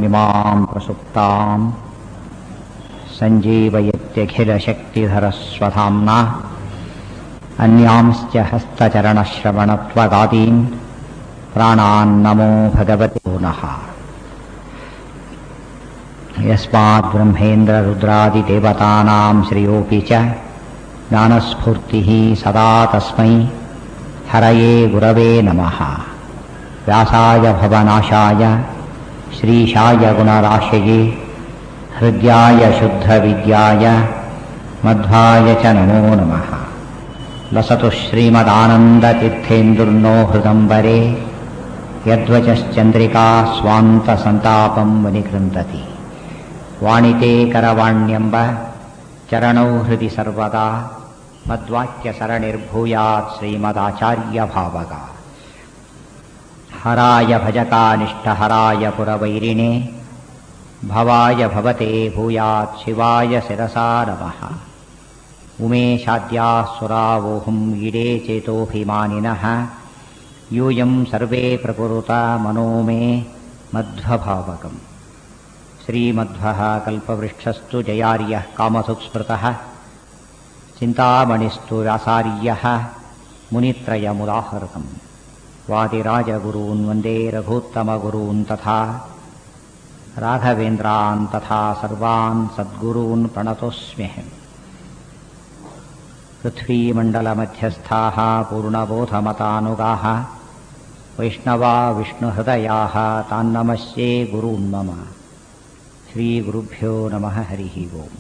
इमां प्रसुप्ताम् सञ्जीवयत्यखिलशक्तिधरस्वधाम्ना अन्यांश्च हस्तचरणश्रवणत्वगादीन् प्राणान्नमो भगवते पुनः यस्माद्ब्रह्मेन्द्ररुद्रादिदेवतानां श्रियोऽपि च ज्ञानस्फूर्तिः सदा तस्मै हरये गुरवे नमः व्यासाय भवनाशाय श्रीशाय गुणराशये हृद्याय शुद्धविद्याय मध्वाय च नमो नमः लसतु श्रीमदानन्दतीर्थेन्दुर्नो हृदम्बरे यद्वचश्चन्द्रिका स्वान्तसन्तापं वनिकृन्तति वाणिते करवाण्यम्ब चरणौ हृदि सर्वदा मद्वाक्यसरणिर्भूयात् श्रीमदाचार्यभावगा हराय भजकानिष्ठहराय पुरवैरिणे भवाय भवते भूयात् शिवाय शिरसा नमः उमेशाद्याः सुरावोहुम् ईडे चेतोऽभिमानिनः यूयम् सर्वे प्रकुरुता मनो मे मध्वभावकम् श्रीमध्वः कल्पवृक्षस्तु जयार्यः कामसुस्मृतः चिन्तामणिस्तु व्यासार्यः मुनित्रयमुदाहृतम् वादिराजगुरून् वन्दे रघूत्तमगुरून् तथा राघवेन्द्रान् तथा सर्वान् सद्गुरून् प्रणतोऽस्म्यहम् पृथ्वीमण्डलमध्यस्थाः पूर्णबोधमतानुगाः वैष्णवा विष्णुहृदयाः तान्नमस्ये गुरून् मम श्रीगुरुभ्यो नमः हरिः ओम्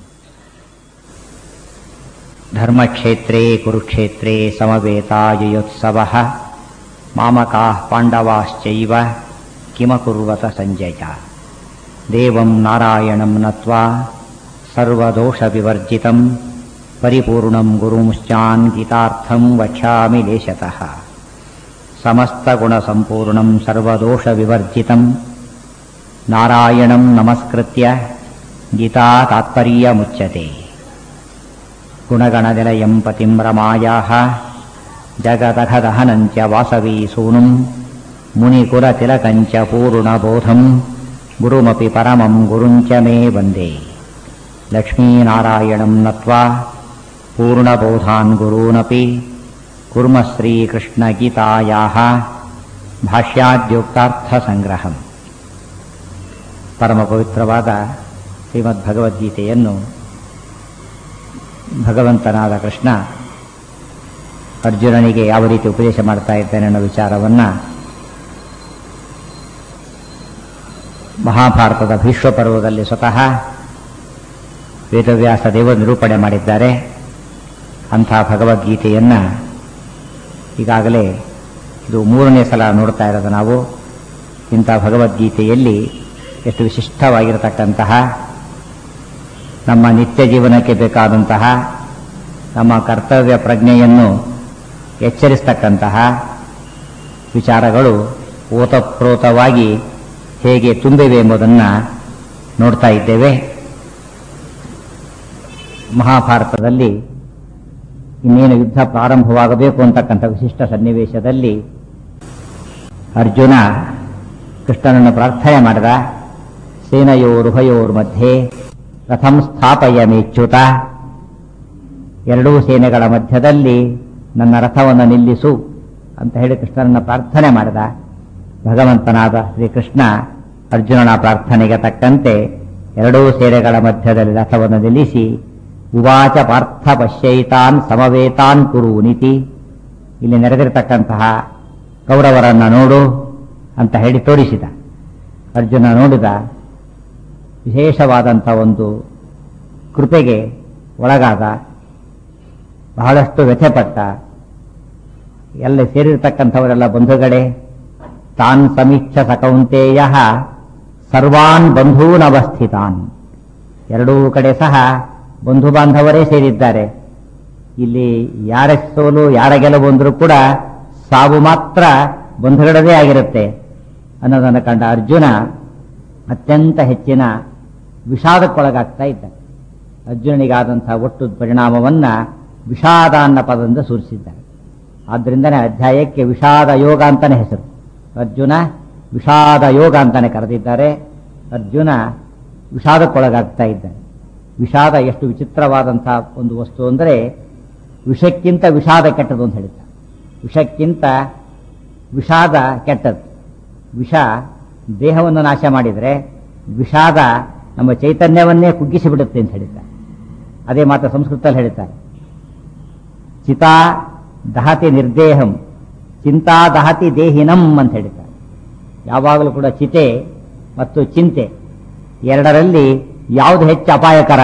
धर्मक्षेत्रे कुरुक्षेत्रे समवेतायुयोत्सवः मामकाः पाण्डवाश्चैव किमकुर्वत सञ्जय देवं नारायणं नत्वा सर्वदोषविवर्जितम् परिपूर्णं गुरुंश्चान् गीतार्थं वक्ष्यामि लेशतः समस्तगुणसम्पूर्णं सर्वदोषविवर्जितं नारायणं नमस्कृत्य गीता तात्पर्यमुच्यते गुणगणनिलयं पतिं रमायाः जगदघदहनं च वासवी सूनुं मुनिकुलतिलकं च पूर्णबोधं गुरुमपि परमं गुरुञ्च मे वन्दे लक्ष्मीनारायणं नत्वा पूर्णबोधान् गुरूनपि कुर्मः श्रीकृष्णगीतायाः ಭಾಷ್ಯಾದ್ಯೋಕ್ತಾರ್ಥಸಂಗ್ರಹಂ ಪರಮ ಪವಿತ್ರವಾದ ಶ್ರೀಮದ್ಭಗವದ್ಗೀತೆಯನ್ನು ಭಗವಂತನಾದ ಕೃಷ್ಣ ಅರ್ಜುನನಿಗೆ ಯಾವ ರೀತಿ ಉಪದೇಶ ಮಾಡ್ತಾ ಇದ್ದಾನೆ ಅನ್ನೋ ವಿಚಾರವನ್ನು ಮಹಾಭಾರತದ ಭೀಷ್ಮ ಪರ್ವದಲ್ಲಿ ಸ್ವತಃ ವೇದವ್ಯಾಸ ದೇವರು ನಿರೂಪಣೆ ಮಾಡಿದ್ದಾರೆ ಅಂಥ ಭಗವದ್ಗೀತೆಯನ್ನು ಈಗಾಗಲೇ ಇದು ಮೂರನೇ ಸಲ ನೋಡ್ತಾ ಇರೋದು ನಾವು ಇಂಥ ಭಗವದ್ಗೀತೆಯಲ್ಲಿ ಎಷ್ಟು ವಿಶಿಷ್ಟವಾಗಿರತಕ್ಕಂತಹ ನಮ್ಮ ನಿತ್ಯ ಜೀವನಕ್ಕೆ ಬೇಕಾದಂತಹ ನಮ್ಮ ಕರ್ತವ್ಯ ಪ್ರಜ್ಞೆಯನ್ನು ಎಚ್ಚರಿಸ್ತಕ್ಕಂತಹ ವಿಚಾರಗಳು ಓತಪ್ರೋತವಾಗಿ ಹೇಗೆ ತುಂಬಿವೆ ಎಂಬುದನ್ನು ನೋಡ್ತಾ ಇದ್ದೇವೆ ಮಹಾಭಾರತದಲ್ಲಿ ಇನ್ನೇನು ಯುದ್ಧ ಪ್ರಾರಂಭವಾಗಬೇಕು ಅಂತಕ್ಕಂಥ ವಿಶಿಷ್ಟ ಸನ್ನಿವೇಶದಲ್ಲಿ ಅರ್ಜುನ ಕೃಷ್ಣನನ್ನು ಪ್ರಾರ್ಥನೆ ಮಾಡಿದ ಸೇನೆಯೋರುಭಯೋರ್ ಮಧ್ಯೆ ರಥಂ ಸ್ಥಾಪಯ ಮೇಚ್ಯುತ ಎರಡೂ ಸೇನೆಗಳ ಮಧ್ಯದಲ್ಲಿ ನನ್ನ ರಥವನ್ನು ನಿಲ್ಲಿಸು ಅಂತ ಹೇಳಿ ಕೃಷ್ಣನನ್ನು ಪ್ರಾರ್ಥನೆ ಮಾಡಿದ ಭಗವಂತನಾದ ಶ್ರೀಕೃಷ್ಣ ಅರ್ಜುನನ ಪ್ರಾರ್ಥನೆಗೆ ತಕ್ಕಂತೆ ಎರಡೂ ಸೇನೆಗಳ ಮಧ್ಯದಲ್ಲಿ ರಥವನ್ನು ನಿಲ್ಲಿಸಿ ಉವಾಚ ಪಾರ್ಥ ಪಶ್ಯೈತಾನ್ ಸಮವೇತಾನ್ ಕುರು ನೀತಿ ಇಲ್ಲಿ ನೆರೆದಿರತಕ್ಕಂತಹ ಕೌರವರನ್ನ ನೋಡು ಅಂತ ಹೇಳಿ ತೋರಿಸಿದ ಅರ್ಜುನ ನೋಡಿದ ವಿಶೇಷವಾದಂಥ ಒಂದು ಕೃಪೆಗೆ ಒಳಗಾದ ಬಹಳಷ್ಟು ವ್ಯಥೆಪಟ್ಟ ಎಲ್ಲ ಸೇರಿರ್ತಕ್ಕಂಥವರೆಲ್ಲ ಬಂಧುಗಳೇ ತಾನ್ ಸಮೀಕ್ಷ ಸಕೌಂತೆಯ ಸರ್ವಾನ್ ಬಂಧೂನವಸ್ಥಿತಾನ್ ಎರಡೂ ಕಡೆ ಸಹ ಬಂಧು ಬಾಂಧವರೇ ಸೇರಿದ್ದಾರೆ ಇಲ್ಲಿ ಯಾರ ಸೋಲು ಯಾರ ಗೆಲುವು ಅಂದರೂ ಕೂಡ ಸಾವು ಮಾತ್ರ ಬಂಧುಗಳದೇ ಆಗಿರುತ್ತೆ ಅನ್ನೋದನ್ನು ಕಂಡ ಅರ್ಜುನ ಅತ್ಯಂತ ಹೆಚ್ಚಿನ ವಿಷಾದಕ್ಕೊಳಗಾಗ್ತಾ ಇದ್ದ ಅರ್ಜುನನಿಗಾದಂತಹ ಒಟ್ಟು ಪರಿಣಾಮವನ್ನ ವಿಷಾದ ಅನ್ನ ಪದದಿಂದ ಸೂಚಿಸಿದ್ದಾರೆ ಆದ್ದರಿಂದನೇ ಅಧ್ಯಾಯಕ್ಕೆ ವಿಷಾದ ಯೋಗ ಅಂತಾನೆ ಹೆಸರು ಅರ್ಜುನ ವಿಷಾದ ಯೋಗ ಅಂತಾನೆ ಕರೆದಿದ್ದಾರೆ ಅರ್ಜುನ ವಿಷಾದಕ್ಕೊಳಗಾಗ್ತಾ ಇದ್ದಾನೆ ವಿಷಾದ ಎಷ್ಟು ವಿಚಿತ್ರವಾದಂತಹ ಒಂದು ವಸ್ತು ಅಂದರೆ ವಿಷಕ್ಕಿಂತ ವಿಷಾದ ಕೆಟ್ಟದು ಅಂತ ಹೇಳ್ತಾರೆ ವಿಷಕ್ಕಿಂತ ವಿಷಾದ ಕೆಟ್ಟದ್ದು ವಿಷ ದೇಹವನ್ನು ನಾಶ ಮಾಡಿದರೆ ವಿಷಾದ ನಮ್ಮ ಚೈತನ್ಯವನ್ನೇ ಕುಗ್ಗಿಸಿ ಬಿಡುತ್ತೆ ಅಂತ ಹೇಳ್ತಾರೆ ಅದೇ ಮಾತ್ರ ಸಂಸ್ಕೃತದಲ್ಲಿ ಹೇಳ್ತಾರೆ ಚಿತಾ ದಹತಿ ನಿರ್ದೇಹಂ ಚಿಂತಾ ದಹತಿ ದೇಹಿನಂ ಅಂತ ಹೇಳ್ತಾರೆ ಯಾವಾಗಲೂ ಕೂಡ ಚಿತೆ ಮತ್ತು ಚಿಂತೆ ಎರಡರಲ್ಲಿ ಯಾವುದು ಹೆಚ್ಚು ಅಪಾಯಕರ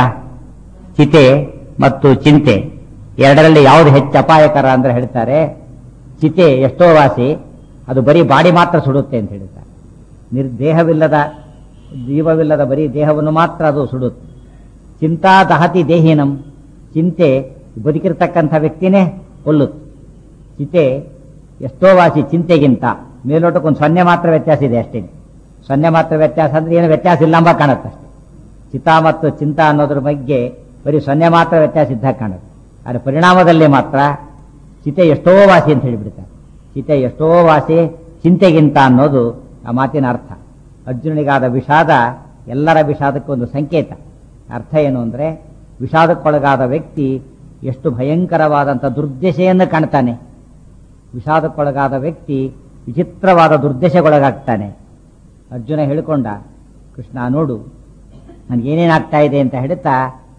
ಚಿತೆ ಮತ್ತು ಚಿಂತೆ ಎರಡರಲ್ಲಿ ಯಾವುದು ಹೆಚ್ಚು ಅಪಾಯಕರ ಅಂದ್ರೆ ಹೇಳ್ತಾರೆ ಚಿತೆ ಎಷ್ಟೋ ವಾಸಿ ಅದು ಬರೀ ಬಾಡಿ ಮಾತ್ರ ಸುಡುತ್ತೆ ಅಂತ ಹೇಳ್ತಾರೆ ನಿರ್ದೇಹವಿಲ್ಲದ ಜೀವವಿಲ್ಲದ ಬರೀ ದೇಹವನ್ನು ಮಾತ್ರ ಅದು ಸುಡುತ್ತೆ ಚಿಂತಾ ದಹತಿ ದೇಹಿನಂ ಚಿಂತೆ ಬದುಕಿರ್ತಕ್ಕಂಥ ವ್ಯಕ್ತಿನೇ ಕೊಲ್ಲುತ್ತೆ ಚಿತೆ ಎಷ್ಟೋ ವಾಸಿ ಚಿಂತೆಗಿಂತ ಮೇಲೋಟಕ್ಕೊಂದು ಸೊನ್ನೆ ಮಾತ್ರ ವ್ಯತ್ಯಾಸ ಇದೆ ಅಷ್ಟೇ ಸೊನ್ನೆ ಮಾತ್ರ ವ್ಯತ್ಯಾಸ ಅಂದ್ರೆ ಏನು ವ್ಯತ್ಯಾಸ ಇಲ್ಲ ಎಂಬ ಕಾಣುತ್ತೆ ಅಷ್ಟೇ ಚಿತಾ ಮತ್ತು ಚಿಂತಾ ಅನ್ನೋದ್ರ ಬಗ್ಗೆ ಬರೀ ಸೊನ್ನೆ ಮಾತ್ರ ವ್ಯತ್ಯಾಸ ಇದ್ದಾಗ ಕಾಣುತ್ತೆ ಆದರೆ ಪರಿಣಾಮದಲ್ಲಿ ಮಾತ್ರ ಚಿತೆ ಎಷ್ಟೋ ವಾಸಿ ಅಂತ ಹೇಳಿಬಿಡ್ತಾರೆ ಚಿತೆ ಎಷ್ಟೋ ವಾಸಿ ಚಿಂತೆಗಿಂತ ಅನ್ನೋದು ಆ ಮಾತಿನ ಅರ್ಥ ಅರ್ಜುನನಿಗಾದ ವಿಷಾದ ಎಲ್ಲರ ವಿಷಾದಕ್ಕೆ ಒಂದು ಸಂಕೇತ ಅರ್ಥ ಏನು ಅಂದರೆ ವಿಷಾದಕ್ಕೊಳಗಾದ ವ್ಯಕ್ತಿ ಎಷ್ಟು ಭಯಂಕರವಾದಂಥ ದುರ್ದಶೆಯನ್ನು ಕಾಣ್ತಾನೆ ವಿಷಾದಕ್ಕೊಳಗಾದ ವ್ಯಕ್ತಿ ವಿಚಿತ್ರವಾದ ದುರ್ದಶೆಗೊಳಗಾಗ್ತಾನೆ ಅರ್ಜುನ ಹೇಳಿಕೊಂಡ ಕೃಷ್ಣ ನೋಡು ನನಗೇನೇನಾಗ್ತಾ ಇದೆ ಅಂತ ಹೇಳ್ತಾ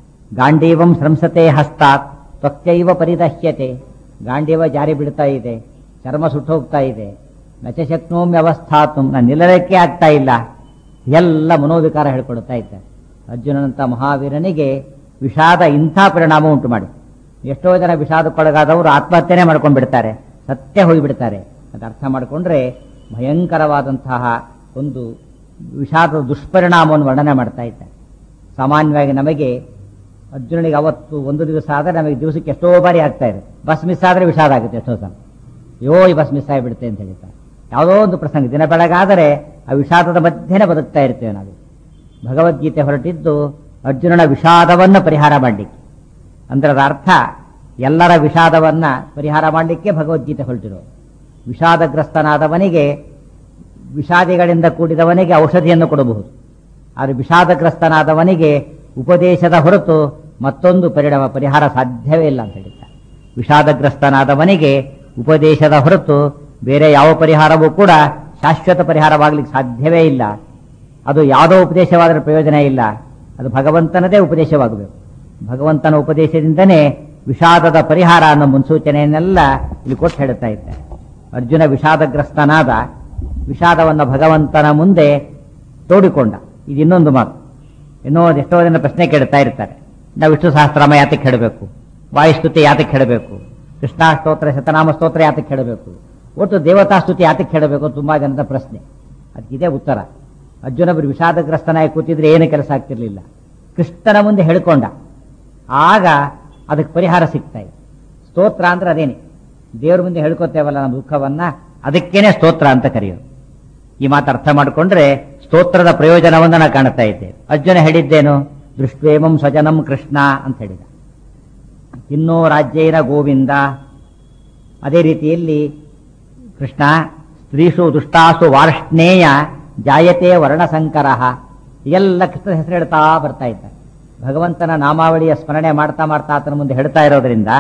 ಗಾಂಡೀವಂ ಸ್ರಂಸತೆ ಹಸ್ತಾತ್ ತ್ವಕ್ತೈವ ಪರಿದಹ್ಯತೆ ಗಾಂಡೀವ ಜಾರಿ ಬಿಡ್ತಾ ಇದೆ ಚರ್ಮ ಸುಟ್ಟೋಗ್ತಾ ಇದೆ ನಚ ಶಕ್ನೋಮ್ಯ ಅವಸ್ಥಾತು ನಾನು ನಿಲ್ಲಕ್ಕೆ ಆಗ್ತಾ ಇಲ್ಲ ಎಲ್ಲ ಮನೋವಿಕಾರ ಹೇಳ್ಕೊಡ್ತಾ ಇದ್ದಾರೆ ಅರ್ಜುನನಂತ ಮಹಾವೀರನಿಗೆ ವಿಷಾದ ಇಂಥ ಪರಿಣಾಮ ಉಂಟು ಮಾಡಿ ಎಷ್ಟೋ ಜನ ವಿಷಾದಕ್ಕೊಳಗಾದವರು ಆತ್ಮಹತ್ಯೆನೇ ಮಾಡ್ಕೊಂಡು ಬಿಡ್ತಾರೆ ಸತ್ಯ ಹೋಗಿಬಿಡ್ತಾರೆ ಅದು ಅರ್ಥ ಮಾಡಿಕೊಂಡ್ರೆ ಭಯಂಕರವಾದಂತಹ ಒಂದು ವಿಷಾದದ ದುಷ್ಪರಿಣಾಮವನ್ನು ವರ್ಣನೆ ಮಾಡ್ತಾ ಇದ್ದಾರೆ ಸಾಮಾನ್ಯವಾಗಿ ನಮಗೆ ಅರ್ಜುನನಿಗೆ ಅವತ್ತು ಒಂದು ದಿವಸ ಆದರೆ ನಮಗೆ ದಿವಸಕ್ಕೆ ಎಷ್ಟೋ ಬಾರಿ ಆಗ್ತಾ ಇದೆ ಬಸ್ ಮಿಸ್ ಆದರೆ ವಿಷಾದ ಆಗುತ್ತೆ ಎಷ್ಟೋ ಸಲ ಅಯ್ಯೋ ಈ ಬಸ್ ಮಿಸ್ ಆಗಿಬಿಡುತ್ತೆ ಅಂತ ಹೇಳ್ತಾರೆ ಯಾವುದೋ ಒಂದು ಪ್ರಸಂಗ ದಿನ ಬೆಳಗಾದರೆ ಆ ವಿಷಾದದ ಮಧ್ಯೆನೇ ಬದುಕ್ತಾ ಇರ್ತೇವೆ ನಾವು ಭಗವದ್ಗೀತೆ ಹೊರಟಿದ್ದು ಅರ್ಜುನನ ವಿಷಾದವನ್ನು ಪರಿಹಾರ ಮಾಡಲಿಕ್ಕೆ ಅಂದ್ರೆ ಅದರ ಅರ್ಥ ಎಲ್ಲರ ವಿಷಾದವನ್ನ ಪರಿಹಾರ ಮಾಡಲಿಕ್ಕೆ ಭಗವದ್ಗೀತೆ ಹೊರಟಿರೋದು ವಿಷಾದಗ್ರಸ್ತನಾದವನಿಗೆ ವಿಷಾದಿಗಳಿಂದ ಕೂಡಿದವನಿಗೆ ಔಷಧಿಯನ್ನು ಕೊಡಬಹುದು ಆದರೆ ವಿಷಾದಗ್ರಸ್ತನಾದವನಿಗೆ ಉಪದೇಶದ ಹೊರತು ಮತ್ತೊಂದು ಪರಿಣಾಮ ಪರಿಹಾರ ಸಾಧ್ಯವೇ ಇಲ್ಲ ಅಂತ ಹೇಳ್ತಾರೆ ವಿಷಾದಗ್ರಸ್ತನಾದವನಿಗೆ ಉಪದೇಶದ ಹೊರತು ಬೇರೆ ಯಾವ ಪರಿಹಾರವೂ ಕೂಡ ಶಾಶ್ವತ ಪರಿಹಾರವಾಗಲಿಕ್ಕೆ ಸಾಧ್ಯವೇ ಇಲ್ಲ ಅದು ಯಾವುದೋ ಉಪದೇಶವಾದರೆ ಪ್ರಯೋಜನ ಇಲ್ಲ ಅದು ಭಗವಂತನದೇ ಉಪದೇಶವಾಗಬೇಕು ಭಗವಂತನ ಉಪದೇಶದಿಂದನೇ ವಿಷಾದದ ಪರಿಹಾರ ಅನ್ನೋ ಮುನ್ಸೂಚನೆಯನ್ನೆಲ್ಲ ಇಲ್ಲಿ ಕೊಟ್ಟು ಹೇಳುತ್ತಾ ಇದ್ದಾರೆ ಅರ್ಜುನ ವಿಷಾದಗ್ರಸ್ತನಾದ ವಿಷಾದವನ್ನು ಭಗವಂತನ ಮುಂದೆ ತೋಡಿಕೊಂಡ ಇದು ಇನ್ನೊಂದು ಮಾತು ಇನ್ನೂ ಎಷ್ಟೋ ಜನ ಪ್ರಶ್ನೆ ಕೇಳ್ತಾ ಇರ್ತಾರೆ ನಾವು ವಿಷ್ಣು ಸಹಸ್ರಾಮ ಯಾತಕ್ಕೆ ಹೇಳಬೇಕು ವಾಯುಸ್ತುತಿ ಯಾತಕ್ಕೆ ಹೇಳಬೇಕು ಕೃಷ್ಣ ಸ್ತೋತ್ರ ಶತನಾಮ ಸ್ತೋತ್ರ ಯಾತಕ್ಕೆ ಹೇಳಬೇಕು ಒಟ್ಟು ದೇವತಾ ಸ್ತುತಿ ಯಾತಕ್ಕೆ ಹೇಳಬೇಕು ತುಂಬಾ ಜನದ ಪ್ರಶ್ನೆ ಅದಕ್ಕಿದೆ ಉತ್ತರ ಅರ್ಜುನ ಬರೀ ವಿಷಾದಗ್ರಸ್ತನಾಗಿ ಕೂತಿದ್ರೆ ಏನು ಕೆಲಸ ಆಗ್ತಿರ್ಲಿಲ್ಲ ಕೃಷ್ಣನ ಮುಂದೆ ಹೇಳ್ಕೊಂಡ ಆಗ ಅದಕ್ಕೆ ಪರಿಹಾರ ಸಿಗ್ತಾ ಇದೆ ಸ್ತೋತ್ರ ಅಂದ್ರೆ ಅದೇನೆ ದೇವ್ರ ಮುಂದೆ ಹೇಳ್ಕೊತೇವಲ್ಲ ನಮ್ಮ ದುಃಖವನ್ನ ಅದಕ್ಕೇನೆ ಸ್ತೋತ್ರ ಅಂತ ಕರೆಯೋದು ಈ ಮಾತು ಅರ್ಥ ಮಾಡಿಕೊಂಡ್ರೆ ಸ್ತೋತ್ರದ ಪ್ರಯೋಜನವನ್ನು ನಾವು ಕಾಣ್ತಾ ಇದ್ದೇವೆ ಅರ್ಜುನ ಹೇಳಿದ್ದೇನು ದೃಷ್ಟ್ವೇಮಂ ಸ್ವಜನಂ ಕೃಷ್ಣ ಅಂತ ಹೇಳಿದ ಇನ್ನೋ ರಾಜ್ಯೈನ ಗೋವಿಂದ ಅದೇ ರೀತಿಯಲ್ಲಿ ಕೃಷ್ಣ ಸ್ತ್ರೀಷು ದುಷ್ಟಾಸು ವಾರ್ಷ್ಣೇಯ ಜಾಯತೆ ವರ್ಣಸಂಕರ ಎಲ್ಲ ಕೃಷ್ಣನ ಹೆಸರು ಹೇಳ್ತಾ ಬರ್ತಾ ಇದ್ದಾರೆ ಭಗವಂತನ ನಾಮಾವಳಿಯ ಸ್ಮರಣೆ ಮಾಡ್ತಾ ಮಾಡ್ತಾ ಆತನ ಮುಂದೆ ಹೇಳ್ತಾ ಇರೋದ್ರಿಂದ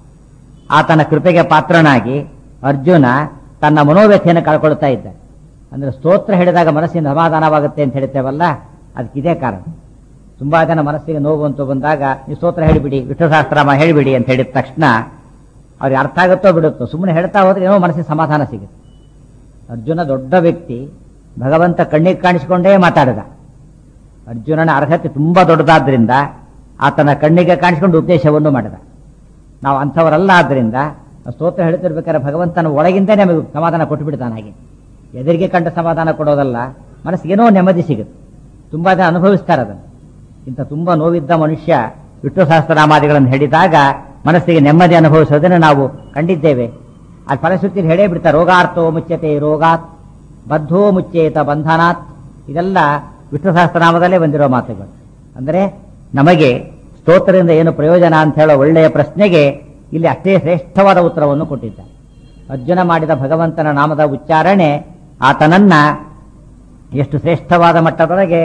ಆತನ ಕೃಪೆಗೆ ಪಾತ್ರನಾಗಿ ಅರ್ಜುನ ತನ್ನ ಮನೋವ್ಯಥೆಯನ್ನು ಕಳ್ಕೊಳ್ತಾ ಇದ್ದ ಅಂದ್ರೆ ಸ್ತೋತ್ರ ಹೇಳಿದಾಗ ಮನಸ್ಸಿನ ಸಮಾಧಾನವಾಗುತ್ತೆ ಅಂತ ಹೇಳ್ತೇವಲ್ಲ ಅದಕ್ಕಿದೇ ಕಾರಣ ತುಂಬಾ ಜನ ಮನಸ್ಸಿಗೆ ನೋವು ಅಂತ ಬಂದಾಗ ನೀವು ಸ್ತೋತ್ರ ಹೇಳಿಬಿಡಿ ವಿಷ್ಣುಸಹಸ್ರಾಮ ಹೇಳಿಬಿಡಿ ಅಂತ ಹೇಳಿದ ತಕ್ಷಣ ಅವ್ರಿಗೆ ಅರ್ಥ ಆಗುತ್ತೋ ಬಿಡುತ್ತೋ ಸುಮ್ಮನೆ ಹೇಳ್ತಾ ಹೋದ್ರೆ ಏನೋ ಮನಸ್ಸಿಗೆ ಸಮಾಧಾನ ಸಿಗುತ್ತೆ ಅರ್ಜುನ ದೊಡ್ಡ ವ್ಯಕ್ತಿ ಭಗವಂತ ಕಣ್ಣಿಗೆ ಕಾಣಿಸಿಕೊಂಡೇ ಮಾತಾಡಿದ ಅರ್ಜುನನ ಅರ್ಹತೆ ತುಂಬಾ ದೊಡ್ಡದಾದ್ರಿಂದ ಆತನ ಕಣ್ಣಿಗೆ ಕಾಣಿಸಿಕೊಂಡು ಉಪದೇಶವನ್ನು ಮಾಡಿದ ನಾವು ಅಂಥವರಲ್ಲ ಆದ್ರಿಂದ ಸ್ತೋತ್ರ ಹೇಳ್ತಿರ್ಬೇಕಾದ್ರೆ ಭಗವಂತನ ಒಳಗಿಂದ ನಮಗೆ ಸಮಾಧಾನ ಕೊಟ್ಟು ಬಿಡ್ತಾನೆ ಹಾಗೆ ಎದುರಿಗೆ ಕಂಡ ಸಮಾಧಾನ ಕೊಡೋದಲ್ಲ ಮನಸ್ಸಿಗೇನೋ ನೆಮ್ಮದಿ ಸಿಗುತ್ತೆ ತುಂಬಾ ಜನ ಅನುಭವಿಸ್ತಾರೆ ಅದನ್ನು ಇಂಥ ತುಂಬಾ ನೋವಿದ್ದ ಮನುಷ್ಯ ವಿಷ್ಣು ಸಹಸ್ರನಾಮಾದಿಗಳನ್ನು ಹೇಳಿದಾಗ ಮನಸ್ಸಿಗೆ ನೆಮ್ಮದಿ ಅನುಭವಿಸೋದನ್ನು ನಾವು ಕಂಡಿದ್ದೇವೆ ಅಲ್ಲಿ ಫಲಶ್ರುತಿಯಲ್ಲಿ ಹೇಳೇ ಬಿಡ್ತಾರೆ ರೋಗಾರ್ಥೋ ಮುಚ್ಚತೆ ರೋಗಾತ್ ಬದ್ಧೋ ಮುಚ್ಚೇತ ಬಂಧನಾತ್ ಇದೆಲ್ಲ ವಿಷ್ಣು ಸಹಸ್ರನಾಮದಲ್ಲೇ ಬಂದಿರೋ ಮಾತುಗಳು ಅಂದರೆ ನಮಗೆ ಸ್ತೋತ್ರದಿಂದ ಏನು ಪ್ರಯೋಜನ ಅಂತ ಹೇಳೋ ಒಳ್ಳೆಯ ಪ್ರಶ್ನೆಗೆ ಇಲ್ಲಿ ಅಷ್ಟೇ ಶ್ರೇಷ್ಠವಾದ ಉತ್ತರವನ್ನು ಕೊಟ್ಟಿದ್ದಾರೆ ಅರ್ಜುನ ಮಾಡಿದ ಭಗವಂತನ ನಾಮದ ಉಚ್ಚಾರಣೆ ಆತನನ್ನ ಎಷ್ಟು ಶ್ರೇಷ್ಠವಾದ ಮಟ್ಟದೊಳಗೆ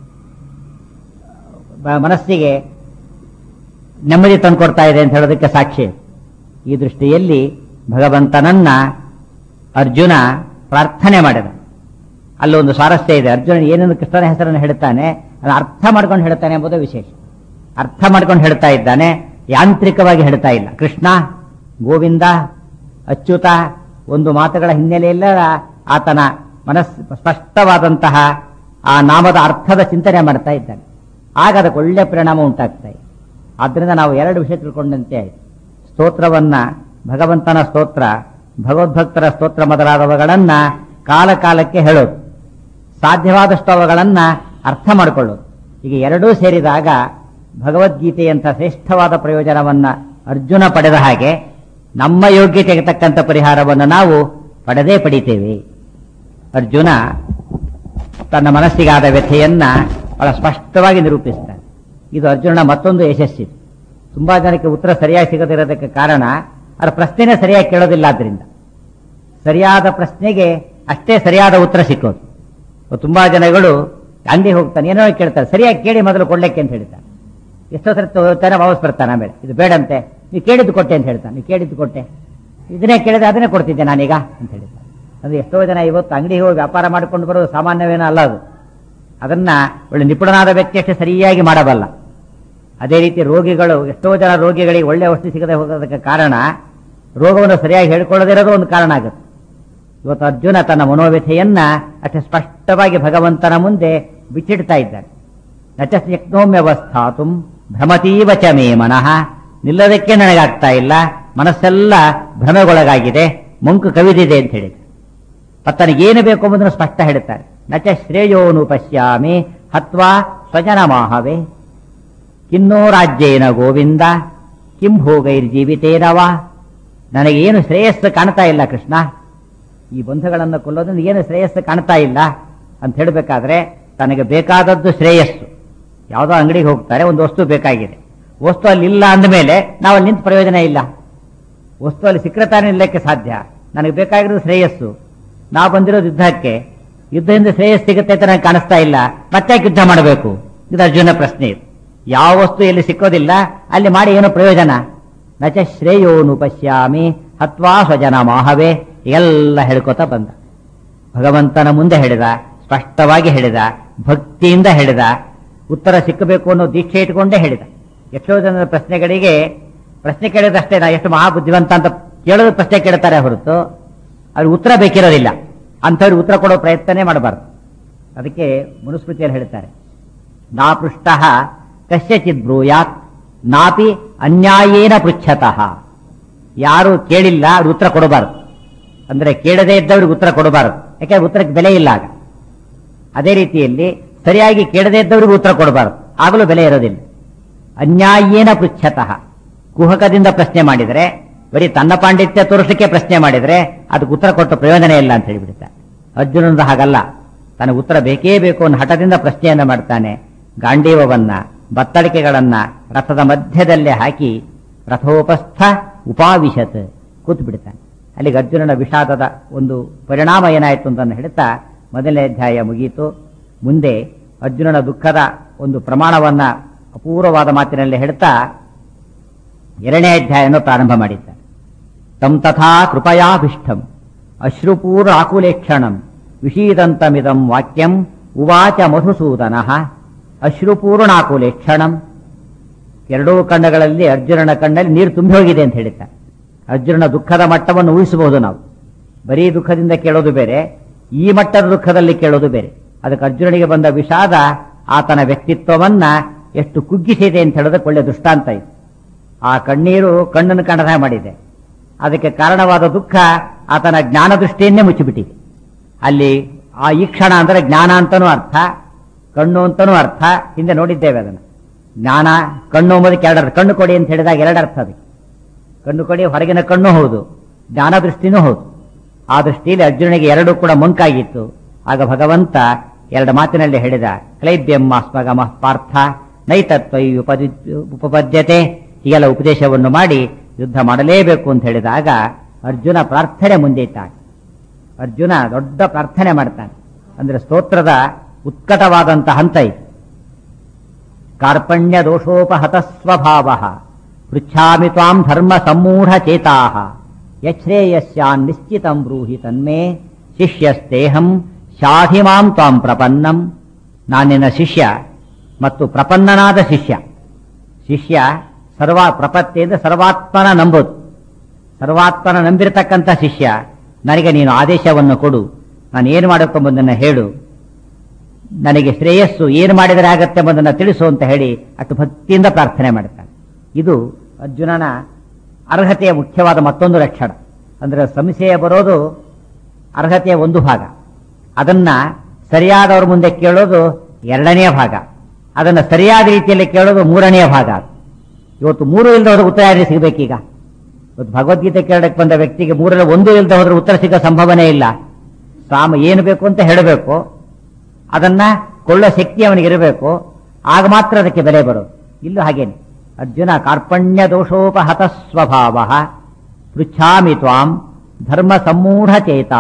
ಬ- ಮನಸ್ಸಿಗೆ ನೆಮ್ಮದಿ ತಂದುಕೊಡ್ತಾ ಇದೆ ಅಂತ ಹೇಳೋದಕ್ಕೆ ಸಾಕ್ಷಿ ಈ ದೃಷ್ಟಿಯಲ್ಲಿ ಭಗವಂತನನ್ನ ಅರ್ಜುನ ಪ್ರಾರ್ಥನೆ ಮಾಡಿದ ಅಲ್ಲೊಂದು ಸ್ವಾರಸ್ಯ ಇದೆ ಅರ್ಜುನ ಏನೇನು ಕೃಷ್ಣನ ಹೆಸರನ್ನು ಹೇಳ್ತಾನೆ ಅದನ್ನ ಅರ್ಥ ಮಾಡ್ಕೊಂಡು ಹೇಳ್ತಾನೆ ಎಂಬುದು ವಿಶೇಷ ಅರ್ಥ ಮಾಡ್ಕೊಂಡು ಹೇಳ್ತಾ ಇದ್ದಾನೆ ಯಾಂತ್ರಿಕವಾಗಿ ಹೇಳ್ತಾ ಇಲ್ಲ ಕೃಷ್ಣ ಗೋವಿಂದ ಅಚ್ಯುತ ಒಂದು ಮಾತುಗಳ ಹಿನ್ನೆಲೆಯಲ್ಲ ಆತನ ಮನಸ್ಸು ಸ್ಪಷ್ಟವಾದಂತಹ ಆ ನಾಮದ ಅರ್ಥದ ಚಿಂತನೆ ಮಾಡ್ತಾ ಇದ್ದಾನೆ ಆಗ ಅದಕ್ಕೆ ಒಳ್ಳೆಯ ಪರಿಣಾಮ ಉಂಟಾಗ್ತಾ ಇದೆ ಆದ್ರಿಂದ ನಾವು ಎರಡು ವಿಷಯ ತಿಳ್ಕೊಂಡಂತೆ ಆಯ್ತು ಸ್ತೋತ್ರವನ್ನ ಭಗವಂತನ ಸ್ತೋತ್ರ ಭಗವದ್ಭಕ್ತರ ಸ್ತೋತ್ರ ಮೊದಲಾದವುಗಳನ್ನ ಕಾಲ ಕಾಲಕ್ಕೆ ಹೇಳೋದು ಸಾಧ್ಯವಾದಷ್ಟು ಅವುಗಳನ್ನ ಅರ್ಥ ಮಾಡಿಕೊಳ್ಳೋದು ಈಗ ಎರಡೂ ಸೇರಿದಾಗ ಭಗವದ್ಗೀತೆಯಂಥ ಶ್ರೇಷ್ಠವಾದ ಪ್ರಯೋಜನವನ್ನ ಅರ್ಜುನ ಪಡೆದ ಹಾಗೆ ನಮ್ಮ ಯೋಗ್ಯತೆಗೆ ತಕ್ಕಂಥ ಪರಿಹಾರವನ್ನು ನಾವು ಪಡೆದೇ ಪಡಿತೇವೆ ಅರ್ಜುನ ತನ್ನ ಮನಸ್ಸಿಗಾದ ವ್ಯಥೆಯನ್ನ ಬಹಳ ಸ್ಪಷ್ಟವಾಗಿ ನಿರೂಪಿಸ್ತಾನೆ ಇದು ಅರ್ಜುನನ ಮತ್ತೊಂದು ಯಶಸ್ಸಿದೆ ತುಂಬಾ ಜನಕ್ಕೆ ಉತ್ತರ ಸರಿಯಾಗಿ ಸಿಗದಿರೋದಕ್ಕೆ ಕಾರಣ ಅವರ ಪ್ರಶ್ನೆನೇ ಸರಿಯಾಗಿ ಕೇಳೋದಿಲ್ಲ ಆದ್ರಿಂದ ಸರಿಯಾದ ಪ್ರಶ್ನೆಗೆ ಅಷ್ಟೇ ಸರಿಯಾದ ಉತ್ತರ ಸಿಕ್ಕೋದು ತುಂಬಾ ಜನಗಳು ಅಂಗಡಿ ಹೋಗ್ತಾನೆ ಏನೋ ಕೇಳ್ತಾರೆ ಸರಿಯಾಗಿ ಕೇಳಿ ಮೊದಲು ಕೊಡ್ಲಿಕ್ಕೆ ಅಂತ ಹೇಳ್ತಾನೆ ಎಷ್ಟೋ ಸರಿ ಹೋಗ್ತಾನೆ ವಾಪಸ್ ಬರ್ತಾನೆ ಆಮೇಲೆ ಇದು ಬೇಡಂತೆ ನೀವು ಕೇಳಿದ್ದು ಕೊಟ್ಟೆ ಅಂತ ಹೇಳ್ತಾನೆ ನೀವು ಕೇಳಿದ್ದು ಕೊಟ್ಟೆ ಇದನ್ನೇ ಕೇಳಿದ್ರೆ ಅದನ್ನೇ ಕೊಡ್ತಿದ್ದೆ ನಾನೀಗ ಅಂತ ಹೇಳಿದ್ದೆ ಅಂದ್ರೆ ಎಷ್ಟೋ ಜನ ಇವತ್ತು ಅಂಗಡಿಗೆ ಹೋಗಿ ವ್ಯಾಪಾರ ಮಾಡಿಕೊಂಡು ಬರೋದು ಸಾಮಾನ್ಯವೇನೋ ಅಲ್ಲ ಅದು ಅದನ್ನ ಒಳ್ಳೆ ನಿಪುಣನಾದ ವ್ಯಕ್ತಿ ಅಷ್ಟೇ ಸರಿಯಾಗಿ ಮಾಡಬಲ್ಲ ಅದೇ ರೀತಿ ರೋಗಿಗಳು ಎಷ್ಟೋ ಜನ ರೋಗಿಗಳಿಗೆ ಒಳ್ಳೆ ಔಷಧಿ ಸಿಗದೆ ಹೋಗೋದಕ್ಕೆ ಕಾರಣ ರೋಗವನ್ನು ಸರಿಯಾಗಿ ಹೇಳ್ಕೊಳ್ಳದಿರೋದು ಒಂದು ಕಾರಣ ಆಗುತ್ತೆ ಇವತ್ತು ಅರ್ಜುನ ತನ್ನ ಮನೋವ್ಯಥೆಯನ್ನ ಅಷ್ಟೇ ಸ್ಪಷ್ಟವಾಗಿ ಭಗವಂತನ ಮುಂದೆ ಬಿಚ್ಚಿಡ್ತಾ ಇದ್ದಾನೆ ನಚಸ್ಯಕ್ನೋಮ್ಯವಸ್ಥಾತು ಭ್ರಮತೀವ ಚ ಮೇ ಮನಃ ನಿಲ್ಲದಕ್ಕೆ ನನಗಾಗ್ತಾ ಇಲ್ಲ ಮನಸ್ಸೆಲ್ಲ ಭ್ರಮೆಗೊಳಗಾಗಿದೆ ಮಂಕು ಕವಿದಿದೆ ಅಂತ ಹೇಳಿದ ತನಗೇನು ಬೇಕು ಎಂಬುದನ್ನು ಸ್ಪಷ್ಟ ಹೇಳುತ್ತಾರೆ ನಚ ಶ್ರೇಯೋನು ಪಶ್ಯಾಮಿ ಹತ್ವಾ ಸ್ವಜನ ಮಾಹವೇ ಕಿನ್ನೋ ರಾಜ್ಯೇನ ಗೋವಿಂದ ಕಿಂ ಭೋಗೈರ್ಜೀವಿತೇನವಾ ನನಗೇನು ಶ್ರೇಯಸ್ಸು ಕಾಣ್ತಾ ಇಲ್ಲ ಕೃಷ್ಣ ಈ ಬಂಧುಗಳನ್ನು ಕೊಲ್ಲೋದ್ರಿಂದ ಏನು ಶ್ರೇಯಸ್ಸು ಕಾಣ್ತಾ ಇಲ್ಲ ಅಂತ ಹೇಳಬೇಕಾದ್ರೆ ತನಗೆ ಬೇಕಾದದ್ದು ಶ್ರೇಯಸ್ಸು ಯಾವುದೋ ಅಂಗಡಿಗೆ ಹೋಗ್ತಾರೆ ಒಂದು ವಸ್ತು ಬೇಕಾಗಿದೆ ವಸ್ತು ಅಲ್ಲಿ ಇಲ್ಲ ಅಂದಮೇಲೆ ನಾವು ಅಲ್ಲಿ ನಿಂತು ಪ್ರಯೋಜನ ಇಲ್ಲ ವಸ್ತು ಅಲ್ಲಿ ಸಿಕ್ಕರೆ ತಾನೇ ನಿಲ್ಲಕ್ಕೆ ಸಾಧ್ಯ ನನಗೆ ಬೇಕಾಗಿರೋದು ಶ್ರೇಯಸ್ಸು ನಾವು ಬಂದಿರೋದು ಯುದ್ಧಕ್ಕೆ ಯುದ್ಧದಿಂದ ಶ್ರೇಯಸ್ ಸಿಗುತ್ತೆ ಅಂತ ನನಗೆ ಕಾಣಿಸ್ತಾ ಇಲ್ಲ ಮತ್ತೆ ಯುದ್ಧ ಮಾಡಬೇಕು ಇದು ಅರ್ಜುನ ಪ್ರಶ್ನೆ ಇದು ಯಾವ ವಸ್ತು ಎಲ್ಲಿ ಸಿಕ್ಕೋದಿಲ್ಲ ಅಲ್ಲಿ ಮಾಡಿ ಏನು ಪ್ರಯೋಜನ ನಚ ಶ್ರೇಯೋನು ಪಶ್ಯಾಮಿ ಹತ್ವಾ ಸ್ವಜನ ಮಾಹವೇ ಎಲ್ಲ ಹೇಳ್ಕೊತಾ ಬಂದ ಭಗವಂತನ ಮುಂದೆ ಹೇಳಿದ ಸ್ಪಷ್ಟವಾಗಿ ಹೇಳಿದ ಭಕ್ತಿಯಿಂದ ಹೇಳಿದ ಉತ್ತರ ಸಿಕ್ಕಬೇಕು ಅನ್ನೋ ದೀಕ್ಷೆ ಇಟ್ಕೊಂಡೇ ಹೇಳಿದ ಎಷ್ಟೋ ಜನರ ಪ್ರಶ್ನೆಗಳಿಗೆ ಪ್ರಶ್ನೆ ಕೇಳಿದಷ್ಟೇ ನಾ ಎಷ್ಟು ಮಹಾಬುದ್ಧಿವಂತ ಅಂತ ಕೇಳೋದು ಪ್ರಶ್ನೆ ಕೇಳ್ತಾರೆ ಹೊರತು ಅವ್ರಿಗೆ ಉತ್ತರ ಬೇಕಿರೋದಿಲ್ಲ ಅಂಥವ್ರಿಗೆ ಉತ್ತರ ಕೊಡೋ ಪ್ರಯತ್ನನೇ ಮಾಡಬಾರ್ದು ಅದಕ್ಕೆ ಮನುಸ್ಮೃತಿಯಲ್ಲಿ ಹೇಳ್ತಾರೆ ನಾ ಪೃಷ್ಟ ಕಶ್ಯಚಿತ್ ಬ್ರೂಯಾತ್ ನಾಪಿ ಅನ್ಯಾಯೇನ ಪೃಚ್ಛತಃ ಯಾರು ಕೇಳಿಲ್ಲ ಅವ್ರು ಉತ್ತರ ಕೊಡಬಾರದು ಅಂದ್ರೆ ಕೇಳದೇ ಇದ್ದವ್ರಿಗೆ ಉತ್ತರ ಕೊಡಬಾರದು ಯಾಕೆಂದ್ರೆ ಉತ್ತರಕ್ಕೆ ಬೆಲೆ ಇಲ್ಲ ಆಗ ಅದೇ ರೀತಿಯಲ್ಲಿ ಸರಿಯಾಗಿ ಕೇಳದೇ ಇದ್ದವ್ರಿಗೆ ಉತ್ತರ ಕೊಡಬಾರದು ಆಗಲೂ ಬೆಲೆ ಇರೋದಿಲ್ಲ ಅನ್ಯಾಯೇನ ಪೃಚ್ಛತಃ ಕುಹಕದಿಂದ ಪ್ರಶ್ನೆ ಮಾಡಿದರೆ ಬರೀ ತನ್ನ ಪಾಂಡಿತ್ಯ ತೋರಿಸಲಿಕ್ಕೆ ಪ್ರಶ್ನೆ ಮಾಡಿದರೆ ಅದಕ್ಕೆ ಉತ್ತರ ಕೊಟ್ಟು ಪ್ರಯೋಜನ ಇಲ್ಲ ಅಂತ ಹೇಳಿಬಿಡ್ತಾರೆ ಅರ್ಜುನಂದು ಹಾಗಲ್ಲ ತನಗೆ ಉತ್ತರ ಬೇಕೇ ಬೇಕು ಅನ್ನೋ ಹಠದಿಂದ ಪ್ರಶ್ನೆಯನ್ನ ಮಾಡ್ತಾನೆ ಗಾಂಡೀವವನ್ನ ಬತ್ತಳಿಕೆಗಳನ್ನ ರಥದ ಮಧ್ಯದಲ್ಲೇ ಹಾಕಿ ರಥೋಪಸ್ಥ ಉಪಾವಿಶತ್ ಕೂತು ಬಿಡ್ತಾನೆ ಅಲ್ಲಿಗೆ ಅರ್ಜುನನ ವಿಷಾದದ ಒಂದು ಪರಿಣಾಮ ಏನಾಯಿತು ಅಂತ ಹೇಳ್ತಾ ಮೊದಲನೇ ಅಧ್ಯಾಯ ಮುಗಿಯಿತು ಮುಂದೆ ಅರ್ಜುನನ ದುಃಖದ ಒಂದು ಪ್ರಮಾಣವನ್ನ ಅಪೂರ್ವವಾದ ಮಾತಿನಲ್ಲಿ ಹೇಳ್ತಾ ಎರಡನೇ ಅಧ್ಯಾಯವನ್ನು ಪ್ರಾರಂಭ ಮಾಡಿದ್ದಾರೆ ತಂ ತಥಾ ಕೃಪಯಾಭಿಷ್ಟಂ ಅಶ್ರುಪೂರ್ಣ ಆಕುಲೇಕ್ಷಣಂ ವಿಷೀದಂತಮಿದಂ ವಾಕ್ಯಂ ಉವಾಚ ಮಧುಸೂದನ ಅಶ್ರುಪೂರ್ಣಾಕುಲೇಕ್ಷಣಂ ಎರಡೂ ಕಣ್ಣಗಳಲ್ಲಿ ಅರ್ಜುನನ ಕಣ್ಣಲ್ಲಿ ನೀರು ತುಂಬಿ ಹೋಗಿದೆ ಅಂತ ಹೇಳಿದ್ದಾರೆ ಅರ್ಜುನನ ದುಃಖದ ಮಟ್ಟವನ್ನು ಊಹಿಸಬಹುದು ನಾವು ಬರೀ ದುಃಖದಿಂದ ಕೇಳೋದು ಬೇರೆ ಈ ಮಟ್ಟದ ದುಃಖದಲ್ಲಿ ಕೇಳೋದು ಬೇರೆ ಅದಕ್ಕೆ ಅರ್ಜುನನಿಗೆ ಬಂದ ವಿಷಾದ ಆತನ ವ್ಯಕ್ತಿತ್ವವನ್ನ ಎಷ್ಟು ಕುಗ್ಗಿಸಿದೆ ಅಂತ ಹೇಳೋದಕ್ಕೆ ಒಳ್ಳೆ ದೃಷ್ಟಾಂತ ಇದೆ ಆ ಕಣ್ಣೀರು ಕಣ್ಣನ್ನು ಕಾಣದ ಮಾಡಿದೆ ಅದಕ್ಕೆ ಕಾರಣವಾದ ದುಃಖ ಆತನ ಜ್ಞಾನ ದೃಷ್ಟಿಯನ್ನೇ ಮುಚ್ಚಿಬಿಟ್ಟಿದೆ ಅಲ್ಲಿ ಆ ಈ ಕ್ಷಣ ಅಂದರೆ ಜ್ಞಾನ ಅಂತನೂ ಅರ್ಥ ಕಣ್ಣು ಅಂತನೂ ಅರ್ಥ ಹಿಂದೆ ನೋಡಿದ್ದೇವೆ ಅದನ್ನು ಜ್ಞಾನ ಕಣ್ಣು ಎಂಬುದಕ್ಕೆ ಎರಡು ಅರ್ಥ. ಕಣ್ಣು ಕೊಡಿ ಅಂತ ಹೇಳಿದಾಗ ಎರಡು ಅರ್ಥ ಅದಕ್ಕೆ ಕಣ್ಣು ಕೊಡಿ ಹೊರಗಿನ ಕಣ್ಣು ಹೌದು ಜ್ಞಾನ ದೃಷ್ಟಿನೂ ಹೌದು ಆ ದೃಷ್ಟಿಯಲ್ಲಿ ಅರ್ಜುನನಿಗೆ ಎರಡೂ ಕೂಡ ಮಂಕಾಗಿತ್ತು ಆಗ ಭಗವಂತ ಎರಡು ಮಾತಿನಲ್ಲಿ ಹೇಳಿದ ಕ್ಲೈಬ್ಯಂ ಅಸ್ಮಗಮ ಪಾರ್ಥ ನೈತತ್ವ ಉಪಪದ್ಯತೆ ಹೀಗೆಲ್ಲ ಉಪದೇಶವನ್ನು ಮಾಡಿ ಯುದ್ಧ ಮಾಡಲೇಬೇಕು ಅಂತ ಹೇಳಿದಾಗ ಅರ್ಜುನ ಪ್ರಾರ್ಥನೆ ಮುಂದೆ ಇಟ್ಟ ಅರ್ಜುನ ದೊಡ್ಡ ಪ್ರಾರ್ಥನೆ ಮಾಡ್ತಾನೆ ಅಂದ್ರೆ ಸ್ತೋತ್ರದ ಉತ್ಕಟವಾದಂಥ ಹಂತ ಇದು ಕಾರ್ಪಣ್ಯ ದೋಷೋಪಹತ ಸ್ವಭಾವ ಪೃಚ್ಛಾಮಿ ತ್ವಾಂ ಧರ್ಮ ಸಮ್ಮೂಢ ಚೇತಾ ಯಶ್ರೇಯಸ್ಯಾನ್ ನಿಶ್ಚಿತಂ ಬ್ರೂಹಿ ತನ್ಮೇ ಶಿಷ್ಯಸ್ತೇಹಂ ಶಾಧಿಮಾಂ ತ್ವಾಂ ಪ್ರಪನ್ನಂ ನಾನಿನ ಶಿಷ್ಯ ಮತ್ತು ಪ್ರಪನ್ನನಾದ ಶಿಷ್ಯ ಶಿಷ್ಯ ಸರ್ವ ಪ್ರಪತ್ತಿ ಅಂದ್ರೆ ಸರ್ವಾತ್ಮನ ನಂಬೋದು ಸರ್ವಾತ್ಮನ ನಂಬಿರತಕ್ಕಂಥ ಶಿಷ್ಯ ನನಗೆ ನೀನು ಆದೇಶವನ್ನು ಕೊಡು ನಾನು ಏನು ಮಾಡಬೇಕೆಂಬುದನ್ನು ಹೇಳು ನನಗೆ ಶ್ರೇಯಸ್ಸು ಏನು ಮಾಡಿದರೆ ಆಗತ್ತೆ ಎಂಬುದನ್ನು ತಿಳಿಸು ಅಂತ ಹೇಳಿ ಅಷ್ಟು ಭಕ್ತಿಯಿಂದ ಪ್ರಾರ್ಥನೆ ಮಾಡ್ತಾನೆ ಇದು ಅರ್ಜುನನ ಅರ್ಹತೆಯ ಮುಖ್ಯವಾದ ಮತ್ತೊಂದು ಲಕ್ಷಣ ಅಂದ್ರೆ ಸಂಶಯ ಬರೋದು ಅರ್ಹತೆಯ ಒಂದು ಭಾಗ ಅದನ್ನ ಸರಿಯಾದವ್ರ ಮುಂದೆ ಕೇಳೋದು ಎರಡನೆಯ ಭಾಗ ಅದನ್ನ ಸರಿಯಾದ ರೀತಿಯಲ್ಲಿ ಕೇಳೋದು ಮೂರನೆಯ ಭಾಗ ಇವತ್ತು ಮೂರು ಇಲ್ಲದವ್ರಿಗೆ ಉತ್ತರ ಯಾರಿಗೆ ಸಿಗಬೇಕೀಗ ಇವತ್ತು ಭಗವದ್ಗೀತೆ ಕೇಳಕ್ಕೆ ಬಂದ ವ್ಯಕ್ತಿಗೆ ಮೂರಲ್ಲಿ ಒಂದು ಇಲ್ಲದೆ ಹೋದ್ರೆ ಉತ್ತರ ಸಿಗೋ ಸಂಭವನೆ ಇಲ್ಲ ಸಾಮ ಏನು ಬೇಕು ಅಂತ ಹೇಳಬೇಕು ಅದನ್ನ ಕೊಳ್ಳೋ ಶಕ್ತಿ ಅವನಿಗೆ ಇರಬೇಕು ಆಗ ಮಾತ್ರ ಅದಕ್ಕೆ ಬೆಲೆ ಬರೋದು ಇಲ್ಲೂ ಹಾಗೇನೆ ಅರ್ಜುನ ಕಾರ್ಪಣ್ಯ ದೋಷೋಪಹತ ಸ್ವಭಾವ ಪೃಚ್ಛಾಮಿ ತ್ವಾಂ ಧರ್ಮ ಸಮ್ಮೂಢ ಚೇತಾ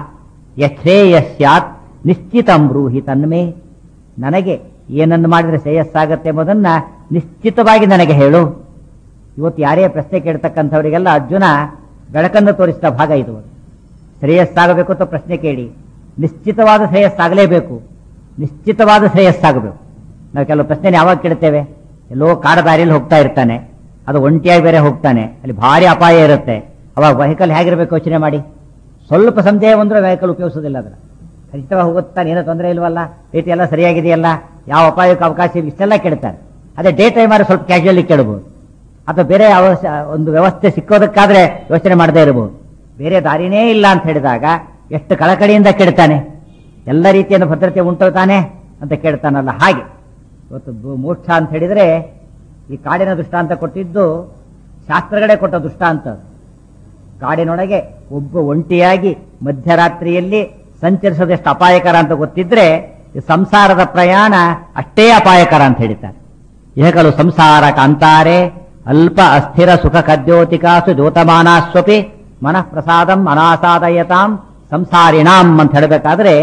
ಯಶ್ರೇಯಸ್ಯಾತ್ ನಿಶ್ಚಿತಂ ಬ್ರೂಹಿ ತನ್ಮೇ ನನಗೆ ಏನನ್ನು ಮಾಡಿದ್ರೆ ಶ್ರೇಯಸ್ಸಾಗತ್ತೆ ಎಂಬುದನ್ನ ನಿಶ್ಚಿತವಾಗಿ ನನಗೆ ಹೇಳು ಇವತ್ತು ಯಾರೇ ಪ್ರಶ್ನೆ ಕೇಳ್ತಕ್ಕಂಥವರಿಗೆಲ್ಲ ಅರ್ಜುನ ಬೆಳಕನ್ನು ತೋರಿಸಿದ ಭಾಗ ಇದು ಶ್ರೇಯಸ್ಸಾಗಬೇಕು ಅಂತ ಪ್ರಶ್ನೆ ಕೇಳಿ ನಿಶ್ಚಿತವಾದ ಶ್ರೇಯಸ್ಸಾಗಲೇಬೇಕು ನಿಶ್ಚಿತವಾದ ಶ್ರೇಯಸ್ಸಾಗಬೇಕು ನಾವು ಕೆಲವು ಪ್ರಶ್ನೆ ಯಾವಾಗ ಕೇಳ್ತೇವೆ ಎಲ್ಲೋ ಕಾಡ ದಾರಿಯಲ್ಲಿ ಹೋಗ್ತಾ ಇರ್ತಾನೆ ಅದು ಒಂಟಿಯಾಗಿ ಬೇರೆ ಹೋಗ್ತಾನೆ ಅಲ್ಲಿ ಭಾರಿ ಅಪಾಯ ಇರುತ್ತೆ ಅವಾಗ ವೆಹಿಕಲ್ ಹೇಗಿರ್ಬೇಕು ಯೋಚನೆ ಮಾಡಿ ಸ್ವಲ್ಪ ಸಂದೇಹ ಬಂದ್ರೆ ವೆಹಿಕಲ್ ಉಪಯೋಗಿಸೋದಿಲ್ಲ ಅದರ ಖಚಿತವಾಗಿ ಹೋಗುತ್ತಾನೆ ಏನೋ ತೊಂದರೆ ಇಲ್ವಲ್ಲ ರೀತಿ ಎಲ್ಲ ಸರಿಯಾಗಿದೆಯಲ್ಲ ಯಾವ ಅಪಾಯಕ್ಕೆ ಅವಕಾಶ ಇಲ್ಲ ಇಷ್ಟೆಲ್ಲ ಕೇಳ್ತಾರೆ ಅದೇ ಡೇ ಟೈಮ್ ಆದ್ರೆ ಸ್ವಲ್ಪ ಕ್ಯಾಶುಯಲಿ ಕೇಳಬಹುದು ಅಥವಾ ಬೇರೆ ಅವಶ್ಯ ಒಂದು ವ್ಯವಸ್ಥೆ ಸಿಕ್ಕೋದಕ್ಕಾದ್ರೆ ಯೋಚನೆ ಮಾಡದೇ ಇರಬಹುದು ಬೇರೆ ದಾರಿನೇ ಇಲ್ಲ ಅಂತ ಹೇಳಿದಾಗ ಎಷ್ಟು ಕಳಕಳಿಯಿಂದ ಕೇಳ್ತಾನೆ ಎಲ್ಲ ರೀತಿಯಿಂದ ಭದ್ರತೆ ಉಂಟು ತಾನೆ ಅಂತ ಕೇಳ್ತಾನಲ್ಲ ಹಾಗೆ ಇವತ್ತು ಬು- ಮೋಕ್ಷ ಅಂತ ಹೇಳಿದ್ರೆ ಈ ಕಾಡಿನ ದೃಷ್ಟಾಂತ ಕೊಟ್ಟಿದ್ದು ಶಾಸ್ತ್ರಗಳೇ ಕೊಟ್ಟ ದೃಷ್ಟಾಂತ ಅದು. ಕಾಡಿನೊಳಗೆ ಒಬ್ಬ ಒಂಟಿಯಾಗಿ ಮಧ್ಯರಾತ್ರಿಯಲ್ಲಿ ಸಂಚರಿಸೋದೆಷ್ಟು ಅಪಾಯಕರ ಅಂತ ಗೊತ್ತಿದ್ರೆ ಈ ಸಂಸಾರದ ಪ್ರಯಾಣ ಅಷ್ಟೇ ಅಪಾಯಕರ ಅಂತ ಹೇಳಿದ್ದಾರೆ ಇಹಗಳು ಸಂಸಾರ ಕಾಂತಾರೆ ಅಲ್ಪ ಅಸ್ಥಿರ ಸುಖ ಕದ್ಯೋತಿಕಾಸು ದ್ಯೋತಮಾನಾಸ್ವಪಿ ಮನಃ ಪ್ರಸಾದಂ ಅನಾಸಾದಯತಾಂ ಸಂಸಾರಿಣಾಂ ಅಂತ ಹೇಳಬೇಕಾದ್ರೆ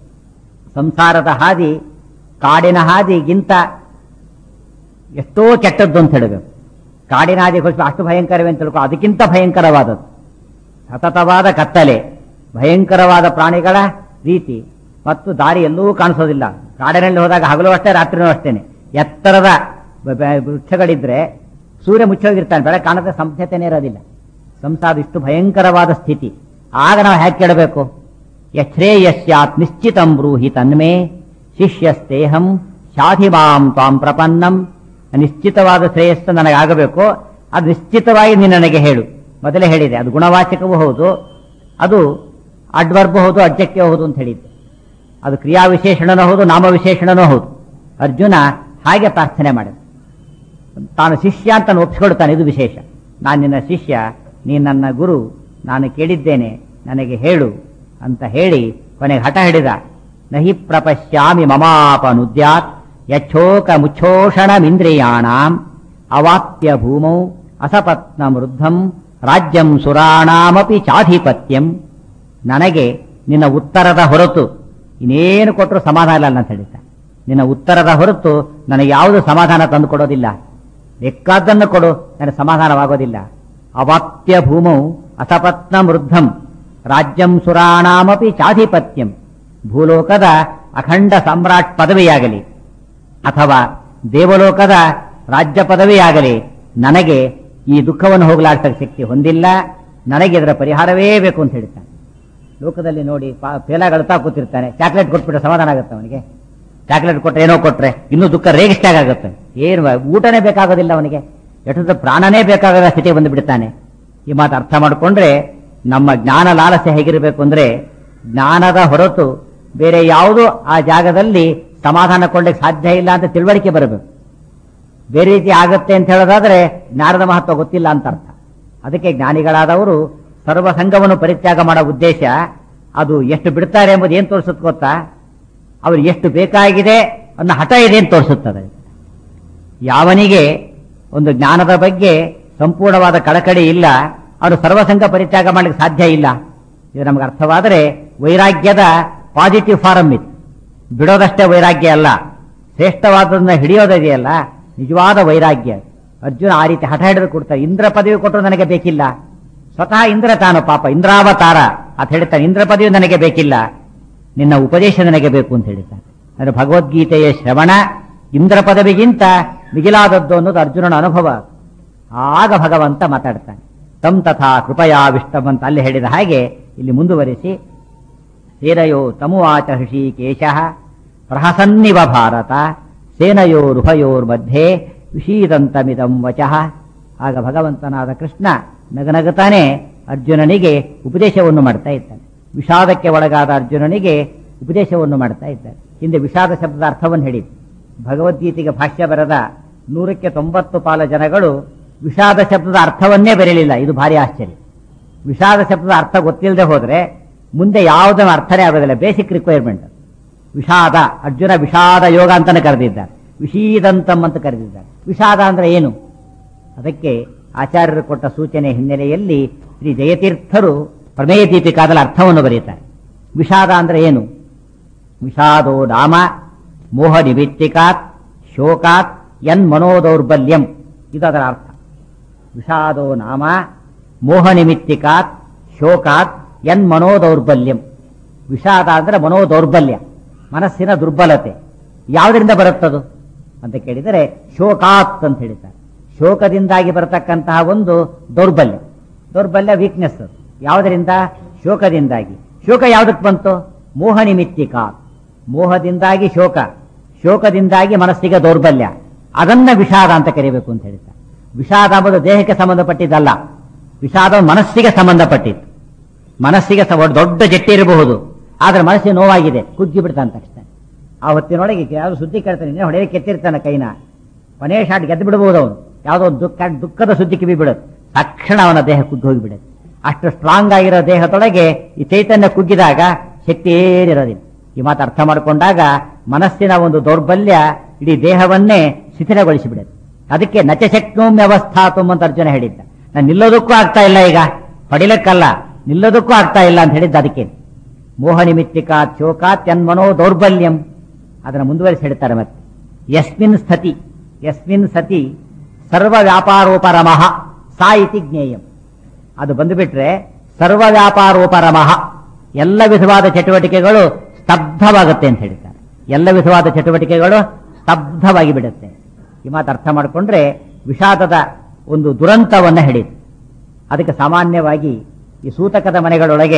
ಸಂಸಾರದ ಹಾದಿ ಕಾಡಿನ ಹಾದಿಗಿಂತ ಎಷ್ಟೋ ಕೆಟ್ಟದ್ದು ಅಂತ ಹೇಳಬೇಕು ಕಾಡಿನ ಹಾದಿ ಘೋಷ ಅಷ್ಟು ಭಯಂಕರವೇ ಅಂತ ತಿಳ್ಕೊ ಅದಕ್ಕಿಂತ ಭಯಂಕರವಾದದ್ದು ಸತತವಾದ ಕತ್ತಲೆ ಭಯಂಕರವಾದ ಪ್ರಾಣಿಗಳ ರೀತಿ ಮತ್ತು ದಾರಿ ಎಲ್ಲೂ ಕಾಣಿಸೋದಿಲ್ಲ ಕಾಡಿನಲ್ಲಿ ಹೋದಾಗ ಹಗಲು ಅಷ್ಟೇ ರಾತ್ರಿನೂ ಅಷ್ಟೇನೆ ಎತ್ತರದ ಬ- ಬ- ವೃಕ್ಷಗಳಿದ್ರೆ ಸೂರ್ಯ ಮುಚ್ಚೋಗಿರ್ತಾನೆ ಬೆಳಗ್ಗೆ ಕಾಣದ ಸಂಸ್ಥತೆನೇ ಇರೋದಿಲ್ಲ ಸಂಸಾರ ಇಷ್ಟು ಭಯಂಕರವಾದ ಸ್ಥಿತಿ ಆಗ ನಾವು ಹೇಗೆ ಕೇಳಬೇಕು ಯಶ್ರೇಯಸ್ಯಾತ್ ನಿಶ್ಚಿತಂ ಬ್ರೂಹಿ ತನ್ಮೇ ಶಿಷ್ಯಸ್ತೇಹಂ ಶಾಧಿಮಾಂ ತ್ವಾಂ ಪ್ರಪನ್ನಂ ನಿಶ್ಚಿತವಾದ ಶ್ರೇಯಸ್ಸು ನನಗಾಗಬೇಕು ಅದು ನಿಶ್ಚಿತವಾಗಿ ನೀನು ನನಗೆ ಹೇಳು ಮೊದಲೇ ಹೇಳಿದೆ ಅದು ಗುಣವಾಚಕವೂ ಹೌದು ಅದು ಅಡ್ವರ್ಬ್ ಹೌದು ಅಡ್ಜೆಕ್ಟಿವ್ ಹೌದು ಅಂತ ಹೇಳಿದ್ದೆ ಅದು ಕ್ರಿಯಾ ವಿಶೇಷಣನೂ ಹೌದು ನಾಮ ವಿಶೇಷಣನೂ ಹೌದು ಅರ್ಜುನ ಹಾಗೆ ಪ್ರಾರ್ಥನೆ ಮಾಡಿದ ತಾನು ಶಿಷ್ಯ ಅಂತ ಒಪ್ಪಿಸ್ಕೊಳ್ತಾನೆ ಇದು ವಿಶೇಷ ನಾನು ನಿನ್ನ ಶಿಷ್ಯ ನೀನು ನನ್ನ ಗುರು ನಾನು ಕೇಳಿದ್ದೇನೆ ನನಗೆ ಹೇಳು ಅಂತ ಹೇಳಿ ಕೊನೆಗೆ ಹಠ ಹಿಡಿದ ನಹಿ ಪ್ರಪಶ್ಯಾಮಿ ಮಮಾಪನುದ್ಯಾತ್ ಯಚ್ಛೋಕ ಮುಚ್ಛೋಷಣಮಿಂದ್ರಿಯಾಣಾಂ ಅವಾಪ್ಯ ಭೂಮೌ ಅಸಪತ್ನ ವೃದ್ಧಂ ರಾಜ್ಯಂ ಸುರಾಣಾಮಪಿ ಚಾಧಿಪತ್ಯಂ ನನಗೆ ನಿನ್ನ ಉತ್ತರದ ಹೊರತು ಇನ್ನೇನು ಕೊಟ್ಟರು ಸಮಾಧಾನ ಇಲ್ಲ ಅಂತ ಹೇಳಿದ್ದ ನಿನ್ನ ಉತ್ತರದ ಹೊರತು ನನಗೆ ಯಾವುದು ಸಮಾಧಾನ ತಂದು ಕೊಡೋದಿಲ್ಲ ಬೇಕಾದ್ದನ್ನು ಕೊಡು ನನಗೆ ಸಮಾಧಾನವಾಗೋದಿಲ್ಲ ಅವಾಪ್ಯ ಭೂಮೌ ಅಸಪತ್ನ ವೃದ್ಧಂ ರಾಜ್ಯಂ ಸುರಾಣಾಮಪಿ ಚಾಧಿಪತ್ಯಂ ಭೂಲೋಕದ ಅಖಂಡ ಸಾಮ್ರಾಟ್ ಪದವಿಯಾಗಲಿ ಅಥವಾ ದೇವಲೋಕದ ರಾಜ್ಯ ಪದವಿಯಾಗಲಿ ನನಗೆ ಈ ದುಃಖವನ್ನು ಹೋಗಲಾಡ್ತಕ್ಕ ಶಕ್ತಿ ಹೊಂದಿಲ್ಲ ನನಗೆ ಇದರ ಪರಿಹಾರವೇ ಬೇಕು ಅಂತ ಹೇಳ್ತಾನೆ ಲೋಕದಲ್ಲಿ ನೋಡಿ ಫೇಲಾಗಳ್ತಾ ಕೂತಿರ್ತಾನೆ ಚಾಕ್ಲೇಟ್ ಕೊಟ್ಬಿಟ್ರೆ ಸಮಾಧಾನ ಆಗುತ್ತೆ ಅವನಿಗೆ ಚಾಕ್ಲೇಟ್ ಕೊಟ್ರೆ ಏನೋ ಕೊಟ್ರೆ ಇನ್ನೂ ದುಃಖ ರೇಗಿಷ್ಟಾಗ ಆಗುತ್ತೆ ಏನು ಊಟನೇ ಬೇಕಾಗೋದಿಲ್ಲ ಅವನಿಗೆ ಎಷ್ಟೊಂದು ಪ್ರಾಣನೇ ಬೇಕಾಗದ ಸ್ಥಿತಿ ಬಂದುಬಿಡ್ತಾನೆ ಈ ಮಾತು ಅರ್ಥ ಮಾಡಿಕೊಂಡ್ರೆ ನಮ್ಮ ಜ್ಞಾನ ಲಾಲಸೆ ಹೇಗಿರಬೇಕು ಅಂದ್ರೆ ಜ್ಞಾನದ ಹೊರತು ಬೇರೆ ಯಾವುದು ಆ ಜಾಗದಲ್ಲಿ ಸಮಾಧಾನ ಕೊಳ್ಳಕ್ಕೆ ಸಾಧ್ಯ ಇಲ್ಲ ಅಂತ ತಿಳುವಳಿಕೆ ಬರಬೇಕು ಬೇರೆ ರೀತಿ ಆಗತ್ತೆ ಅಂತ ಹೇಳೋದಾದ್ರೆ ಜ್ಞಾನದ ಮಹತ್ವ ಗೊತ್ತಿಲ್ಲ ಅಂತ ಅರ್ಥ ಅದಕ್ಕೆ ಜ್ಞಾನಿಗಳಾದವರು ಸರ್ವ ಸಂಘವನ್ನು ಪರಿತ್ಯಾಗ ಮಾಡೋ ಉದ್ದೇಶ ಅದು ಎಷ್ಟು ಬಿಡ್ತಾರೆ ಎಂಬುದು ಏನ್ ತೋರಿಸುತ್ತೆ ಗೊತ್ತಾ ಅವ್ರು ಎಷ್ಟು ಬೇಕಾಗಿದೆ ಅನ್ನೋ ಹಠ ಇದೆ ಅಂತ ತೋರಿಸುತ್ತದೆ ಯಾವನಿಗೆ ಒಂದು ಜ್ಞಾನದ ಬಗ್ಗೆ ಸಂಪೂರ್ಣವಾದ ಕಳಕಳಿ ಇಲ್ಲ ಅವನು ಸರ್ವಸಂಘ ಪರಿತ್ಯಾಗ ಮಾಡಲಿಕ್ಕೆ ಸಾಧ್ಯ ಇಲ್ಲ ಇದು ನಮಗೆ ಅರ್ಥವಾದರೆ ವೈರಾಗ್ಯದ ಪಾಸಿಟಿವ್ ಫಾರಮ್ ಇತ್ತು ಬಿಡೋದಷ್ಟೇ ವೈರಾಗ್ಯ ಅಲ್ಲ ಶ್ರೇಷ್ಠವಾದದನ್ನ ಹಿಡಿಯೋದಿದೆಯಲ್ಲ ನಿಜವಾದ ವೈರಾಗ್ಯ ಅರ್ಜುನ ಆ ರೀತಿ ಹಠ ಹಿಡಿದು ಕೊಡ್ತಾರೆ ಇಂದ್ರ ಪದವಿ ಕೊಟ್ಟರು ನನಗೆ ಬೇಕಿಲ್ಲ ಸ್ವತಃ ಇಂದ್ರ ತಾನು ಪಾಪ ಇಂದ್ರಾವತಾರ ಅಂತ ಹೇಳ್ತಾನೆ ಇಂದ್ರ ಪದವಿ ನನಗೆ ಬೇಕಿಲ್ಲ ನಿನ್ನ ಉಪದೇಶ ನನಗೆ ಬೇಕು ಅಂತ ಹೇಳ್ತಾನೆ ಅಂದ್ರೆ ಭಗವದ್ಗೀತೆಯ ಶ್ರವಣ ಇಂದ್ರ ಪದವಿಗಿಂತ ಮಿಗಿಲಾದದ್ದು ಅನ್ನೋದು ಅರ್ಜುನನ ಅನುಭವ ಆಗ ಭಗವಂತ ಮಾತಾಡ್ತಾನೆ ತಂ ತಥಾ ಕೃಪಯಾ ವಿಷ್ಟಂ ಅಂತ ಅಲ್ಲಿ ಹೇಳಿದ ಹಾಗೆ ಇಲ್ಲಿ ಮುಂದುವರಿಸಿ ಸೇನಯೋ ತಮುವಾಚ ಹೃಷಿಕೇಶ ಪ್ರಹಸನ್ನಿವ ಭಾರತ ಸೇನಯೋರುಭಯೋರ್ಮಧ್ಯೆ ವಿಷೀದಂತಮಿದಂ ವಚಃ ಆಗ ಭಗವಂತನಾದ ಕೃಷ್ಣ ನಗನಗುತ್ತಾನೆ ಅರ್ಜುನನಿಗೆ ಉಪದೇಶವನ್ನು ಮಾಡ್ತಾ ಇದ್ದಾನೆ ವಿಷಾದಕ್ಕೆ ಒಳಗಾದ ಅರ್ಜುನನಿಗೆ ಉಪದೇಶವನ್ನು ಮಾಡ್ತಾ ಇದ್ದಾನೆ ಹಿಂದೆ ವಿಷಾದ ಶಬ್ದದ ಅರ್ಥವನ್ನು ಹೇಳಿ ಭಗವದ್ಗೀತೆಗೆ ಭಾಷ್ಯ ಬರೆದ ನೂರಕ್ಕೆ ತೊಂಬತ್ತು ಪಾಲ ಜನಗಳು ವಿಷಾದ ಶಬ್ದದ ಅರ್ಥವನ್ನೇ ಬರೆಯಲಿಲ್ಲ ಇದು ಭಾರಿ ಆಶ್ಚರ್ಯ ವಿಷಾದ ಶಬ್ದದ ಅರ್ಥ ಗೊತ್ತಿಲ್ಲದೆ ಹೋದ್ರೆ ಮುಂದೆ ಯಾವುದನ್ನು ಅರ್ಥನೇ ಆಗೋದಿಲ್ಲ ಬೇಸಿಕ್ ರಿಕ್ವೈರ್ಮೆಂಟ್ ವಿಷಾದ ಅರ್ಜುನ ವಿಷಾದ ಯೋಗ ಅಂತಾನೆ ಕರೆದಿದ್ದಾರೆ ವಿಷೀದಂತಂ ಅಂತ ಕರೆದಿದ್ದಾರೆ ವಿಷಾದ ಅಂದ್ರೆ ಏನು ಅದಕ್ಕೆ ಆಚಾರ್ಯರು ಕೊಟ್ಟ ಸೂಚನೆ ಹಿನ್ನೆಲೆಯಲ್ಲಿ ಶ್ರೀ ಜಯತೀರ್ಥರು ಪ್ರಮೇಯ ದೀಪಿಕಾದಲ್ಲಿ ಅರ್ಥವನ್ನು ಬರೆಯುತ್ತಾರೆ ವಿಷಾದ ಅಂದ್ರೆ ಏನು ವಿಷಾದೋ ನಾಮ ಮೋಹ ನಿಮಿತ್ತಿಕಾತ್ ಶೋಕಾತ್ ಯನ್ ಮನೋದೌರ್ಬಲ್ಯಂ ಇದು ಅದರ ಅರ್ಥ ವಿಷಾದೋ ನಾಮ ಮೋಹ ನಿಮಿತ್ತಿಕಾತ್ ಶೋಕಾತ್ ಯನ್ ಮನೋದೌರ್ಬಲ್ಯಂ ವಿಷಾದ ಅಂದ್ರೆ ಮನೋದೌರ್ಬಲ್ಯ ಮನಸ್ಸಿನ ದುರ್ಬಲತೆ ಯಾವುದರಿಂದ ಬರುತ್ತದು ಅಂತ ಕೇಳಿದರೆ ಶೋಕಾತ್ ಅಂತ ಹೇಳ್ತಾರೆ ಶೋಕದಿಂದಾಗಿ ಬರತಕ್ಕಂತಹ ಒಂದು ದೌರ್ಬಲ್ಯ ದೌರ್ಬಲ್ಯ ವೀಕ್ನೆಸ್ ಯಾವುದರಿಂದ ಶೋಕದಿಂದಾಗಿ ಶೋಕ ಯಾವುದಕ್ಕೆ ಬಂತು ಮೋಹ ನಿಮಿತ್ತಿಕ ಮೋಹದಿಂದಾಗಿ ಶೋಕ ಶೋಕದಿಂದಾಗಿ ಮನಸ್ಸಿಗೆ ದೌರ್ಬಲ್ಯ ಅದನ್ನ ವಿಷಾದ ಅಂತ ಕರಿಬೇಕು ಅಂತ ಹೇಳ್ತಾರೆ ವಿಷಾದ ಎಂಬುದು ದೇಹಕ್ಕೆ ಸಂಬಂಧಪಟ್ಟಿದ್ದಲ್ಲ ವಿಷಾದ ಮನಸ್ಸಿಗೆ ಸಂಬಂಧಪಟ್ಟಿದ್ದು ಮನಸ್ಸಿಗೆ ಸ- ದೊಡ್ಡ ಜಟ್ಟಿ ಇರಬಹುದು ಆದ್ರೆ ಮನಸ್ಸಿಗೆ ನೋವಾಗಿದೆ ಕುಗ್ಗಿ ಬಿಡ್ತಾನೆ ತಕ್ಷಣ ಆ ಹೊತ್ತಿನೊಳಗೆ ಯಾವ್ದು ಸುದ್ದಿ ಕೇಳ್ತಾನೆ ಇನ್ನೇ ಹೊಡೆಯ ಕೆತ್ತಿರ್ತಾನೆ ಕೈನ ಕೊನೆಯ ಶಾಟ್ ಗೆದ್ದು ಬಿಡಬಹುದು ಅವನು ಯಾವುದೋ ಒಂದು ದುಃಖ ದುಃಖದ ಸುದ್ದಿ ಕಿವಿ ಬಿಡುತ್ತೆ ತಕ್ಷಣ ಅವನ ದೇಹ ಕುಗ್ಗಿ ಹೋಗಿಬಿಡುತ್ತೆ ಅಷ್ಟು ಸ್ಟ್ರಾಂಗ್ ಆಗಿರೋ ದೇಹದೊಳಗೆ ಈ ಚೈತನ್ಯ ಕುಗ್ಗಿದಾಗ ಶಕ್ತಿ ಏನಿರೋದಿಲ್ಲ ಈ ಮಾತು ಅರ್ಥ ಮಾಡಿಕೊಂಡಾಗ ಮನಸ್ಸಿನ ಒಂದು ದೌರ್ಬಲ್ಯ ಇಡೀ ದೇಹವನ್ನೇ ಶಿಥಿಲಗೊಳಿಸಿಬಿಡುತ್ತೆ ಅದಕ್ಕೆ ನಚಶಕ್ನೋಮ್ ವ್ಯವಸ್ಥಾತುಮ್ ಅಂತ ಅರ್ಜುನ ಹೇಳಿದ್ದ ನಾನು ನಿಲ್ಲೋದಕ್ಕೂ ಆಗ್ತಾ ಇಲ್ಲ ಈಗ ಹೊಡಿಲಕ್ಕಲ್ಲ ನಿಲ್ಲೋದಕ್ಕೂ ಆಗ್ತಾ ಇಲ್ಲ ಅಂತ ಹೇಳಿದ್ದ ಅದಕ್ಕೆ ಮೋಹ ನಿಮಿತ್ತಿಕಾತ್ ಶೋಕಾತ್ ಯನ್ಮನೋ ದೌರ್ಬಲ್ಯಂ ಅದನ್ನು ಮುಂದುವರಿಸಿ ಹೇಳ್ತಾರೆ ಮತ್ತೆ ಯಸ್ಮಿನ್ ಸ್ಥತಿ ಯಸ್ಮಿನ್ ಸತಿ ಸರ್ವ ವ್ಯಾಪಾರೋಪರಮಃ ಸಾ ಇತಿ ಜ್ಞೇಯಂ ಅದು ಬಂದುಬಿಟ್ರೆ ಸರ್ವ ವ್ಯಾಪಾರೋಪರಮಃ ಎಲ್ಲ ವಿಧವಾದ ಚಟುವಟಿಕೆಗಳು ಸ್ತಬ್ಧವಾಗುತ್ತೆ ಅಂತ ಹೇಳ್ತಾರೆ ಎಲ್ಲ ವಿಧವಾದ ಚಟುವಟಿಕೆಗಳು ಸ್ತಬ್ಧವಾಗಿ ಬಿಡುತ್ತೆ ಈ ಮಾತು ಅರ್ಥ ಮಾಡಿಕೊಂಡ್ರೆ ವಿಷಾದದ ಒಂದು ದುರಂತವನ್ನ ಹೇಳಿತು ಅದಕ್ಕೆ ಸಾಮಾನ್ಯವಾಗಿ ಈ ಸೂತಕದ ಮನೆಗಳೊಳಗೆ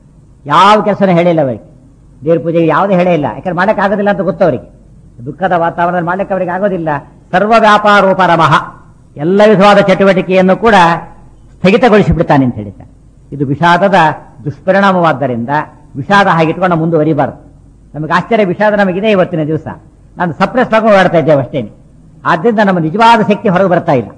ಯಾವ ಕೆಲಸನೂ ಹೇಳಿಲ್ಲ ಅವರಿಗೆ ದೇವ್ರ ಪೂಜೆಗೆ ಯಾವುದೇ ಹೇಳೇ ಇಲ್ಲ ಯಾಕಂದ್ರೆ ಮಾಡಕ್ ಆಗೋದಿಲ್ಲ ಅಂತ ಗೊತ್ತವರಿಗೆ ದುಃಖದ ವಾತಾವರಣ ಮಾಡಕ್ಕೆ ಅವರಿಗೆ ಆಗೋದಿಲ್ಲ ಸರ್ವ ವ್ಯಾಪಾರೋಪರಮಃ ಎಲ್ಲ ವಿಧವಾದ ಚಟುವಟಿಕೆಯನ್ನು ಕೂಡ ಸ್ಥಗಿತಗೊಳಿಸಿಬಿಡ್ತಾನೆ ಅಂತ ಹೇಳಿದ್ದಾರೆ ಇದು ವಿಷಾದದ ದುಷ್ಪರಿಣಾಮವಾದ್ದರಿಂದ ವಿಷಾದ ಹಾಗಿಟ್ಕೊಂಡು ನಾವು ಮುಂದುವರಿಬಾರದು ನಮಗೆ ಆಶ್ಚರ್ಯ ವಿಷಾದ ನಮಗಿದೆ ಇವತ್ತಿನ ದಿವಸ ನಾನು ಸಪ್ರೆಸ್ ಆಗಿ ಓಡಾಡ್ತಾ ಇದ್ದೇವೆ ಅಷ್ಟೇನೆ ಆದ್ರಿಂದ ನಮ್ಮ ನಿಜವಾದ ಶಕ್ತಿ ಹೊರಗೆ ಬರ್ತಾ ಇಲ್ಲ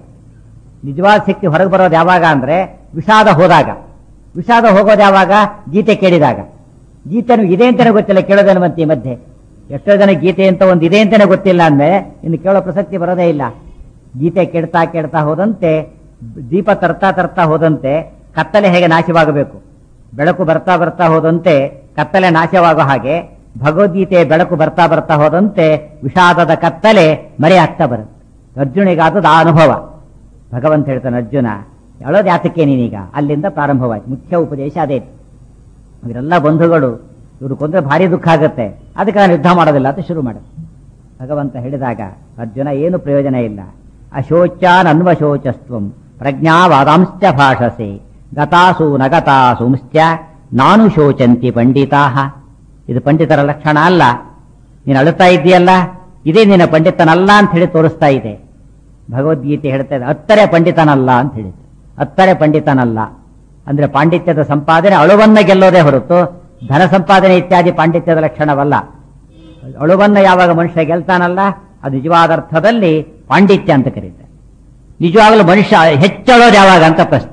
ನಿಜವಾದ ಶಕ್ತಿ ಹೊರಗೆ ಬರೋದು ಯಾವಾಗ ಅಂದ್ರೆ ವಿಷಾದ ಹೋದಾಗ ವಿಷಾದ ಹೋಗೋದು ಯಾವಾಗ ಗೀತೆ ಕೇಳಿದಾಗ ಗೀತೆನು ಇದೆ ಅಂತಾನೆ ಗೊತ್ತಿಲ್ಲ ಕೇಳೋದೇನು ಮತ್ತೆ ಈ ಮಧ್ಯೆ ಎಷ್ಟೋ ಜನ ಗೀತೆ ಅಂತ ಒಂದು ಇದೆ ಅಂತಾನೆ ಗೊತ್ತಿಲ್ಲ ಅಂದ್ರೆ ಇನ್ನು ಕೇಳೋ ಪ್ರಸಕ್ತಿ ಬರೋದೇ ಇಲ್ಲ ಗೀತೆ ಕೇಳ್ತಾ ಕೇಳ್ತಾ ಹೋದಂತೆ ದೀಪ ತರ್ತಾ ತರ್ತಾ ಹೋದಂತೆ ಕತ್ತಲೆ ಹೇಗೆ ನಾಶವಾಗಬೇಕು ಬೆಳಕು ಬರ್ತಾ ಬರ್ತಾ ಹೋದಂತೆ ಕತ್ತಲೆ ನಾಶವಾಗೋ ಹಾಗೆ ಭಗವದ್ಗೀತೆಯ ಬೆಳಕು ಬರ್ತಾ ಬರ್ತಾ ಹೋದಂತೆ ವಿಷಾದದ ಕತ್ತಲೆ ಮರೆಯಾಗ್ತಾ ಬರುತ್ತೆ ಅರ್ಜುನಿಗಾದದ ಆ ಅನುಭವ ಭಗವಂತ ಹೇಳ್ತಾನೆ ಅರ್ಜುನ ಹೇಳೋದು ಯಾತಕ್ಕೆ ನೀನೀಗ ಅಲ್ಲಿಂದ ಪ್ರಾರಂಭವಾಯ್ತು ಮುಖ್ಯ ಉಪದೇಶ ಅದೇ ಇವರೆಲ್ಲ ಬಂಧುಗಳು ಇವರು ಕೊಂದ್ರೆ ಭಾರಿ ದುಃಖ ಆಗುತ್ತೆ ಅದಕ್ಕೆ ನಾನು ಯುದ್ಧ ಮಾಡೋದಿಲ್ಲ ಅಂತ ಶುರು ಮಾಡ ಭಗವಂತ ಹೇಳಿದಾಗ ಅರ್ಜುನ ಏನು ಪ್ರಯೋಜನ ಇಲ್ಲ ಅಶೋಚಾನ್ ಅನ್ವಶೋಚಸ್ತ್ವಂ ಪ್ರಜ್ಞಾವಾದಾಂಶ್ಚ ಭಾಷಸೆ ಗತಾಸು ನಗತಾಸುಂಶ್ಚ ನಾನು ಶೋಚಂತಿ ಪಂಡಿತಾಹ ಇದು ಪಂಡಿತರ ಲಕ್ಷಣ ಅಲ್ಲ ನೀನು ಅಳುತ್ತಾ ಇದ್ದೀಯಲ್ಲ ಇದೇ ನಿನ್ನ ಪಂಡಿತನಲ್ಲ ಅಂತ ಹೇಳಿ ತೋರಿಸ್ತಾ ಇದೆ ಭಗವದ್ಗೀತೆ ಹೇಳ್ತಾ ಇದೆ ಹತ್ತರೆ ಪಂಡಿತನಲ್ಲ ಅಂತ ಹೇಳಿದೆ ಹತ್ತರೆ ಪಂಡಿತನಲ್ಲ ಅಂದ್ರೆ ಪಾಂಡಿತ್ಯದ ಸಂಪಾದನೆ ಅಳುವನ್ನ ಗೆಲ್ಲೋದೇ ಹೊರತು ಧನ ಸಂಪಾದನೆ ಇತ್ಯಾದಿ ಪಾಂಡಿತ್ಯದ ಲಕ್ಷಣವಲ್ಲ ಅಳುವನ್ನ ಯಾವಾಗ ಮನುಷ್ಯ ಗೆಲ್ತಾನಲ್ಲ ಅದು ನಿಜವಾದ ಅರ್ಥದಲ್ಲಿ ಪಾಂಡಿತ್ಯ ಅಂತ ಕರೀತಾರೆ ನಿಜವಾಗಲೂ ಮನುಷ್ಯ ಹೆಚ್ಚಳೋದು ಯಾವಾಗ ಅಂತ ಪ್ರಶ್ನೆ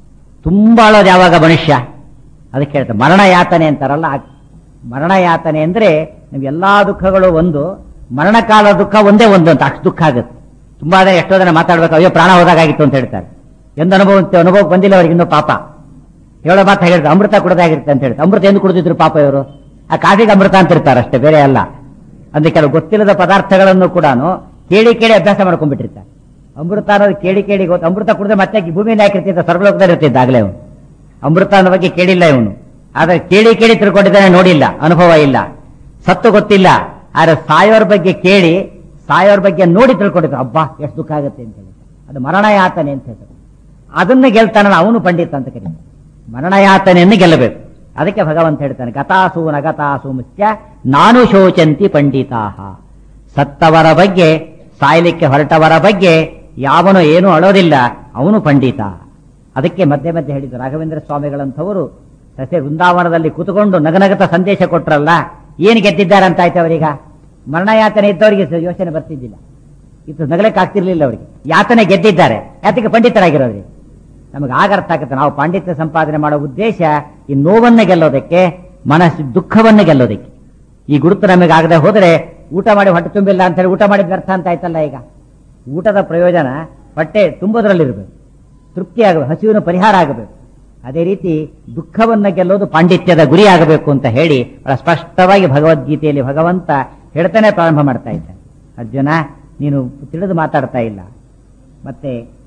ತುಂಬಾ ಅಳೋದು ಯಾವಾಗ ಮನುಷ್ಯ ಅದಕ್ಕೆ ಹೇಳ್ತಾರೆ ಮರಣ ಯಾತನೆ ಅಂತಾರಲ್ಲ ಆ ಮರಣ ಯಾತನೆ ಅಂದ್ರೆ ನೀವು ಎಲ್ಲಾ ದುಃಖಗಳು ಒಂದು ಮರಣಕಾಲ ದುಃಖ ಒಂದೇ ಒಂದು ಅಂತ ಅಷ್ಟು ದುಃಖ ಆಗುತ್ತೆ ತುಂಬಾ ಜನ ಎಷ್ಟೋ ಜನ ಮಾತಾಡ್ಬೇಕು ಅಯ್ಯೋ ಪ್ರಾಣ ಹೋದಾಗಿತ್ತು ಅಂತ ಹೇಳ್ತಾರೆ ಎಂದು ಅನುಭವ ಅನುಭವಕ್ಕೆ ಬಂದಿಲ್ಲ ಅವ್ರಿಗೆ ಇನ್ನೂ ಪಾಪ ಹೇಳೋ ಮಾತು ಹೇಳಿದ್ರೆ ಅಮೃತ ಕುಡದಾಗಿರುತ್ತೆ ಅಂತ ಹೇಳ್ತಾರೆ ಅಮೃತ ಎಂದು ಕುಡಿದಿದ್ರು ಪಾಪ ಇವರು ಆ ಕಾಫಿಗೆ ಅಮೃತ ಅಂತ ಇರ್ತಾರೆ ಅಷ್ಟೇ ಬೇರೆ ಅಲ್ಲ ಅಂದ್ರೆ ಕೆಲವು ಗೊತ್ತಿಲ್ಲದ ಪದಾರ್ಥಗಳನ್ನು ಕೂಡ ಕೇಳಿ ಕೇಳಿ ಅಭ್ಯಾಸ ಮಾಡ್ಕೊಂಡ್ಬಿಟ್ಟಿರ್ತಾರೆ ಅಮೃತ ಅನ್ನೋದು ಕೇಳಿ ಕೇಳಿ ಗೊತ್ತು ಅಮೃತ ಕುಡಿದ್ರೆ ಮತ್ತೆ ಭೂಮಿಯಲ್ಲಿ ಹಾಕಿರ್ತಿದ್ದ ಸರ್ವಲೋಕದಲ್ಲಿ ಇರ್ತಿದ್ದ ಆಗ್ಲೇ ಅವನು ಅಮೃತ ಅನ್ನೋ ಬಗ್ಗೆ ಕೇಳಿಲ್ಲ ಇವನು ಆದ್ರೆ ಕೇಳಿ ಕೇಳಿ ತಿಳ್ಕೊಂಡಿದ್ದಾನೆ ನೋಡಿಲ್ಲ ಅನುಭವ ಇಲ್ಲ ಸತ್ತು ಗೊತ್ತಿಲ್ಲ ಆದ್ರೆ ಸಾಯೋರ್ ಬಗ್ಗೆ ಕೇಳಿ ಸಾಯೋರ್ ಬಗ್ಗೆ ನೋಡಿ ತಿಳ್ಕೊಂಡಿದ್ದ ಅಬ್ಬಾ ಎಷ್ಟು ದುಃಖ ಆಗುತ್ತೆ ಅಂತ ಹೇಳಿ ಅದು ಮರಣ ಯಾತನೆ ಅಂತ ಹೇಳ್ತಾರೆ ಅದನ್ನ ಗೆಲ್ತಾನಲ್ಲ ಅವನು ಪಂಡಿತ ಅಂತ ಕರೀತಾರೆ ಮರಣ ಯಾತನೆಯನ್ನು ಗೆಲ್ಲಬೇಕು ಅದಕ್ಕೆ ಭಗವಂತ ಹೇಳ್ತಾನೆ ಗತಾಸು ನಗತಾಸು ಮುಖ್ಯ ನಾನು ಶೋಚಂತಿ ಪಂಡಿತಾಹ ಸತ್ತವರ ಬಗ್ಗೆ ಸಾಯ್ಲಿಕ್ಕೆ ಹೊರಟವರ ಬಗ್ಗೆ ಯಾವನು ಏನೂ ಅಳೋದಿಲ್ಲ ಅವನು ಪಂಡಿತ ಅದಕ್ಕೆ ಮಧ್ಯೆ ಮಧ್ಯೆ ಹೇಳಿದ್ರು ರಾಘವೇಂದ್ರ ಸ್ವಾಮಿಗಳಂಥವರು ಸಸ್ಯ ವೃಂದಾವನದಲ್ಲಿ ಕೂತ್ಕೊಂಡು ನಗನಗತ ಸಂದೇಶ ಕೊಟ್ರಲ್ಲ ಏನು ಗೆದ್ದಿದ್ದಾರೆ ಅಂತ ಆಯ್ತು ಅವರೀಗ ಮರಣಯಾತನೆ ಇದ್ದವರಿಗೆ ಸ- ಯೋಚನೆ ಬರ್ತಿದ್ದಿಲ್ಲ ಇದು ನಗಲಕ್ಕೆ ಆಗ್ತಿರ್ಲಿಲ್ಲ ಅವರಿಗೆ ಯಾತನೆ ಗೆದ್ದಿದ್ದಾರೆ ಯಾತಕ್ಕೆ ಪಂಡಿತರಾಗಿರೋದ್ರಿ ನಮಗೆ ಆಗ ಅರ್ಥ ಆಗುತ್ತೆ ನಾವು ಪಾಂಡಿತ್ಯ ಸಂಪಾದನೆ ಮಾಡೋ ಉದ್ದೇಶ ಈ ನೋವನ್ನ ಗೆಲ್ಲೋದಕ್ಕೆ ಮನಸ್ಸು ದುಃಖವನ್ನು ಗೆಲ್ಲೋದಕ್ಕೆ ಈ ಗುರುತು ನಮಗೆ ಆಗದೆ ಹೋದರೆ ಊಟ ಮಾಡಿ ಹೊಟ್ಟೆ ತುಂಬಿಲ್ಲ ಅಂತ ಹೇಳಿ ಊಟ ಮಾಡಿದ ವ್ಯರ್ಥ ಅಂತ ಆಯ್ತಲ್ಲ ಈಗ ಊಟದ ಪ್ರಯೋಜನ ಹೊಟ್ಟೆ ತುಂಬೋದ್ರಲ್ಲಿರಬೇಕು ತೃಪ್ತಿ ಆಗಬೇಕು ಹಸಿವಿನ ಪರಿಹಾರ ಆಗಬೇಕು ಅದೇ ರೀತಿ ದುಃಖವನ್ನ ಗೆಲ್ಲೋದು ಪಾಂಡಿತ್ಯದ ಗುರಿ ಆಗಬೇಕು ಅಂತ ಹೇಳಿ ಬಹಳ ಸ್ಪಷ್ಟವಾಗಿ ಭಗವದ್ಗೀತೆಯಲ್ಲಿ ಭಗವಂತ ಹೇಳ್ತಾನೆ ಪ್ರಾರಂಭ ಮಾಡ್ತಾ ಇದ್ದಾನೆ ಅರ್ಜುನ ನೀನು ತಿಳಿದು ಮಾತಾಡ್ತಾ ಇಲ್ಲ ಮತ್ತೆ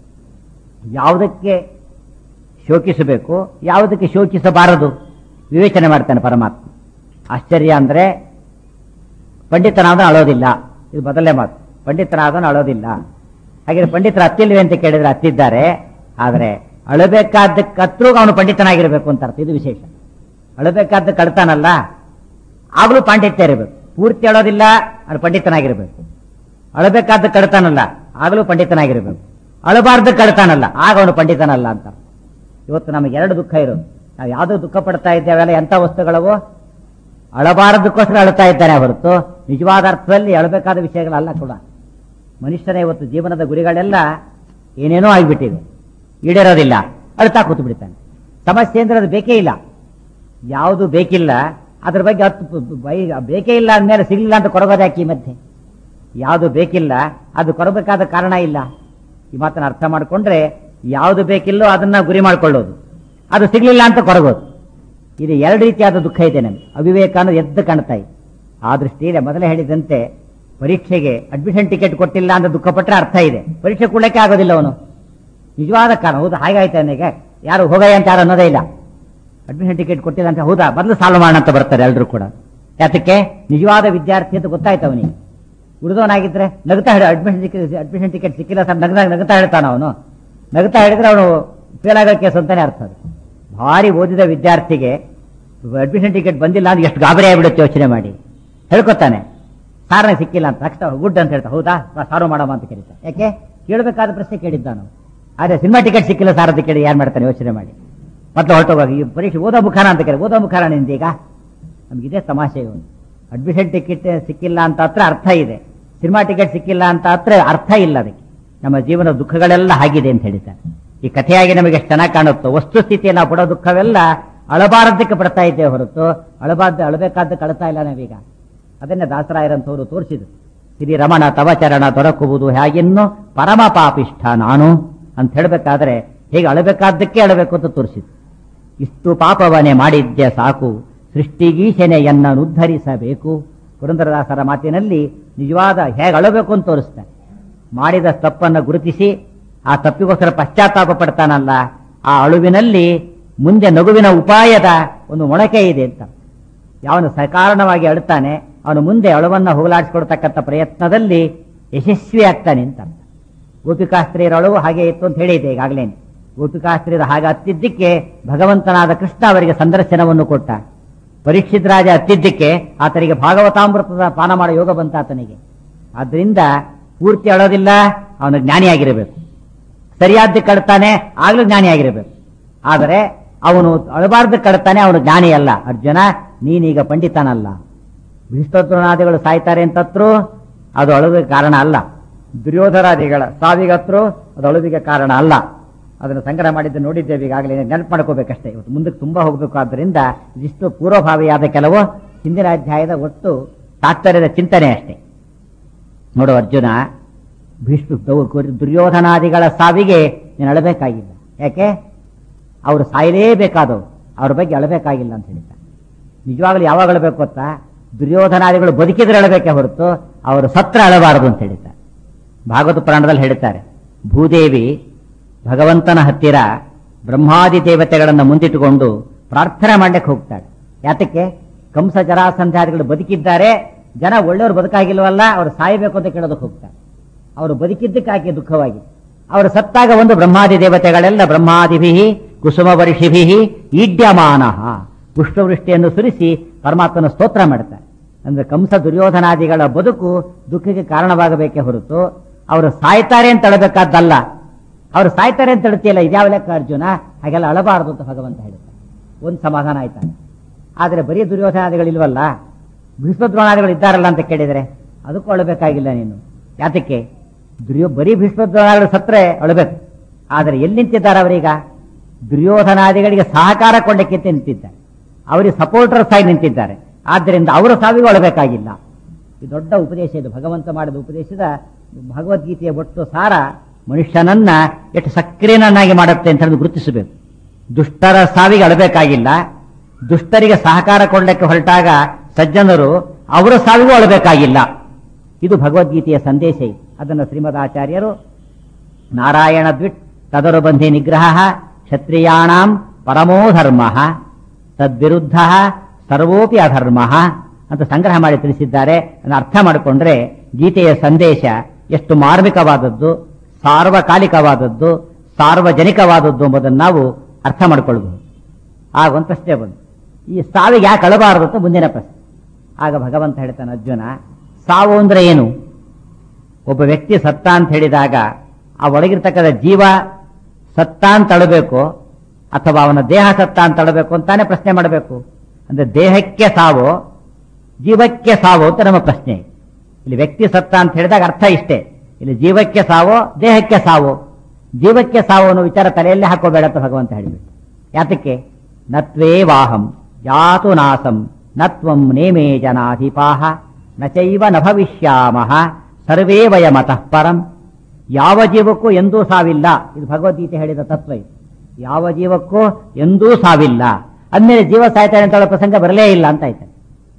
ಯಾವುದಕ್ಕೆ ಶೋಕಿಸಬೇಕು ಯಾವುದಕ್ಕೆ ಶೋಕಿಸಬಾರದು ವಿವೇಚನೆ ಮಾಡ್ತಾನೆ ಪರಮಾತ್ಮ ಆಶ್ಚರ್ಯ ಅಂದ್ರೆ ಪಂಡಿತನಾದನು ಅಳೋದಿಲ್ಲ ಇದು ಮೊದಲನೇ ಮಾತು ಪಂಡಿತನಾದನು ಅಳೋದಿಲ್ಲ ಹಾಗೆ ಪಂಡಿತರ ಹತ್ತಿಲ್ವೇ ಅಂತ ಕೇಳಿದ್ರೆ ಹತ್ತಿದ್ದಾರೆ ಆದರೆ ಅಳಬೇಕಾದ್ದಕ್ಕತ್ರೂ ಅವನು ಪಂಡಿತನಾಗಿರ್ಬೇಕು ಅಂತ ಅರ್ಥ ಇದು ವಿಶೇಷ ಅಳಬೇಕಾದ ಕಳ್ತಾನಲ್ಲ ಆಗಲೂ ಪಾಂಡಿತ್ಯ ಇರಬೇಕು ಪೂರ್ತಿ ಅಳೋದಿಲ್ಲ ಅದು ಪಂಡಿತನಾಗಿರ್ಬೇಕು ಅಳಬೇಕಾದ ಕಳ್ತಾನಲ್ಲ ಆಗಲೂ ಪಂಡಿತನಾಗಿರ್ಬೇಕು ಅಳಬಾರ್ದು ಕಳ್ತಾನಲ್ಲ ಆಗ ಅವನು ಪಂಡಿತನಲ್ಲ ಅಂತ ಇವತ್ತು ನಮಗೆ ಎರಡು ದುಃಖ ಇರೋದು ನಾವು ಯಾವುದೋ ದುಃಖ ಪಡ್ತಾ ಇದ್ದೇವೆಲ್ಲ ಎಂಥ ವಸ್ತುಗಳವೋ ಅಳಬಾರದಕ್ಕೋಸ್ಕರ ಅಳ್ತಾ ಇದ್ದಾನೆ ಹೊರತು ನಿಜವಾದ ಅರ್ಥದಲ್ಲಿ ಅಳಬೇಕಾದ ವಿಷಯಗಳಲ್ಲ ಕೂಡ ಮನುಷ್ಯನ ಇವತ್ತು ಜೀವನದ ಗುರಿಗಳೆಲ್ಲ ಏನೇನೋ ಆಗಿಬಿಟ್ಟಿದೆ ಈಡೇರೋದಿಲ್ಲ ಅಳ್ತಾ ಕೂತು ಬಿಡ್ತಾನೆ ಸಮಸ್ಯೆ ಅಂದ್ರೆ ಅದು ಬೇಕೇ ಇಲ್ಲ ಯಾವುದು ಬೇಕಿಲ್ಲ ಅದ್ರ ಬಗ್ಗೆ ಹತ್ತು ಪ- ಬೈ- ಬೇಕೇ ಇಲ್ಲ ಅಂದ್ಮೇಲೆ ಸಿಗ್ಲಿಲ್ಲ ಅಂತ ಕೊರಗೋದು ಯಾಕೆ ಈ ಮಧ್ಯೆ ಯಾವುದು ಬೇಕಿಲ್ಲ ಅದು ಕೊರಬೇಕಾದ ಕಾರಣ ಇಲ್ಲ ಈ ಮಾತನ್ನ ಅರ್ಥ ಮಾಡಿಕೊಂಡ್ರೆ ಯಾವುದು ಬೇಕಿಲ್ಲೋ ಅದನ್ನ ಗುರಿ ಮಾಡ್ಕೊಳ್ಳೋದು ಅದು ಸಿಗ್ಲಿಲ್ಲ ಅಂತ ಕೊರಗೋದು ಇದು ಎರಡು ರೀತಿಯಾದ ದುಃಖ ಇದೆ ನಮಗೆ ಅವಿವೇಕ ಅನ್ನೋದು ಎದ್ದು ಕಾಣ್ತಾ ಇದೆ ಆ ದೃಷ್ಟಿಯಲ್ಲಿ ಮೊದಲೇ ಹೇಳಿದಂತೆ ಪರೀಕ್ಷೆಗೆ ಅಡ್ಮಿಷನ್ ಟಿಕೆಟ್ ಕೊಟ್ಟಿಲ್ಲ ಅಂತ ದುಃಖ ಪಟ್ಟರೆ ಅರ್ಥ ಇದೆ ಪರೀಕ್ಷೆ ಕೊಡ್ಲಿಕ್ಕೆ ಆಗೋದಿಲ್ಲ ಅವನು ನಿಜವಾದ ಕಾರಣ ಹೌದಾ ಹಾಗಾಯ್ತು ನನಗೆ ಯಾರು ಹೋಗಯ್ಯ ಅಂತ ಯಾರು ಅನ್ನೋದೇ ಇಲ್ಲ ಅಡ್ಮಿಷನ್ ಟಿಕೆಟ್ ಕೊಟ್ಟಿಲ್ಲ ಅಂತ ಹೌದಾ ಮೊದಲು ಸಾಲ್ವ್ ಮಾಡೋಣ ಅಂತ ಬರ್ತಾರೆ ಎಲ್ಲರೂ ಕೂಡ ಯಾತಕ್ಕೆ ನಿಜವಾದ ವಿದ್ಯಾರ್ಥಿ ಅಂತ ಗೊತ್ತಾಯ್ತು ಅವನಿಗೆ ಉಳಿದವನಾಗಿದ್ರೆ ನಗ್ತಾ ಹೇಳ ಅಡ್ಮಿಷನ್ ಸಿಕ್ಕಿಲ್ಲ ಅಡ್ಮಿಷನ್ ಟಿಕೆಟ್ ಸಿಕ್ಕಿಲ್ಲ ಸರ್ ನಗ್ತಾ ನಗ್ತಾ ಹೇಳ್ತಾನ ಅವನು ನಗ್ತಾ ಹೇಳಿದ್ರೆ ಅವನು ಫೇಲ್ ಆಗೋ ಕೇಸ್ ಅಂತಾನೆ ಅರ್ಥ ಅದು ಭಾರಿ ಓದಿದ ವಿದ್ಯಾರ್ಥಿಗೆ ಅಡ್ಮಿಷನ್ ಟಿಕೆಟ್ ಬಂದಿಲ್ಲ ಅಂದ್ರೆ ಎಷ್ಟು ಗಾಬರಿ ಆಗ್ಬಿಡುತ್ತೆ ಯೋಚನೆ ಮಾಡಿ ಹೇಳ್ಕೊತಾನೆ ಸಾರನೇ ಸಿಕ್ಕಿಲ್ಲ ಅಂತ ತಕ್ಷಣ ಗುಡ್ ಅಂತ ಹೇಳ್ತಾ ಹೌದಾ ಬಾ, ಸಾರು ಮಾಡಮ್ಮ ಅಂತ ಕರೀತಾರೆ ಯಾಕೆ ಕೇಳಬೇಕಾದ ಪ್ರಶ್ನೆ ಕೇಳಿದ್ದಾನು ಆದ್ರೆ ಸಿನಿಮಾ ಟಿಕೆಟ್ ಸಿಕ್ಕಿಲ್ಲ ಸಾರ್ ಅಂತ ಕೇಳಿ ಯಾರು ಮಾಡ್ತಾನೆ ಯೋಚನೆ ಮಾಡಿ ಮತ್ತೆ ಹೊರಟೋಗ ಈ ಪರೀಕ್ಷೆ ಓದೋ ಮುಖಾನ ಅಂತ ಕೇಳಿ ಓದೋ ಮುಖಾನ ನಿಂದೀಗ ನಮಗಿದೆ ತಮಾಷೆ ಇವನು ಅಡ್ಮಿಷನ್ ಟಿಕೆಟ್ ಸಿಕ್ಕಿಲ್ಲ ಅಂತ ಹತ್ರ ಅರ್ಥ ಇದೆ ಸಿನಿಮಾ ಟಿಕೆಟ್ ಸಿಕ್ಕಿಲ್ಲ ಅಂತ ಹತ್ರ ಅರ್ಥ ಇಲ್ಲ ಅದಕ್ಕೆ ನಮ್ಮ ಜೀವನ ದುಃಖಗಳೆಲ್ಲ ಆಗಿದೆ ಅಂತ ಹೇಳಿದ್ದಾರೆ ಈ ಕಥೆಯಾಗಿ ನಮಗೆ ಎಷ್ಟು ಚೆನ್ನಾಗಿ ಕಾಣುತ್ತೋ ವಸ್ತುಸ್ಥಿತಿಯ ನಾವು ಪಡೋ ದುಃಖವೆಲ್ಲ ಅಳಬಾರದಕ್ಕೆ ಪಡ್ತಾ ಇದ್ದೇವೆ ಹೊರತು ಅಳಬಾರ್ದು ಅಳಬೇಕಾದ್ದಕ್ಕೆ ಅಳ್ತಾ ಇಲ್ಲ ನಾವೀಗ ಅದನ್ನೇ ದಾಸರಾಯರಂಥವರು ತೋರಿಸಿದ್ರು ಶ್ರೀ ರಮಣ ತವ ಚರಣ ದೊರಕುವುದು ಹೇಗಿನ್ನು ಪರಮ ಪಾಪಿಷ್ಠ ನಾನು ಅಂತ ಹೇಳಬೇಕಾದ್ರೆ ಹೇಗೆ ಅಳಬೇಕಾದ್ದಕ್ಕೆ ಅಳಬೇಕು ಅಂತ ತೋರಿಸಿದ್ರು ಇಷ್ಟು ಪಾಪವನೇ ಮಾಡಿದ್ದೆ ಸಾಕು ಸೃಷ್ಟಿಗೀಶನೆಯನ್ನ ಉದ್ಧರಿಸಬೇಕು ಪುರಂದರದಾಸರ ಮಾತಿನಲ್ಲಿ ನಿಜವಾದ ಹೇಗೆ ಅಳಬೇಕು ಅಂತ ತೋರಿಸ್ತಾನೆ ಮಾಡಿದ ತಪ್ಪನ್ನು ಗುರುತಿಸಿ ಆ ತಪ್ಪಿಗೋಸ್ಕರ ಪಶ್ಚಾತ್ತಾಪ ಪಡ್ತಾನಲ್ಲ ಆ ಅಳುವಿನಲ್ಲಿ ಮುಂದೆ ನಗುವಿನ ಉಪಾಯದ ಒಂದು ಮೊಳಕೆ ಇದೆ ಅಂತ ಯಾವನು ಸಕಾರಣವಾಗಿ ಅಳುತ್ತಾನೆ ಅವನು ಮುಂದೆ ಅಳುವನ್ನ ಹೋಗಲಾಡಿಸಿಕೊಡ್ತಕ್ಕಂಥ ಪ್ರಯತ್ನದಲ್ಲಿ ಯಶಸ್ವಿ ಆಗ್ತಾನೆ ಅಂತ ಅರ್ಥ. ಗೋಪಿಕಾಸ್ತ್ರೀಯರ ಅಳುವು ಹಾಗೆ ಇತ್ತು ಅಂತ ಹೇಳಿದೆ ಈಗಾಗಲೇ ಗೋಪಿಕಾಸ್ತ್ರೀಯರ ಹಾಗೆ ಹತ್ತಿದ್ದಕ್ಕೆ ಭಗವಂತನಾದ ಕೃಷ್ಣ ಅವರಿಗೆ ಸಂದರ್ಶನವನ್ನು ಕೊಟ್ಟ ಪರೀಕ್ಷಿತ್ ರಾಜ ಹತ್ತಿದ್ದಕ್ಕೆ ಆತನಿಗೆ ಭಾಗವತಾಮೃತದ ಪಾನ ಮಾಡೋ ಯೋಗ ಬಂತ ಆತನಿಗೆ ಆದ್ರಿಂದ ಪೂರ್ತಿ ಅಳೋದಿಲ್ಲ ಅವನು ಜ್ಞಾನಿಯಾಗಿರಬೇಕು ಸರಿಯಾದ ಕಳ್ತಾನೆ ಆಗ್ಲೂ ಜ್ಞಾನಿಯಾಗಿರಬೇಕು ಆದರೆ ಅವನು ಅಳಬಾರ್ದು ಕಳ್ತಾನೆ ಅವನು ಜ್ಞಾನಿ ಅಲ್ಲ ಅರ್ಜುನ ನೀನೀಗ ಪಂಡಿತನಲ್ಲ ಭೀಷ್ಟೋದ್ರೋಣಾದಿಗಳು ಸಾಯ್ತಾರೆ ಅಂತತ್ರು ಅದು ಅಳುವಿಗೆ ಕಾರಣ ಅಲ್ಲ ದುರ್ಯೋಧನಾದಿಗಳ ಸಾವಿಗತ್ರು ಅದು ಅಳುವಿಗೆ ಕಾರಣ ಅಲ್ಲ ಅದನ್ನು ಸಂಗ್ರಹ ಮಾಡಿದ್ದು ನೋಡಿದ್ದೇವೆ ಈಗಾಗಲೇ ನೆನಪು ಮಾಡ್ಕೋಬೇಕಷ್ಟೇ ಇವತ್ತು ಮುಂದಕ್ಕೆ ತುಂಬಾ ಹೋಗಬೇಕು ಆದ್ದರಿಂದ ಇದಿಷ್ಟು ಪೂರ್ವಭಾವಿಯಾದ ಕೆಲವು ಹಿಂದಿನ ಅಧ್ಯಾಯದ ಒಟ್ಟು ತಾತ್ಪರ್ಯದ ಚಿಂತನೆ ಅಷ್ಟೇ ನೋಡು ಅರ್ಜುನ ಭೀಷ್ಮ ದುರ್ಯೋಧನಾದಿಗಳ ಸಾವಿಗೆ ನೀನು ಅಳಬೇಕಾಗಿಲ್ಲ ಯಾಕೆ ಅವರು ಸಾಯಲೇಬೇಕಾದವು ಅವ್ರ ಬಗ್ಗೆ ಅಳಬೇಕಾಗಿಲ್ಲ ಅಂತ ಹೇಳ್ತಾರೆ ನಿಜವಾಗ್ಲೂ ಯಾವಾಗ ಅಳಬೇಕು ಗೊತ್ತಾ ದುರ್ಯೋಧನಾದಿಗಳು ಬದುಕಿದ್ರೆ ಅಳಬೇಕೆ ಹೊರತು ಅವರು ಸತ್ರ ಅಳಬಾರದು ಅಂತ ಹೇಳಿದ್ದಾರೆ ಭಾಗವತ ಪುರಾಣದಲ್ಲಿ ಹೇಳ್ತಾರೆ ಭೂದೇವಿ ಭಗವಂತನ ಹತ್ತಿರ ಬ್ರಹ್ಮಾದಿ ದೇವತೆಗಳನ್ನು ಮುಂದಿಟ್ಟುಕೊಂಡು ಪ್ರಾರ್ಥನೆ ಮಾಡ್ಲಿಕ್ಕೆ ಹೋಗ್ತಾಳೆ ಯಾತಕ್ಕೆ ಕಂಸ ಜರಾಸಂಧಾದಿಗಳು ಬದುಕಿದ್ದಾರೆ ಜನ ಒಳ್ಳೆಯವರು ಬದುಕಾಗಿಲ್ವಲ್ಲ ಅವರು ಸಾಯಬೇಕು ಅಂತ ಕೇಳೋದಕ್ಕೆ ಹೋಗ್ತಾರೆ ಅವರು ಬದುಕಿದ್ದಕ್ಕೆ ಆಕೆ ದುಃಖವಾಗಿ ಅವರು ಸತ್ತಾಗ ಒಂದು ಬ್ರಹ್ಮಾದಿ ದೇವತೆಗಳೆಲ್ಲ ಬ್ರಹ್ಮಾದಿಭಿ ಕುಸುಮ ವರ್ಷಿಭಿ ಈಡ್ಯಮಾನ ಪುಷ್ಪವೃಷ್ಟಿಯನ್ನು ಸುರಿಸಿ ಪರಮಾತ್ಮನ ಸ್ತೋತ್ರ ಮಾಡ್ತಾರೆ ಅಂದ್ರೆ ಕಂಸ ದುರ್ಯೋಧನಾದಿಗಳ ಬದುಕು ದುಃಖಕ್ಕೆ ಕಾರಣವಾಗಬೇಕೇ ಹೊರತು ಅವರು ಸಾಯ್ತಾರೆ ಅಂತ ಅಳಬೇಕಾದ್ದಲ್ಲ ಅವರು ಸಾಯ್ತಾರೆ ಅಂತ ಹೇಳ್ತಿಯಲ್ಲ ಇದ್ಯಾವ ಲೆಕ್ಕ ಅರ್ಜುನ ಹಾಗೆಲ್ಲ ಅಳಬಾರದು ಅಂತ ಭಗವಂತ ಹೇಳ್ತಾರೆ ಒಂದು ಸಮಾಧಾನ ಆಯ್ತಾನೆ ಆದರೆ ಬರೀ ದುರ್ಯೋಧನಾದಿಗಳಿಲ್ವಲ್ಲ ಭೀಷ್ಮದ್ರೋಣಾದಿಗಳು ಇದ್ದಾರಲ್ಲ ಅಂತ ಕೇಳಿದರೆ ಅದಕ್ಕೂ ಅಳಬೇಕಾಗಿಲ್ಲ ನೀನು ಯಾತಕ್ಕೆ ದುರ್ಯೋ ಬರೀ ಭೀಷ್ಮದ್ರೋಣಾದಿಗಳು ಸತ್ರೆ ಅಳಬೇಕು ಆದರೆ ಎಲ್ಲಿ ನಿಂತಿದ್ದಾರೆ ಅವರೀಗ ದುರ್ಯೋಧನಾದಿಗಳಿಗೆ ಸಹಕಾರ ಕೊಂಡಕ್ಕೆ ನಿಂತಿದ್ದಾರೆ ಅವರಿಗೆ ಸಪೋರ್ಟರ್ಸ್ ಆಗಿ ನಿಂತಿದ್ದಾರೆ ಆದ್ದರಿಂದ ಅವರ ಸಾವಿಗೂ ಅಳಬೇಕಾಗಿಲ್ಲ ಇದು ದೊಡ್ಡ ಉಪದೇಶ ಇದು ಭಗವಂತ ಮಾಡಿದ ಉಪದೇಶದ ಭಗವದ್ಗೀತೆಯ ಒಟ್ಟು ಸಾರ ಮನುಷ್ಯನನ್ನ ಎಷ್ಟು ಸಕ್ರಿಯನನ್ನಾಗಿ ಮಾಡುತ್ತೆ ಅಂತ ಹೇಳಿ ಗುರುತಿಸಬೇಕು ದುಷ್ಟರ ಸಾವಿಗೆ ಅಳಬೇಕಾಗಿಲ್ಲ ದುಷ್ಟರಿಗೆ ಸಹಕಾರ ಕೊಡಲಿಕ್ಕೆ ಹೊರಟಾಗ ಸಜ್ಜನರು ಅವರ ಸಾವಿಗೂ ಅಳಬೇಕಾಗಿಲ್ಲ ಇದು ಭಗವದ್ಗೀತೆಯ ಸಂದೇಶ ಇದು ಅದನ್ನು ಶ್ರೀಮದಾಚಾರ್ಯರು ನಾರಾಯಣ ದ್ವಿಟ್ ತದರು ಬಂಧಿ ನಿಗ್ರಹ ಕ್ಷತ್ರಿಯಾಣಾಂ ಪರಮೋ ಧರ್ಮ ತದ್ವಿರುದ್ಧ ಸರ್ವೋಪಿ ಅಧರ್ಮ ಅಂತ ಸಂಗ್ರಹ ಮಾಡಿ ತಿಳಿಸಿದ್ದಾರೆ ಅದನ್ನು ಅರ್ಥ ಮಾಡಿಕೊಂಡ್ರೆ ಗೀತೆಯ ಸಂದೇಶ ಎಷ್ಟು ಮಾರ್ಮಿಕವಾದದ್ದು ಸಾರ್ವಕಾಲಿಕವಾದದ್ದು ಸಾರ್ವಜನಿಕವಾದದ್ದು ಎಂಬುದನ್ನು ನಾವು ಅರ್ಥ ಮಾಡಿಕೊಳ್ಬಹುದು ಆಗ ಒಂದು ಪ್ರಶ್ನೆ ಬಂದು ಈ ಸಾವಿಗೆ ಯಾಕೆ ಅಳಬಾರದು ಅಂತ ಮುಂದಿನ ಪ್ರಶ್ನೆ ಆಗ ಭಗವಂತ ಹೇಳ್ತಾನೆ ಅರ್ಜುನ ಸಾವು ಅಂದ್ರೆ ಏನು ಒಬ್ಬ ವ್ಯಕ್ತಿ ಸತ್ತ ಅಂತ ಹೇಳಿದಾಗ ಆ ಒಳಗಿರ್ತಕ್ಕಂಥ ಜೀವ ಸತ್ತ ಅಂತ ಅಳಬೇಕು ಅಥವಾ ಅವನ ದೇಹ ಸತ್ತ ಅಂತ ಅಳಬೇಕು ಅಂತಾನೆ ಪ್ರಶ್ನೆ ಮಾಡಬೇಕು ಅಂದ್ರೆ ದೇಹಕ್ಕೆ ಸಾವು ಜೀವಕ್ಕೆ ಸಾವು ಅಂತ ನಮ್ಮ ಪ್ರಶ್ನೆ ಇಲ್ಲಿ ವ್ಯಕ್ತಿ ಸತ್ತ ಅಂತ ಹೇಳಿದಾಗ ಅರ್ಥ ಇಷ್ಟೇ ಇಲ್ಲಿ ಜೀವಕ್ಕೆ ಸಾವು ದೇಹಕ್ಕೆ ಸಾವು ಜೀವಕ್ಕೆ ಸಾವು ಅನ್ನೋ ವಿಚಾರ ತಲೆಯಲ್ಲೇ ಹಾಕೋಬೇಡ ಅಂತ ಭಗವಂತ ಹೇಳಿಬಿಟ್ಟು ಯಾತಕ್ಕೆ ನತ್ವೇ ವಾಹಂ ಯಾತು ನಾಸಂ ನತ್ವಂ ನೇಮೇ ಜನಾಧಿಪಾಹ ನಚೈವ ನ ಭವಿಷ್ಯಾಮಹ ಸರ್ವೇ ವಯಮತಃ ಪರಂ ಯಾವ ಜೀವಕ್ಕೂ ಎಂದೂ ಸಾವಿಲ್ಲ ಇದು ಭಗವದ್ಗೀತೆ ಹೇಳಿದ ತತ್ವ ಇದು ಯಾವ ಜೀವಕ್ಕೂ ಎಂದೂ ಸಾವಿಲ್ಲ ಅಂದಮೇಲೆ ಜೀವ ಸಾಯ್ತಾನೆ ಅಂತ ಹೇಳೋ ಪ್ರಸಂಗ ಬರಲೇ ಇಲ್ಲ ಅಂತ ಆಯ್ತಾನೆ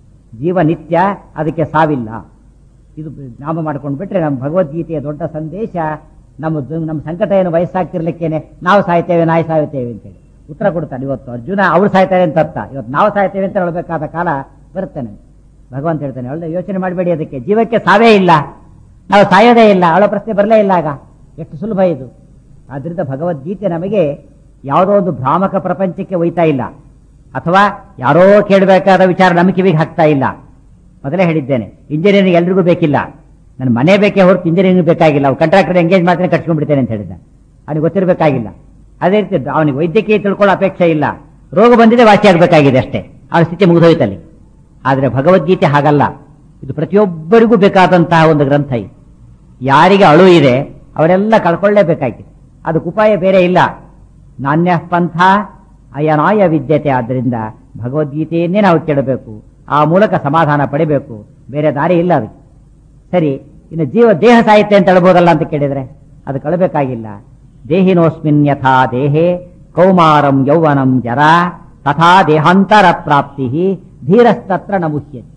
ಜೀವ ನಿತ್ಯ ಅದಕ್ಕೆ ಸಾವಿಲ್ಲ ಇದು ನಾಮ ಮಾಡ್ಕೊಂಡು ಬಿಟ್ರೆ ನಮ್ಮ ಭಗವದ್ಗೀತೆಯ ದೊಡ್ಡ ಸಂದೇಶ ನಮ್ಮ ನಮ್ಮ ಸಂಕಟ ಏನು ವಯಸ್ಸಾಗ್ತಿರ್ಲಿಕ್ಕೇನೆ ನಾವು ಸಾಯ್ತೇವೆ ನಾಯಿ ಸಾಯುತ್ತೇವೆ ಅಂತೇಳಿ ಉತ್ತರ ಕೊಡ್ತಾನೆ ಇವತ್ತು ಅರ್ಜುನ ಅವ್ರು ಸಾಯ್ತಾರೆ ಅಂತ ಅರ್ಥ ಇವತ್ತು ನಾವು ಸಾಯ್ತೇವೆ ಅಂತ ಹೇಳಬೇಕಾದ ಕಾಲ ಬರುತ್ತಾನೆ ಭಗವಂತ ಹೇಳ್ತಾನೆ ಒಳ್ಳೆ ಯೋಚನೆ ಮಾಡಬೇಡಿ ಅದಕ್ಕೆ ಜೀವಕ್ಕೆ ಸಾವೇ ಇಲ್ಲ ನಾವು ಸಾಯೋದೇ ಇಲ್ಲ ಅವಳ ಪ್ರಶ್ನೆ ಬರಲೇ ಇಲ್ಲ ಆಗ ಎಷ್ಟು ಸುಲಭ ಇದು ಆದ್ರಿಂದ ಭಗವದ್ಗೀತೆ ನಮಗೆ ಯಾವುದೋ ಒಂದು ಭ್ರಾಮಕ ಪ್ರಪಂಚಕ್ಕೆ ಒಯ್ತಾ ಇಲ್ಲ ಅಥವಾ ಯಾರೋ ಕೇಳಬೇಕಾದ ವಿಚಾರ ನಮ್ಮ ಕಿವಿಗೆ ಹಾಕ್ತಾ ಇಲ್ಲ ಮೊದಲೇ ಹೇಳಿದ್ದೇನೆ ಇಂಜಿನಿಯರಿಂಗ್ ಎಲ್ರಿಗೂ ಬೇಕಿಲ್ಲ ನನ್ನ ಮನೆ ಬೇಕೇ ಹೊರತು ಇಂಜಿನಿಯರಿಂಗ್ ಬೇಕಾಗಿಲ್ಲ ಅವ್ರು ಕಾಂಟ್ರಾಕ್ಟರ್ ಎಂಗೇಜ್ ಮಾತ್ರ ಕಟ್ಸ್ಕೊಂಡ್ಬಿಡ್ತೇನೆ ಅಂತ ಹೇಳಿದ್ದ ಅವನಿಗೆ ಗೊತ್ತಿರಬೇಕಾಗಿಲ್ಲ ಅದೇ ರೀತಿ ಅವನಿಗೆ ವೈದ್ಯಕೀಯ ತಿಳ್ಕೊಳ್ಳೋ ಅಪೇಕ್ಷೆ ಇಲ್ಲ ರೋಗ ಬಂದಿದೆ ವಾಸಿ ಆಗಬೇಕಾಗಿದೆ ಅಷ್ಟೇ ಅವನ ಸ್ಥಿತಿ ಮುಗಿದೋಯ್ತಲ್ಲಿ ಆದರೆ ಭಗವದ್ಗೀತೆ ಹಾಗಲ್ಲ ಇದು ಪ್ರತಿಯೊಬ್ಬರಿಗೂ ಬೇಕಾದಂತಹ ಒಂದು ಗ್ರಂಥ ಇದು ಯಾರಿಗೆ ಅಳು ಇದೆ ಅವರೆಲ್ಲ ಕಳ್ಕೊಳ್ಳೇಬೇಕಾಗಿದೆ ಅದಕ್ಕೆ ಉಪಾಯ ಬೇರೆ ಇಲ್ಲ ನಾಣ್ಯ ಪಂಥ ಅಯನಾಯ ವಿದ್ಯತೆ ಆದ್ದರಿಂದ ಭಗವದ್ಗೀತೆಯನ್ನೇ ನಾವು ಕೇಳಬೇಕು ಆ ಮೂಲಕ ಸಮಾಧಾನ ಪಡಿಬೇಕು ಬೇರೆ ದಾರಿ ಇಲ್ಲ ಅದಕ್ಕೆ ಸರಿ ಇನ್ನು ಜೀವ ದೇಹ ಸಾಹಿತ್ಯ ಅಂತ ಹೇಳ್ಬೋದಲ್ಲ ಅಂತ ಕೇಳಿದ್ರೆ ಅದು ಕಳಬೇಕಾಗಿಲ್ಲ ದೇಹಿನೋಸ್ಮಿನ್ ಯಥಾ ದೇಹೇ ಕೌಮಾರಂ ಯೌವನಂ ಜರ ತಥಾ ದೇಹಾಂತರ ಪ್ರಾಪ್ತಿ ಧೀರಸ್ತತ್ರ ನಮುಷ್ಯತೆ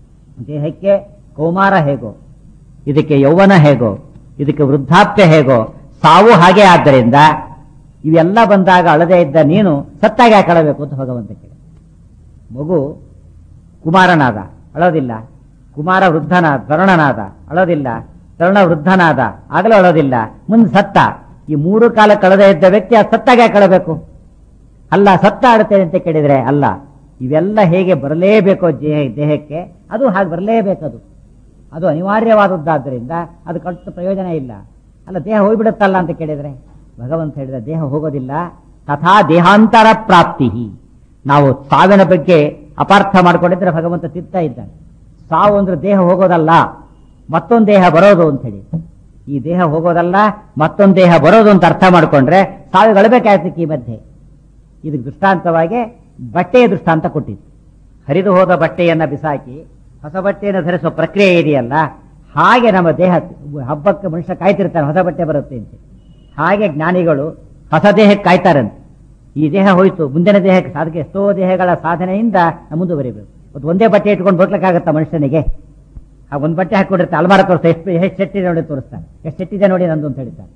ದೇಹಕ್ಕೆ ಕೌಮಾರ ಹೇಗೋ ಇದಕ್ಕೆ ಯೌವನ ಹೇಗೋ ಇದಕ್ಕೆ ವೃದ್ಧಾಪ್ಯ ಹೇಗೋ ಸಾವು ಹಾಗೆ ಆದ್ದರಿಂದ ಇವೆಲ್ಲ ಬಂದಾಗ ಅಳದೇ ಇದ್ದ ನೀನು ಸತ್ತಾಗ ಯಾಕೆ ಅಳಬೇಕು ಅಂತ ಭಗವಂತ ಕೇಳಿ ಮಗು ಕುಮಾರನಾದ ಅಳೋದಿಲ್ಲ ಕುಮಾರ ವೃದ್ಧನಾದ ತರುಣನಾದ ಅಳೋದಿಲ್ಲ ತರುಣ ವೃದ್ಧನಾದ ಆಗಲೂ ಅಳೋದಿಲ್ಲ ಮುಂದೆ ಸತ್ತ ಈ ಮೂರು ಕಾಲ ಕಳೆದೇ ಇದ್ದ ವ್ಯಕ್ತಿ ಆ ಸತ್ತಾಗ ಯಾಕೆ ಅಳಬೇಕು ಅಲ್ಲ ಸತ್ತ ಆಡುತ್ತೇನೆ ಅಂತ ಕೇಳಿದ್ರೆ ಅಲ್ಲ ಇವೆಲ್ಲ ಹೇಗೆ ಬರಲೇಬೇಕು ದೇಹ ದೇಹಕ್ಕೆ ಅದು ಹಾಗೆ ಬರಲೇಬೇಕದು ಅದು ಅನಿವಾರ್ಯವಾದದ್ದಾದ್ದರಿಂದ ಅದು ಕಟ್ಟು ಪ್ರಯೋಜನ ಇಲ್ಲ ಅಲ್ಲ ದೇಹ ಹೋಗ್ಬಿಡುತ್ತಲ್ಲ ಅಂತ ಕೇಳಿದ್ರೆ ಭಗವಂತ ಹೇಳಿದ ದೇಹ ಹೋಗೋದಿಲ್ಲ ತಥಾ ದೇಹಾಂತರ ಪ್ರಾಪ್ತಿ ನಾವು ಸಾವಿನ ಬಗ್ಗೆ ಅಪಾರ್ಥ ಮಾಡ್ಕೊಂಡಿದ್ರೆ ಭಗವಂತ ತಿರ್ತಾ ಇದ್ದಾನೆ ಸಾವು ಅಂದ್ರೆ ದೇಹ ಹೋಗೋದಲ್ಲ ಮತ್ತೊಂದು ದೇಹ ಬರೋದು ಅಂತ ಹೇಳಿ ಈ ದೇಹ ಹೋಗೋದಲ್ಲ ಮತ್ತೊಂದು ದೇಹ ಬರೋದು ಅಂತ ಅರ್ಥ ಮಾಡ್ಕೊಂಡ್ರೆ ಸಾವಿಗಳಬೇಕಾಯ್ತಕ್ಕೆ ಈ ಮಧ್ಯೆ ಇದಕ್ಕೆ ದೃಷ್ಟಾಂತವಾಗಿ ಬಟ್ಟೆಯ ದೃಷ್ಟಾಂತ ಕೊಟ್ಟಿದ್ದು ಹರಿದು ಹೋದ ಬಟ್ಟೆಯನ್ನ ಬಿಸಾಕಿ ಹೊಸ ಬಟ್ಟೆಯನ್ನು ಧರಿಸುವ ಪ್ರಕ್ರಿಯೆ ಇದೆಯಲ್ಲ ಹಾಗೆ ನಮ್ಮ ದೇಹ ಹಬ್ಬಕ್ಕೆ ಮನುಷ್ಯ ಕಾಯ್ತಿರ್ತಾನೆ ಹೊಸ ಬಟ್ಟೆ ಬರುತ್ತೆ ಅಂತ ಹಾಗೆ ಜ್ಞಾನಿಗಳು ಹೊಸ ದೇಹಕ್ಕೆ ಕಾಯ್ತಾರಂತೆ ಈ ದೇಹ ಹೋಯ್ತು ಮುಂದಿನ ದೇಹಕ್ಕೆ ಅದಕ್ಕೆ ಎಷ್ಟೋ ದೇಹಗಳ ಸಾಧನೆಯಿಂದ ನಾವು ಮುಂದುವರಿಬೇಕು ಅದು ಒಂದೇ ಬಟ್ಟೆ ಇಟ್ಕೊಂಡು ಬದುಕಕ್ಕಾಗತ್ತಾ ಮನುಷ್ಯನಿಗೆ ಆ ಒಂದು ಬಟ್ಟೆ ಹಾಕೊಂಡಿರ್ತಾರೆ ಅಲ್ಮಾರ ತೋರಿಸ್ತಾ ಎಷ್ಟು ಎಷ್ಟು ಸೆಟ್ಟಿದೆ ನೋಡಿ ತೋರಿಸ್ತಾನೆ ಎಷ್ಟು ಸೆಟ್ಟಿದೆ ನೋಡಿ ನಂದು ಅಂತ ಹೇಳ್ತಾನೆ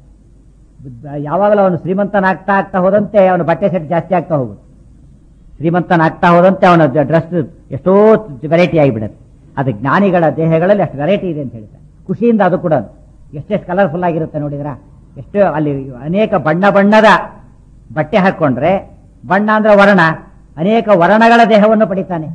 ಯಾವಾಗಲೂ ಅವನು ಶ್ರೀಮಂತನಾಗ್ತಾ ಆಗ್ತಾ ಹೋದಂತೆ ಅವನ ಬಟ್ಟೆ ಸೆಟ್ ಜಾಸ್ತಿ ಆಗ್ತಾ ಹೋಗುತ್ತೆ ಶ್ರೀಮಂತನಾಗ್ತಾ ಹೋದಂತೆ ಅವನ ಡ್ರೆಸ್ ಎಷ್ಟೋ ವೆರೈಟಿ ಆಗಿಬಿಡುತ್ತೆ ಅದು ಜ್ಞಾನಿಗಳ ದೇಹಗಳಲ್ಲಿ ಅಷ್ಟು ವೆರೈಟಿ ಇದೆ ಅಂತ ಹೇಳ್ತಾರೆ ಖುಷಿಯಿಂದ ಅದು ಕೂಡ ಎಷ್ಟೆಷ್ಟು ಕಲರ್ಫುಲ್ ಆಗಿರುತ್ತೆ ನೋಡಿದ್ರ ಎಷ್ಟು ಅಲ್ಲಿ ಅನೇಕ ಬಣ್ಣ ಬಣ್ಣದ ಬಟ್ಟೆ ಹಾಕೊಂಡ್ರೆ ಬಣ್ಣ ಅಂದ್ರೆ ವರ್ಣ ಅನೇಕ ವರ್ಣಗಳ ದೇಹವನ್ನು ಪಡಿತಾನೆ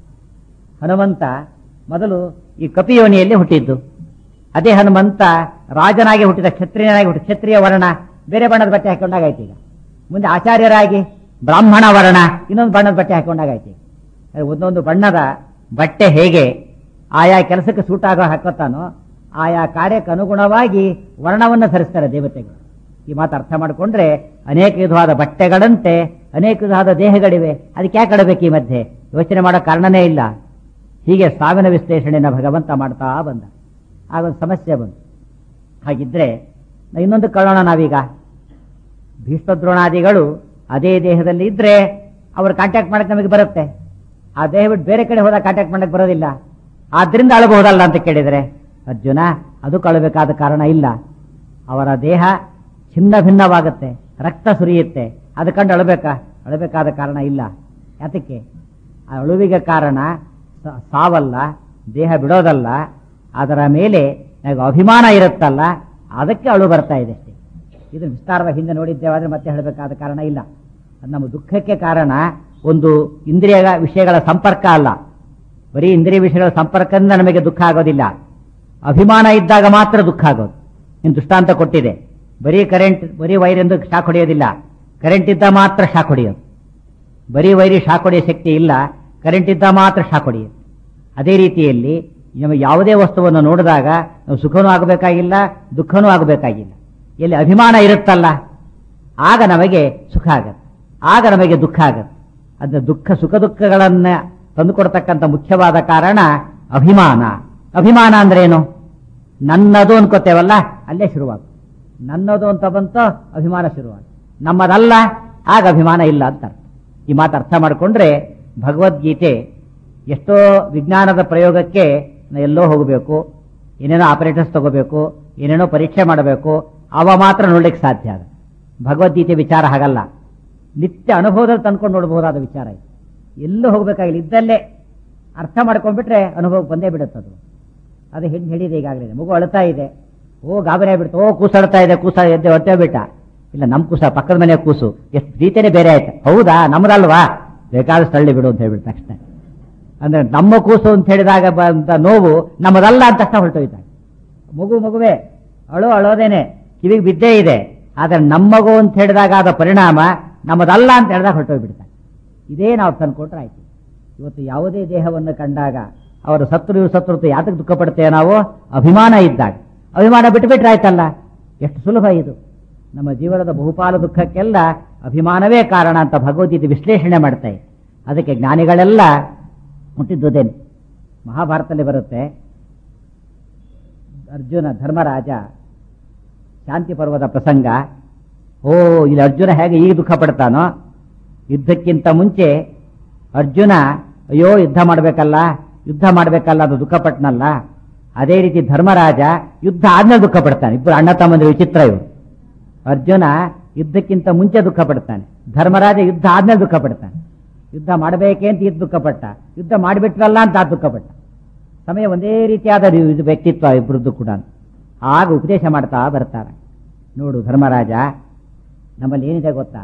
ಹನುಮಂತ ಮೊದಲು ಈ ಕಪಿಯೋನಿಯಲ್ಲಿ ಹುಟ್ಟಿದ್ದು ಅದೇ ಹನುಮಂತ ರಾಜನಾಗಿ ಹುಟ್ಟಿದ ಕ್ಷತ್ರಿಯನಾಗಿ ಹುಟ್ಟಿದ ಕ್ಷತ್ರಿಯ ವರ್ಣ ಬೇರೆ ಬಣ್ಣದ ಬಟ್ಟೆ ಹಾಕೊಂಡಾಗಾಯ್ತು ಈಗ ಮುಂದೆ ಆಚಾರ್ಯರಾಗಿ ಬ್ರಾಹ್ಮಣ ವರ್ಣ ಇನ್ನೊಂದು ಬಣ್ಣದ ಬಟ್ಟೆ ಹಾಕೊಂಡಾಗಾಯ್ತು ಈಗ. ಅದು ಒಂದೊಂದು ಬಣ್ಣದ ಬಟ್ಟೆ ಹೇಗೆ ಆಯಾ ಕೆಲಸಕ್ಕೆ ಸೂಟ್ ಆಗೋ ಹಾಕೋತಾನೋ ಆಯಾ ಕಾರ್ಯಕ್ಕೆ ಅನುಗುಣವಾಗಿ ವರ್ಣವನ್ನು ಧರಿಸ್ತಾರೆ ದೇವತೆಗಳು ಈ ಮಾತು ಅರ್ಥ ಮಾಡಿಕೊಂಡ್ರೆ ಅನೇಕ ವಿಧವಾದ ಬಟ್ಟೆಗಳಂತೆ ಅನೇಕ ವಿಧವಾದ ದೇಹಗಳಿವೆ ಅದಕ್ಕೆ ಯಾಕೆ ಆಡಬೇಕು ಈ ಮಧ್ಯೆ ಯೋಚನೆ ಮಾಡೋ ಕಾರಣನೇ ಇಲ್ಲ ಹೀಗೆ ಸಾವಿನ ವಿಶ್ಲೇಷಣೆಯನ್ನು ಭಗವಂತ ಮಾಡ್ತಾ ಬಂದ ಆಗೊಂದು ಸಮಸ್ಯೆ ಬಂತು ಹಾಗಿದ್ರೆ ನಾ ಇನ್ನೊಂದು ಕಳೋಣ ನಾವೀಗ ಭೀಷ್ಮದ್ರೋಣಾದಿಗಳು ಅದೇ ದೇಹದಲ್ಲಿ ಇದ್ರೆ ಅವ್ರು ಕಾಂಟ್ಯಾಕ್ಟ್ ಮಾಡಕ್ಕೆ ನಮಗೆ ಬರುತ್ತೆ ಆ ದೇಹ ಬಿಟ್ಟು ಬೇರೆ ಕಡೆ ಹೋದಾಗ ಕಾಂಟ್ಯಾಕ್ಟ್ ಮಾಡಕ್ಕೆ ಬರೋದಿಲ್ಲ ಆದ್ರಿಂದ ಅಳಬಹುದಲ್ಲ ಅಂತ ಕೇಳಿದರೆ ಅರ್ಜುನ ಅದು ಕಳಬೇಕಾದ ಕಾರಣ ಇಲ್ಲ ಅವರ ದೇಹ ಛಿನ್ನ ಭಿನ್ನವಾಗುತ್ತೆ ರಕ್ತ ಸುರಿಯುತ್ತೆ ಅದು ಕಂಡು ಅಳಬೇಕಾ ಅಳಬೇಕಾದ ಕಾರಣ ಇಲ್ಲ ಯಾತಕ್ಕೆ ಆ ಅಳುವಿಗೆ ಕಾರಣ ಸ- ಸಾವಲ್ಲ ದೇಹ ಬಿಡೋದಲ್ಲ ಅದರ ಮೇಲೆ ನನಗೆ ಅಭಿಮಾನ ಇರುತ್ತಲ್ಲ ಅದಕ್ಕೆ ಅಳು ಬರ್ತಾ ಇದೆ ಅಷ್ಟೇ ಇದು ವಿಸ್ತಾರವಾಗಿ ಹಿಂದೆ ನೋಡಿದ್ದೇವಾದ್ರೆ ಮತ್ತೆ ಹೇಳಬೇಕಾದ ಕಾರಣ ಇಲ್ಲ ಅದು ನಮ್ಮ ದುಃಖಕ್ಕೆ ಕಾರಣ ಒಂದು ಇಂದ್ರಿಯ ವಿಷಯಗಳ ಸಂಪರ್ಕ ಅಲ್ಲ ಬರೀ ಇಂದ್ರಿಯ ವಿಷಯಗಳ ಸಂಪರ್ಕದಿಂದ ನಮಗೆ ದುಃಖ ಆಗೋದಿಲ್ಲ ಅಭಿಮಾನ ಇದ್ದಾಗ ಮಾತ್ರ ದುಃಖ ಆಗೋದು ಇನ್ನು ದೃಷ್ಟಾಂತ ಕೊಟ್ಟಿದೆ ಬರೀ ಕರೆಂಟ್ ಬರೀ ವೈರ್ ಎಂದು ಶಾಕ್ ಹೊಡೆಯೋದಿಲ್ಲ ಕರೆಂಟ್ ಇದ್ದ ಮಾತ್ರ ಶಾಕ್ ಹೊಡೆಯೋದು ಬರೀ ವೈರಿ ಶಾಕ್ ಹೊಡೆಯೋ ಶಕ್ತಿ ಇಲ್ಲ ಕರೆಂಟ್ ಇದ್ದ ಮಾತ್ರ ಶಾಕ್ ಹೊಡೆಯುತ್ತೆ ಅದೇ ರೀತಿಯಲ್ಲಿ ನಮಗೆ ಯಾವುದೇ ವಸ್ತುವನ್ನು ನೋಡಿದಾಗ ನಾವು ಸುಖನೂ ಆಗಬೇಕಾಗಿಲ್ಲ ದುಃಖನೂ ಆಗಬೇಕಾಗಿಲ್ಲ ಎಲ್ಲಿ ಅಭಿಮಾನ ಇರುತ್ತಲ್ಲ ಆಗ ನಮಗೆ ಸುಖ ಆಗತ್ತೆ ಆಗ ನಮಗೆ ದುಃಖ ಆಗತ್ತೆ ಅದ ದುಃಖ ಸುಖ ದುಃಖಗಳನ್ನ ತಂದುಕೊಡ್ತಕ್ಕಂಥ ಮುಖ್ಯವಾದ ಕಾರಣ ಅಭಿಮಾನ ಅಭಿಮಾನ ಅಂದ್ರೇನು ನನ್ನದು ಅನ್ಕೋತೇವಲ್ಲ ಅಲ್ಲೇ ಶುರುವಾಗುತ್ತೆ ನನ್ನದು ಅಂತ ಬಂತು ಅಭಿಮಾನ ಶುರುವಾಗುತ್ತೆ ನಮ್ಮದಲ್ಲ ಆಗ ಅಭಿಮಾನ ಇಲ್ಲ ಅಂತ ಅರ್ಥ. ಈ ಮಾತು ಅರ್ಥ ಮಾಡಿಕೊಂಡ್ರೆ ಭಗವದ್ಗೀತೆ ಎಷ್ಟೋ ವಿಜ್ಞಾನದ ಪ್ರಯೋಗಕ್ಕೆ ನಾವು ಎಲ್ಲೋ ಹೋಗಬೇಕು ಏನೇನೋ ಆಪರೇಟರ್ಸ್ ತಗೋಬೇಕು ಏನೇನೋ ಪರೀಕ್ಷೆ ಮಾಡಬೇಕು ಅವ ಮಾತ್ರ ನೋಡ್ಲಿಕ್ಕೆ ಸಾಧ್ಯ ಆಗ ಭಗವದ್ಗೀತೆ ವಿಚಾರ ಹಾಗಲ್ಲ ನಿತ್ಯ ಅನುಭವದಲ್ಲಿ ತಂದ್ಕೊಂಡು ನೋಡಬಹುದಾದ ವಿಚಾರ ಇದು ಎಲ್ಲೂ ಹೋಗಬೇಕಾಗಿಲ್ಲ ಇದ್ದಲ್ಲೇ ಅರ್ಥ ಮಾಡ್ಕೊಂಡ್ಬಿಟ್ರೆ ಅನುಭವ ಬಂದೇ ಬಿಡುತ್ತದು ಅದು ಹೆಣ್ಣು ಹೇಳಿದೆ ಈಗಾಗಲೇ ಮಗು ಅಳ್ತಾ ಇದೆ ಓ ಗಾಬರಿ ಆಗ್ಬಿಡ್ತು ಓ ಕೂಸು ಅಳ್ತಾ ಇದೆ ಕೂಸ ಎದ್ದೆ ಹೊಟ್ಟೆ ಬಿಟ್ಟ ಇಲ್ಲ ನಮ್ ಕೂಸ ಪಕ್ಕದ ಮನೆ ಕೂಸು ಎಷ್ಟು ರೀತಿನೇ ಬೇರೆ ಆಯ್ತು ಹೌದಾ ನಮ್ದಲ್ವಾ ಬೇಕಾದಷ್ಟು ತಳ್ಳಿ ಬಿಡು ಅಂತ ಹೇಳ್ಬಿಟ್ಟು ತಕ್ಷಣ ಅಂದ್ರೆ ನಮ್ಮ ಕೂಸು ಅಂತ ಹೇಳಿದಾಗ ಬಂದ ನೋವು ನಮ್ಮದಲ್ಲ ಅಂತ ತಕ್ಷಣ ಹೊರಟೋಯ್ತಾಗ ಮಗು ಮಗುವೆ ಅಳೋ ಅಳೋದೇನೆ ಕಿವಿಗೆ ಬಿದ್ದೇ ಇದೆ ಆದ್ರೆ ನಮ್ಮಗು ಅಂತ ಹೇಳಿದಾಗ ಆದ ಪರಿಣಾಮ ನಮ್ಮದಲ್ಲ ಅಂತ ಹೇಳಿದಾಗ ಹೊರಟೋಗ್ಬಿಡ್ತಾರೆ ಇದೇ ನಾವು ತಂದ್ಕೊಟ್ರೆ ಆಯ್ತು ಇವತ್ತು ಯಾವುದೇ ದೇಹವನ್ನು ಕಂಡಾಗ ಅವರು ಸತ್ರು ಇವ್ರು ಸತ್ರು ಅಂತ ಯಾತಕ್ಕೆ ದುಃಖ ಪಡ್ತೇವೆ ನಾವು ಅಭಿಮಾನ ಇದ್ದಾಗ ಅಭಿಮಾನ ಬಿಟ್ಟುಬಿಟ್ರೆ ಆಯ್ತಲ್ಲ ಎಷ್ಟು ಸುಲಭ ಇದು ನಮ್ಮ ಜೀವನದ ಬಹುಪಾಲು ದುಃಖಕ್ಕೆಲ್ಲ ಅಭಿಮಾನವೇ ಕಾರಣ ಅಂತ ಭಗವದ್ಗೀತೆ ವಿಶ್ಲೇಷಣೆ ಮಾಡ್ತಾ ಇದೆ ಅದಕ್ಕೆ ಜ್ಞಾನಿಗಳೆಲ್ಲ ಹುಟ್ಟಿದ್ದುದೇನೆ ಮಹಾಭಾರತದಲ್ಲಿ ಬರುತ್ತೆ ಅರ್ಜುನ ಧರ್ಮರಾಜ ಶಾಂತಿ ಪರ್ವದ ಪ್ರಸಂಗ ಓ ಇಲ್ಲಿ ಅರ್ಜುನ ಹೇಗೆ ಈಗ ದುಃಖ ಪಡ್ತಾನೋ ಯುದ್ಧಕ್ಕಿಂತ ಮುಂಚೆ ಅರ್ಜುನ ಅಯ್ಯೋ ಯುದ್ಧ ಮಾಡಬೇಕಲ್ಲ ಯುದ್ಧ ಮಾಡಬೇಕಲ್ಲ ಅದು ದುಃಖ ಪಟ್ನಲ್ಲ ಅದೇ ರೀತಿ ಧರ್ಮರಾಜ ಯುದ್ಧ ಆದ್ಮೇಲೆ ದುಃಖ ಪಡ್ತಾನೆ ಇಬ್ಬರು ಅಣ್ಣ ತಮ್ಮಂದ್ರೆ ವಿಚಿತ್ರ ಇವರು ಅರ್ಜುನ ಯುದ್ಧಕ್ಕಿಂತ ಮುಂಚೆ ದುಃಖ ಪಡ್ತಾನೆ ಧರ್ಮರಾಜ ಯುದ್ಧ ಆದ್ಮೇಲೆ ದುಃಖ ಪಡ್ತಾನೆ ಯುದ್ಧ ಮಾಡಬೇಕೇ ಅಂತ ಇದು ದುಃಖ ಪಟ್ಟ ಯುದ್ಧ ಮಾಡಿಬಿಟ್ರಲ್ಲ ಅಂತ ಆ ದುಃಖ ಪಟ್ಟ ಸಮಯ ಒಂದೇ ರೀತಿಯಾದ ಇದು ವ್ಯಕ್ತಿತ್ವ ಇಬ್ಬರದ್ದು ಕೂಡ ಆಗ ಉಪದೇಶ ಮಾಡ್ತಾ ಬರ್ತಾರೆ ನೋಡು ಧರ್ಮರಾಜ ನಮ್ಮಲ್ಲಿ ಏನಿದೆ ಗೊತ್ತಾ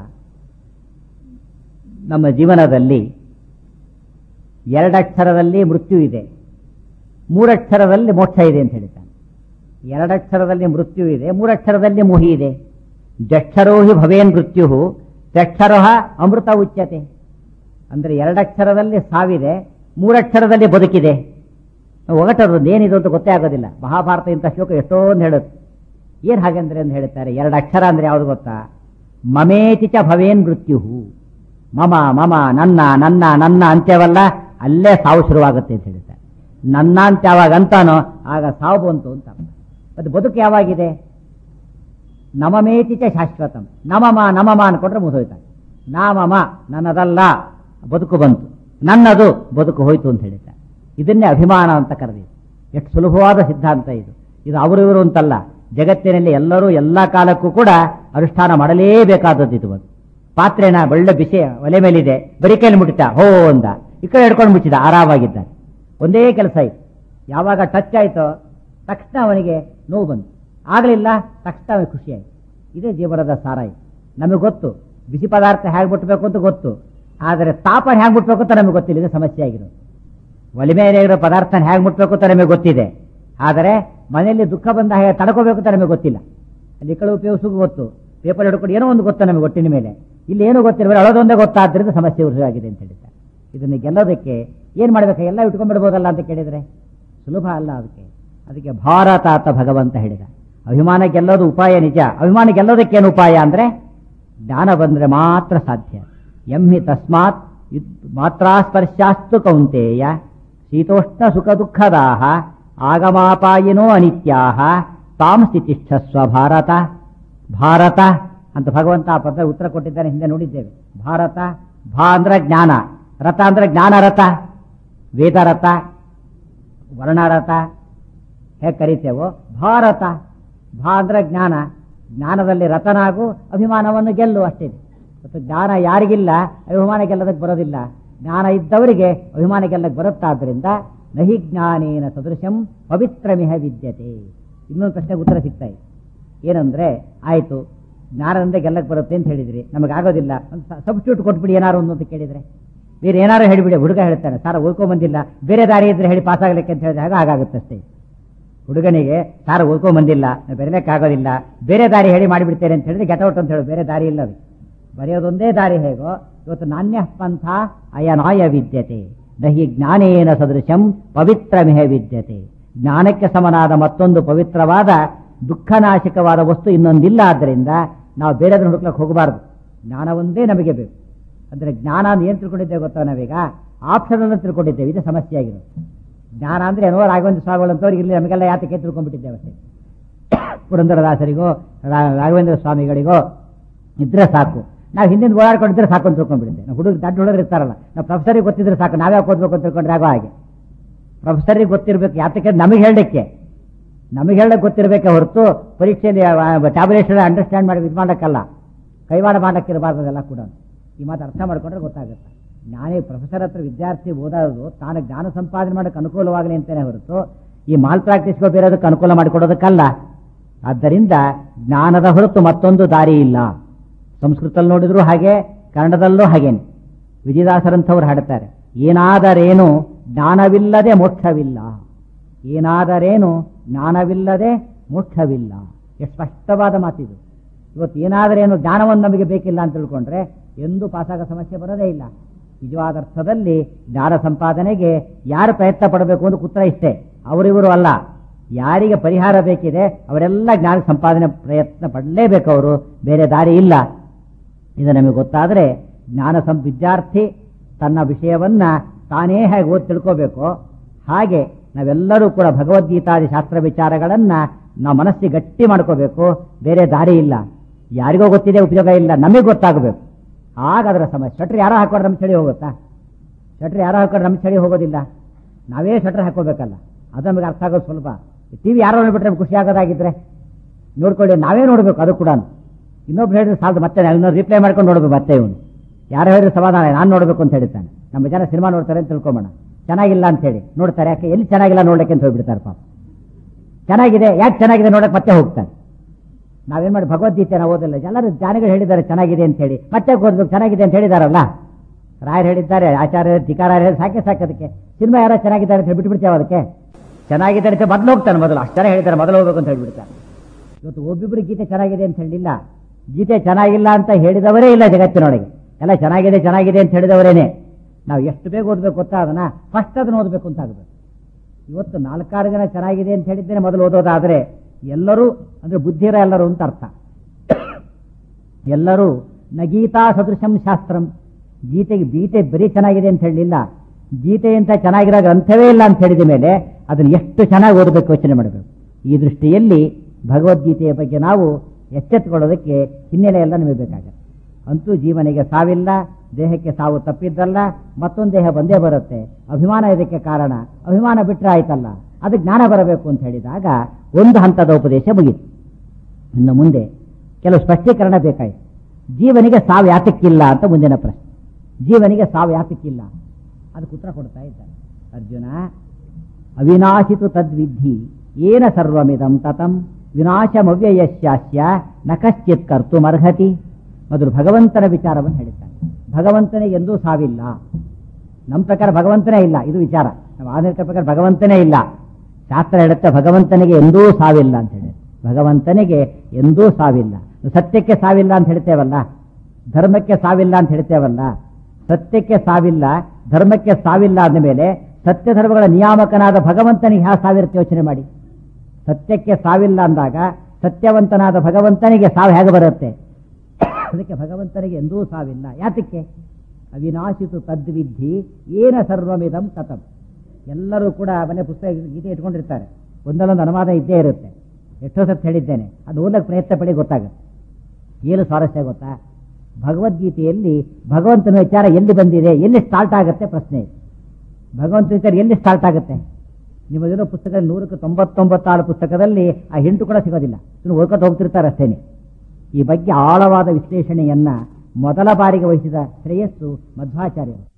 ನಮ್ಮ ಜೀವನದಲ್ಲಿ ಎರಡಕ್ಷರದಲ್ಲಿ ಮೃತ್ಯು ಇದೆ ಮೂರಕ್ಷರದಲ್ಲಿ ಮೋಕ್ಷ ಇದೆ ಅಂತ ಹೇಳ್ತಾನೆ ಎರಡಕ್ಷರದಲ್ಲಿ ಮೃತ್ಯು ಇದೆ ಮೂರಕ್ಷರದಲ್ಲಿ ಮುಹಿ ಇದೆ ಜಕ್ಷರೋ ಹಿ ಭವೇನ್ ಮೃತ್ಯು ತ್ಯಕ್ಷರ ಅಮೃತ ಉಚ್ಯತೆ ಅಂದ್ರೆ ಎರಡಕ್ಷರದಲ್ಲಿ ಸಾವಿದೆ ಮೂರಕ್ಷರದಲ್ಲಿ ಬದುಕಿದೆ ಒಗಟದು ಏನಿದು ಅಂತ ಗೊತ್ತೇ ಆಗೋದಿಲ್ಲ ಮಹಾಭಾರತ ಇಂಥ ಶ್ಲೋಕ ಎಷ್ಟೊಂದು ಹೇಳುತ್ತೆ ಏನ್ ಹಾಗಂದ್ರೆ ಅಂತ ಹೇಳ್ತಾರೆ ಎರಡು ಅಕ್ಷರ ಅಂದ್ರೆ ಯಾವ್ದು ಗೊತ್ತಾ ಮಮೇತಿ ಚ ಭವೇನ್ ಮೃತ್ಯು ಮಮ ಮಮ ನನ್ನ ನನ್ನ ನನ್ನ ಅಂತ್ಯವಲ್ಲ ಅಲ್ಲೇ ಸಾವು ಶುರುವಾಗುತ್ತೆ ಅಂತ ಹೇಳ್ತಾರೆ ನನ್ನ ಅಂತ ಯಾವಾಗ ಅಂತಾನೋ ಆಗ ಸಾವು ಬಂತು ಅಂತ ಅದು ಬದುಕು ಯಾವಾಗಿದೆ ನಮಮೇತಿ ಚ ಶಾಶ್ವತಂ ನಮಮ ನಮಮ ಅನ್ಕೊಂಡ್ರೆ ಮುಗಿದೋಯ್ತಾರೆ ನಾಮಮ ನನ್ನದಲ್ಲ ಬದುಕು ಬಂತು ನನ್ನದು ಬದುಕು ಹೋಯ್ತು ಅಂತ ಹೇಳಿದ್ದಾರೆ ಇದನ್ನೇ ಅಭಿಮಾನ ಅಂತ ಕರೆದಿದೆ ಎಷ್ಟು ಸುಲಭವಾದ ಸಿದ್ಧಾಂತ ಇದು ಇದು ಅವರು ಇವರು ಅಂತಲ್ಲ ಜಗತ್ತಿನಲ್ಲಿ ಎಲ್ಲರೂ ಎಲ್ಲ ಕಾಲಕ್ಕೂ ಕೂಡ ಅನುಷ್ಠಾನ ಮಾಡಲೇಬೇಕಾದದ್ದು ಇದು ಒಂದು ಪಾತ್ರೆನ ಒಳ್ಳೆ ಬಿಸಿ ಒಲೆ ಮೇಲಿದೆ ಬರೀ ಕೈಲಿ ಮುಟ್ಟಿತ ಹೋ ಅಂದ ಈ ಕಡೆ ಹಿಡ್ಕೊಂಡು ಮುಚ್ಚಿದ ಆರಾಮಾಗಿದ್ದಾನೆ ಒಂದೇ ಕೆಲಸ ಇತ್ತು ಯಾವಾಗ ಟಚ್ ಆಯ್ತೋ ತಕ್ಷಣ ಅವನಿಗೆ ನೋವು ಬಂತು ಆಗಲಿಲ್ಲ ತಕ್ಷಣ ಅವನಿಗೆ ಖುಷಿ ಆಯ್ತು ಇದೇ ಜೀವನದ ಸಾರ ಇದು ನಮಗೆ ಗೊತ್ತು ಬಿಸಿ ಪದಾರ್ಥ ಹೇಗೆ ಮುಟ್ಟಬೇಕು ಅಂತ ಗೊತ್ತು ಆದರೆ ತಾಪ ಹೇಗೆ ಮುಟ್ಟಬೇಕು ಅಂತ ನಮಗೆ ಗೊತ್ತಿಲ್ಲ ಇದು ಸಮಸ್ಯೆ ಆಗಿರೋದು ಒಲೆ ಮೇಲೆ ಇರೋ ಪದಾರ್ಥನ ಹೇಗೆ ಮುಟ್ಟಬೇಕು ಅಂತ ನಮಗೆ ಗೊತ್ತಿದೆ ಆದರೆ ಮನೆಯಲ್ಲಿ ದುಃಖ ಬಂದ ಹೇಗೆ ತಡ್ಕೋಬೇಕು ಅಂತ ನಮಗೆ ಗೊತ್ತಿಲ್ಲ ಅಲ್ಲಿ ಕಳು ಉಪಯೋಗಿಸೋದು ಗೊತ್ತು ಪೇಪರ್ ಹಿಡ್ಕೊಂಡು ಏನೋ ಒಂದು ಗೊತ್ತು ನಮಗೆ ಒಟ್ಟಿನ ಮೇಲೆ ಇಲ್ಲಿ ಏನೂ ಗೊತ್ತಿಲ್ಲ ಬರೀ ಅಳೋದೊಂದೇ ಗೊತ್ತಾದ್ರಿಂದ ಸಮಸ್ಯೆ ಉರುವಾಗಿದೆ ಅಂತ ಹೇಳಿದ್ದಾರೆ ಇದನ್ನು ಗೆಲ್ಲೋದಕ್ಕೆ ಏನು ಮಾಡಬೇಕು ಎಲ್ಲ ಇಟ್ಕೊಂಡ್ಬಿಡ್ಬೋದಲ್ಲ ಅಂತ ಕೇಳಿದರೆ ಸುಲಭ ಅಲ್ಲ ಅದಕ್ಕೆ ಅದಕ್ಕೆ ಭಾರತ ಅಂತ ಭಗವಂತ ಹೇಳಿದ ಅಭಿಮಾನ ಗೆಲ್ಲೋದು ಉಪಾಯ ನಿಜ ಅಭಿಮಾನ ಗೆಲ್ಲೋದಕ್ಕೇನು ಉಪಾಯ ಅಂದರೆ ಜ್ಞಾನ ಬಂದರೆ ಮಾತ್ರ ಸಾಧ್ಯ ಎಮ್ಮಿ ತಸ್ಮಾತ್ ಯುದ್- ಮಾತ್ರಾಸ್ಪರ್ಶಾಸ್ತು ಕೌಂತೇಯ ಶೀತೋಷ್ಣ ಸುಖ ದುಃಖದಾಹ ಆಗಮಾಪಾಯಿನೋ ಅನಿತ್ಯಾಹ ತಾಂ ಸ್ಥಿತಿಷ್ಠಸ್ವ ಭಾರತ ಭಾರತ ಅಂತ ಭಗವಂತ ಆ ಪದ ಉತ್ತರ ಕೊಟ್ಟಿದ್ದಾನೆ ಹಿಂದೆ ನೋಡಿದ್ದೇವೆ ಭಾರತ ಭಾ ಅಂದ್ರೆ ಜ್ಞಾನ ರಥ ಅಂದ್ರೆ ಜ್ಞಾನ ರಥ ವೇದರಥ ವರ್ಣರಥ ಹೇಗೆ ಕರಿತೇವೋ ಭಾರತ ಭಾ ಅಂದ್ರೆ ಜ್ಞಾನ ಜ್ಞಾನದಲ್ಲಿ ರಥನಾಗು ಅಭಿಮಾನವನ್ನು ಗೆಲ್ಲು ಅಷ್ಟೇ ಮತ್ತು ಜ್ಞಾನ ಯಾರಿಗಿಲ್ಲ ಅಭಿಮಾನ ಗೆಲ್ಲದಕ್ಕೆ ಬರೋದಿಲ್ಲ ಜ್ಞಾನ ಇದ್ದವರಿಗೆ ಅಭಿಮಾನ ಗೆಲ್ಲಕ್ಕೆ ಬರುತ್ತಾದ್ರಿಂದ ನಹಿ ಜ್ಞಾನೇನ ಸದೃಶಂ ಪವಿತ್ರಮಿಹ ವಿದ್ಯತೆ ಇನ್ನೊಂದು ಪ್ರಶ್ನೆಗೆ ಉತ್ತರ ಸಿಗ್ತಾ ಇದೆ ಏನಂದ್ರೆ ಆಯ್ತು ಜ್ಞಾನದಿಂದ ಗೆಲ್ಲಕ್ಕೆ ಬರುತ್ತೆ ಅಂತ ಹೇಳಿದ್ರಿ ನಮಗಾಗೋದಿಲ್ಲ ಒಂದು ಸಬ್ಸ್ಟ್ಯೂಟ್ ಕೊಟ್ಬಿಡಿ ಏನಾರು ಒಂದು ಅಂತ ಕೇಳಿದ್ರೆ ಬೇರೆ ಏನಾರು ಹೇಳಿಬಿಡಿ ಹುಡುಗ ಹೇಳ್ತಾನೆ ಸಾರ ಓದ್ಕೊಂಡ್ ಬಂದಿಲ್ಲ ಬೇರೆ ದಾರಿ ಇದ್ರೆ ಹೇಳಿ ಪಾಸ್ ಆಗ್ಲಿಕ್ಕೆ ಅಂತ ಹೇಳಿದಾಗ ಹಾಗಾಗುತ್ತೆ ಅಷ್ಟೇ ಹುಡುಗನಿಗೆ ಸಾರ ಓದ್ಕೊಂಡ್ ಬಂದಿಲ್ಲ ನಾನು ಬರೀಲಿಕ್ಕಾಗೋದಿಲ್ಲ ಬೇರೆ ದಾರಿ ಹೇಳಿ ಮಾಡಿಬಿಡ್ತೇನೆ ಅಂತ ಹೇಳಿದ್ರೆ ಗೆಟೌಟ್ ಅಂತ ಹೇಳಿ ಬೇರೆ ದಾರಿ ಇಲ್ಲ ಅದು ಬರೆಯೋದೊಂದೇ ದಾರಿ ಹೇಗೋ ಇವತ್ತು ನಾಣ್ಯ ಪಂಥ ಅಯನಾಯ ವಿದ್ಯತೆ ದಹಿ ಜ್ಞಾನೇನ ಸದೃಶಂ ಪವಿತ್ರಮಿಹ ವಿದ್ಯತೆ ಜ್ಞಾನಕ್ಕೆ ಸಮನಾದ ಮತ್ತೊಂದು ಪವಿತ್ರವಾದ ದುಃಖನಾಶಕವಾದ ವಸ್ತು ಇನ್ನೊಂದಿಲ್ಲ ಆದ್ದರಿಂದ ನಾವು ಬೇರೆದನ್ನು ಹುಡುಕ್ಲಕ್ಕೆ ಹೋಗಬಾರ್ದು ಜ್ಞಾನ ಒಂದೇ ನಮಗೆ ಬೇಕು ಅಂದರೆ ಜ್ಞಾನ ಅಂತ ಏನು ತಿಳ್ಕೊಂಡಿದ್ದೇವೆ ಗೊತ್ತಾ ನಾವೀಗ ಆಪ್ಷನ್ ಅನ್ನು ತಿಳ್ಕೊಂಡಿದ್ದೇವೆ ಇದು ಸಮಸ್ಯೆ ಆಗಿರೋದು ಜ್ಞಾನ ಅಂದ್ರೆ ಏನೋ ರಾಘವೇಂದ್ರ ಸ್ವಾಮಿಗಳು ಅಂತವ್ರಿಗೆ ಇಲ್ಲಿ ನಮಗೆಲ್ಲ ಯಾತಕ್ಕೆ ತಿಳ್ಕೊಂಡ್ಬಿಟ್ಟಿದ್ದೇವೆ ಅಷ್ಟೇ ಪುರಂದರದಾಸರಿಗೋ ರಾ- ರಾಘವೇಂದ್ರ ಸ್ವಾಮಿಗಳಿಗೋ ಇದ್ರೆ ಸಾಕು ನಾವು ಹಿಂದಿನ ಓಡಾಡ್ಕೊಂಡಿದ್ರೆ ಸಾಕು ಅಂತ ತಿಳ್ಕೊಂಡ್ಬಿಟ್ಟಿದ್ದೆ ನಾವು ಹುಡುಗ ದಡ್ಡ ಹುಡುಗರು ಇರ್ತಾರಲ್ಲ ನಾವು ಪ್ರೊಫೆಸರಿಗೆ ಗೊತ್ತಿದ್ರೆ ಸಾಕು ನಾವೇ ಓದ್ಬೇಕು ಅಂತ ತಿಳ್ಕೊಂಡ್ರೆ ಆಗೋ ಹಾಗೆ ಪ್ರೊಫೆಸರಿಗೆ ಗೊತ್ತಿರಬೇಕು ಯಾತಕ್ಕೆ ನಮಗೆ ಹೇಳಲಿಕ್ಕೆ ನಮಗೆ ಹೇಳಕ್ಕೆ ಗೊತ್ತಿರಬೇಕೆ ಹೊರತು ಪರೀಕ್ಷೆಯಲ್ಲಿ ಟ್ಯಾಬ್ಲೆಟ್ಸ್ ಅಂಡರ್ಸ್ಟ್ಯಾಂಡ್ ಮಾಡಿ ಇದು ಮಾಡೋಕ್ಕಲ್ಲ ಕೈವಾಡ ಮಾಡೋಕ್ಕಿರಬಾರ್ದು ಅದೆಲ್ಲ ಕೂಡ ಈ ಮಾತು ಅರ್ಥ ಮಾಡ್ಕೊಂಡ್ರೆ ಗೊತ್ತಾಗುತ್ತೆ ನಾನೇ ಪ್ರೊಫೆಸರ್ ಹತ್ರ ವಿದ್ಯಾರ್ಥಿ ಓದೋದು ತಾನು ಜ್ಞಾನ ಸಂಪಾದನೆ ಮಾಡೋಕ್ಕೆ ಅನುಕೂಲವಾಗಲಿ ಅಂತಲೇ ಹೊರತು ಈ ಮಾಲ್ ಪ್ರಾಕ್ಟೀಸ್ಗಳು ಬೇರೆದಕ್ಕೆ ಅನುಕೂಲ ಮಾಡಿಕೊಡೋದಕ್ಕಲ್ಲ ಆದ್ದರಿಂದ ಜ್ಞಾನದ ಹೊರತು ಮತ್ತೊಂದು ದಾರಿ ಇಲ್ಲ ಸಂಸ್ಕೃತದಲ್ಲಿ ನೋಡಿದ್ರು ಹಾಗೆ ಕನ್ನಡದಲ್ಲೂ ಹಾಗೇನೆ ವಿಜಯದಾಸರಂಥವ್ರು ಹಾಡುತ್ತಾರೆ ಏನಾದರೇನು ಜ್ಞಾನವಿಲ್ಲದೆ ಮೋಕ್ಷವಿಲ್ಲ ಏನಾದರೇನು ಜ್ಞಾನವಿಲ್ಲದೆ ಮೋಕ್ಷವಿಲ್ಲ ಎಷ್ಟು ಸ್ಪಷ್ಟವಾದ ಮಾತಿದು ಇವತ್ತು ಏನಾದರೇನು ಜ್ಞಾನವನ್ನು ನಮಗೆ ಬೇಕಿಲ್ಲ ಅಂತ ತಿಳ್ಕೊಂಡ್ರೆ ಎಂದೂ ಪಾಸಾಗೋ ಸಮಸ್ಯೆ ಬರೋದೇ ಇಲ್ಲ ನಿಜವಾದ ಅರ್ಥದಲ್ಲಿ ಜ್ಞಾನ ಸಂಪಾದನೆಗೆ ಯಾರು ಪ್ರಯತ್ನ ಪಡಬೇಕು ಅಂತ ಉತ್ತರ ಇಷ್ಟೇ ಅವರಿವರು ಅಲ್ಲ ಯಾರಿಗೆ ಪರಿಹಾರ ಬೇಕಿದೆ ಅವರೆಲ್ಲ ಜ್ಞಾನ ಸಂಪಾದನೆ ಪ್ರಯತ್ನ ಪಡಲೇಬೇಕು ಅವರು ಬೇರೆ ದಾರಿ ಇಲ್ಲ ಇದು ನಮಗೆ ಗೊತ್ತಾದರೆ ಜ್ಞಾನ ಸಂ ವಿದ್ಯಾರ್ಥಿ ತನ್ನ ವಿಷಯವನ್ನ ತಾನೇ ಹೇಗೆ ಓದಿ ತಿಳ್ಕೋಬೇಕು ಹಾಗೆ ನಾವೆಲ್ಲರೂ ಕೂಡ ಭಗವದ್ಗೀತಾದಿ ಶಾಸ್ತ್ರ ವಿಚಾರಗಳನ್ನ ನಾವು ಮನಸ್ಸಿಗೆ ಗಟ್ಟಿ ಮಾಡ್ಕೋಬೇಕು ಬೇರೆ ದಾರಿ ಇಲ್ಲ ಯಾರಿಗೋ ಗೊತ್ತಿದೆ ಉಪಯೋಗ ಇಲ್ಲ ನಮಗೆ ಗೊತ್ತಾಗಬೇಕು ಆಗ ಅದರ ಸಮಸ್ಯೆ ಶಟ್ರ್ ಯಾರೋ ಹಾಕೊಂಡ್ರೆ ನಮ್ಮ ಚಳಿ ಹೋಗುತ್ತಾ ಶಟ್ರ್ ಯಾರೋ ಹಾಕೊಂಡ್ರೆ ನಮ್ಮ ಚಳಿ ಹೋಗೋದಿಲ್ಲ ನಾವೇ ಶಟ್ರ್ ಹಾಕೋಬೇಕಲ್ಲ ಅದು ನಮಗೆ ಅರ್ಥ ಆಗೋದು ಸ್ವಲ್ಪ ಟಿವಿ ಯಾರೋ ನೋಡ್ಬಿಟ್ರೆ ನಮ್ಗೆ ಖುಷಿ ಆಗೋದಾಗಿದ್ರೆ ನೋಡ್ಕೊಳ್ಳಿ ನಾವೇ ನೋಡ್ಬೇಕು ಅದು ಕೂಡ ಇನ್ನೊಬ್ರು ಹೇಳಿದ್ರೆ ಸಾಲದು ಮತ್ತೆ ಇನ್ನೊಂದು ರಿಪ್ಲೈ ಮಾಡ್ಕೊಂಡು ನೋಡ್ಬೇಕು ಮತ್ತೆ ಇವನು ಯಾರು ಹೇಳಿದ್ರೆ ಸಮಾಧಾನ ನಾನು ನೋಡಬೇಕು ಅಂತ ಹೇಳ್ತಾನೆ ನಮ್ಮ ಜನ ಸಿನಿಮಾ ನೋಡ್ತಾರೆ ಅಂತ ತಿಳ್ಕೊಂಬೋಣ ಚೆನ್ನಾಗಿಲ್ಲ ಅಂತ ಹೇಳಿ ನೋಡ್ತಾರೆ ಯಾಕೆ ಎಲ್ಲಿ ಚೆನ್ನಾಗಿಲ್ಲ ನೋಡಕ್ಕೆ ಅಂತ ಹೋಗ್ಬಿಡ್ತಾರೆ ಪಾಪ ಚೆನ್ನಾಗಿದೆ ಯಾಕೆ ಚೆನ್ನಾಗಿದೆ ನೋಡಕ್ಕೆ ಮತ್ತೆ ಹೋಗ್ತಾರೆ ನಾವೇನ್ ಮಾಡಿ ಭಗವದ್ಗೀತೆನ ಓದಿಲ್ಲ ಎಲ್ಲರೂ ಜ್ಞಾನಿಗಳು ಹೇಳಿದ್ದಾರೆ ಚೆನ್ನಾಗಿದೆ ಅಂತ ಹೇಳಿ ಮತ್ತೆ ಓದ್ಬೇಕು ಚೆನ್ನಾಗಿದೆ ಅಂತ ಹೇಳಿದಾರಲ್ಲ ರಾಯರು ಹೇಳಿದ್ದಾರೆ ಆಚಾರ್ಯ ಧಿಕಾರ ಸಾಕೆ ಸಾಕು ಅದಕ್ಕೆ ಸಿನಿಮಾ ಯಾರೋ ಚೆನ್ನಾಗಿದ್ದಾರೆ ಅಂತ ಹೇಳಿ ಬಿಟ್ಬಿಡ್ತೇವೆ ಅದಕ್ಕೆ ಚೆನ್ನಾಗಿದೆ ಅಂತ ಮೊದಲು ಹೋಗ್ತಾನೆ ಮೊದಲು ಅಷ್ಟು ಜನ ಹೇಳಿದ್ದಾರೆ ಮೊದಲು ಹೋಗ್ಬೇಕು ಅಂತ ಹೇಳ್ಬಿಡ್ತಾರೆ ಇವತ್ತು ಒಬ್ಬೊಬ್ಬರು ಗೀತೆ ಚೆನ್ನಾಗಿದೆ ಅಂತ ಹೇಳಿಲ್ಲ ಗೀತೆ ಚೆನ್ನಾಗಿಲ್ಲ ಅಂತ ಹೇಳಿದವರೇ ಇಲ್ಲ ಜಗತ್ತಿನೊಳಗೆ ಎಲ್ಲ ಚೆನ್ನಾಗಿದೆ ಚೆನ್ನಾಗಿದೆ ಅಂತ ಹೇಳಿದವರೇನೆ ನಾವು ಎಷ್ಟು ಬೇಗ ಓದ್ಬೇಕು ಗೊತ್ತಾ ಅದನ್ನ ಫಸ್ಟ್ ಅದನ್ನ ಓದಬೇಕು ಅಂತ ಆಗಬೇಕು ಇವತ್ತು ನಾಲ್ಕಾರು ಜನ ಚೆನ್ನಾಗಿದೆ ಅಂತ ಹೇಳಿದ್ದೇನೆ ಮೊದಲು ಓದೋದಾದ್ರೆ ಎಲ್ಲರೂ ಅಂದ್ರೆ ಬುದ್ಧಿರ ಎಲ್ಲರೂ ಅಂತ ಅರ್ಥ ಎಲ್ಲರೂ ನಗೀತಾ ಸದೃಶಂ ಶಾಸ್ತ್ರಂ ಗೀತೆಗೆ ಗೀತೆ ಬರೀ ಚೆನ್ನಾಗಿದೆ ಅಂತ ಹೇಳಲಿಲ್ಲ ಗೀತೆಯಂತ ಚೆನ್ನಾಗಿರೋ ಗ್ರಂಥವೇ ಇಲ್ಲ ಅಂತ ಹೇಳಿದ ಮೇಲೆ ಅದನ್ನು ಎಷ್ಟು ಚೆನ್ನಾಗಿ ಓದಬೇಕು ಯೋಚನೆ ಮಾಡಬೇಕು ಈ ದೃಷ್ಟಿಯಲ್ಲಿ ಭಗವದ್ಗೀತೆಯ ಬಗ್ಗೆ ನಾವು ಎಚ್ಚೆತ್ತುಕೊಳ್ಳೋದಕ್ಕೆ ಹಿನ್ನೆಲೆ ಎಲ್ಲ ನಮಗೆ ಬೇಕಾಗುತ್ತೆ ಅಂತೂ ಜೀವನಿಗೆ ಸಾವಿಲ್ಲ ದೇಹಕ್ಕೆ ಸಾವು ತಪ್ಪಿದ್ದಲ್ಲ ಮತ್ತೊಂದು ದೇಹ ಬಂದೇ ಬರುತ್ತೆ ಅಭಿಮಾನ ಇದಕ್ಕೆ ಕಾರಣ ಅಭಿಮಾನ ಬಿಟ್ಟರೆ ಆಯ್ತಲ್ಲ ಅದು ಜ್ಞಾನ ಬರಬೇಕು ಅಂತ ಹೇಳಿದಾಗ ಒಂದು ಹಂತದ ಉಪದೇಶ ಮುಗಿತು ಇನ್ನು ಮುಂದೆ ಕೆಲವು ಸ್ಪಷ್ಟೀಕರಣ ಬೇಕಾಯಿತು ಜೀವನಿಗೆ ಸಾವು ಯಾತಕ್ಕಿಲ್ಲ ಅಂತ ಮುಂದಿನ ಪ್ರಶ್ನೆ ಜೀವನಿಗೆ ಸಾವು ಯಾತಕ್ಕಿಲ್ಲ ಅದಕ್ಕೆ ಉತ್ತರ ಕೊಡ್ತಾ ಇದ್ದಾರೆ ಅರ್ಜುನ ಅವಿನಾಶಿತು ತದ್ವಿಧಿ ಏನ ಸರ್ವಮಿದಂ ತತಂ ವಿನಾಶಮವ್ಯಯಸ್ಯಾಸ್ಯ ನ ಕಶ್ಚಿತ್ ಕರ್ತುಮರ್ಹತಿ ಮೊದಲು ಭಗವಂತನ ವಿಚಾರವನ್ನು ಹೇಳಿದ್ದಾನೆ ಭಗವಂತನಿಗೆ ಎಂದೂ ಸಾವಿಲ್ಲ ನಮ್ಮ ಪ್ರಕಾರ ಭಗವಂತನೇ ಇಲ್ಲ ಇದು ವಿಚಾರ ನಮ್ಮ ಆಧುನಿಕ ಪ್ರಕಾರ ಭಗವಂತನೇ ಇಲ್ಲ ಶಾಸ್ತ್ರ ಹೇಳುತ್ತೆ ಭಗವಂತನಿಗೆ ಎಂದೂ ಸಾವಿಲ್ಲ ಅಂತ ಹೇಳಿ ಭಗವಂತನಿಗೆ ಎಂದೂ ಸಾವಿಲ್ಲ ಸತ್ಯಕ್ಕೆ ಸಾವಿಲ್ಲ ಅಂತ ಹೇಳ್ತೇವಲ್ಲ ಧರ್ಮಕ್ಕೆ ಸಾವಿಲ್ಲ ಅಂತ ಹೇಳ್ತೇವಲ್ಲ ಸತ್ಯಕ್ಕೆ ಸಾವಿಲ್ಲ ಧರ್ಮಕ್ಕೆ ಸಾವಿಲ್ಲ ಅಂದ ಮೇಲೆ ಸತ್ಯ ಧರ್ಮಗಳ ನಿಯಾಮಕನಾದ ಭಗವಂತನಿಗೆ ಯಾವ ಸಾವಿರುತ್ತೆ ಯೋಚನೆ ಮಾಡಿ ಸತ್ಯಕ್ಕೆ ಸಾವಿಲ್ಲ ಅಂದಾಗ ಸತ್ಯವಂತನಾದ ಭಗವಂತನಿಗೆ ಸಾವು ಹೇಗೆ ಬರುತ್ತೆ ಅದಕ್ಕೆ ಭಗವಂತನಿಗೆ ಎಂದೂ ಸಾವಿಲ್ಲ ಯಾತಕ್ಕೆ ಅವಿನಾಶಿತು ತದ್ವಿಧಿ ಏನ ಸರ್ವಮಿದಂ ತತಂ ಎಲ್ಲರೂ ಕೂಡ ಮನೆ ಪುಸ್ತಕ ಗೀತೆ ಇಟ್ಕೊಂಡಿರ್ತಾರೆ ಒಂದಲ್ಲೊಂದು ಅನುವಾದ ಇದ್ದೇ ಇರುತ್ತೆ ಎಷ್ಟೋ ಸತ್ ಹೇಳಿದ್ದೇನೆ ಅದು ಓದಕ್ಕೆ ಪ್ರಯತ್ನ ಪಡಿ ಗೊತ್ತಾಗುತ್ತೆ ಏನು ಸ್ವಾರಸ್ಯ ಗೊತ್ತಾ ಭಗವದ್ಗೀತೆಯಲ್ಲಿ ಭಗವಂತನ ವಿಚಾರ ಎಲ್ಲಿ ಬಂದಿದೆ ಎಲ್ಲಿ ಸ್ಟಾರ್ಟ್ ಆಗುತ್ತೆ ಪ್ರಶ್ನೆ ಇದೆ. ಭಗವಂತನ ವಿಚಾರ ಎಲ್ಲಿ ಸ್ಟಾರ್ಟ್ ಆಗುತ್ತೆ ನಿಮಗಿರೋ ಪುಸ್ತಕ ನೂರಕ್ಕೆ ತೊಂಬತ್ತೊಂಬತ್ತಾರು ಪುಸ್ತಕದಲ್ಲಿ ಆ ಹಿಂಟು ಕೂಡ ಸಿಗೋದಿಲ್ಲ ಸುಮ್ಮನೆ ಓದ್ಕೊಂಡು ಹೋಗ್ತಿರ್ತಾರೆ ಅಷ್ಟೇನೆ ಈ ಬಗ್ಗೆ ಆಳವಾದ ವಿಶ್ಲೇಷಣೆಯನ್ನ ಮೊದಲ ಬಾರಿಗೆ ವಹಿಸಿದ ಶ್ರೇಯಸ್ಸು ಮಧ್ವಾಚಾರ್ಯರು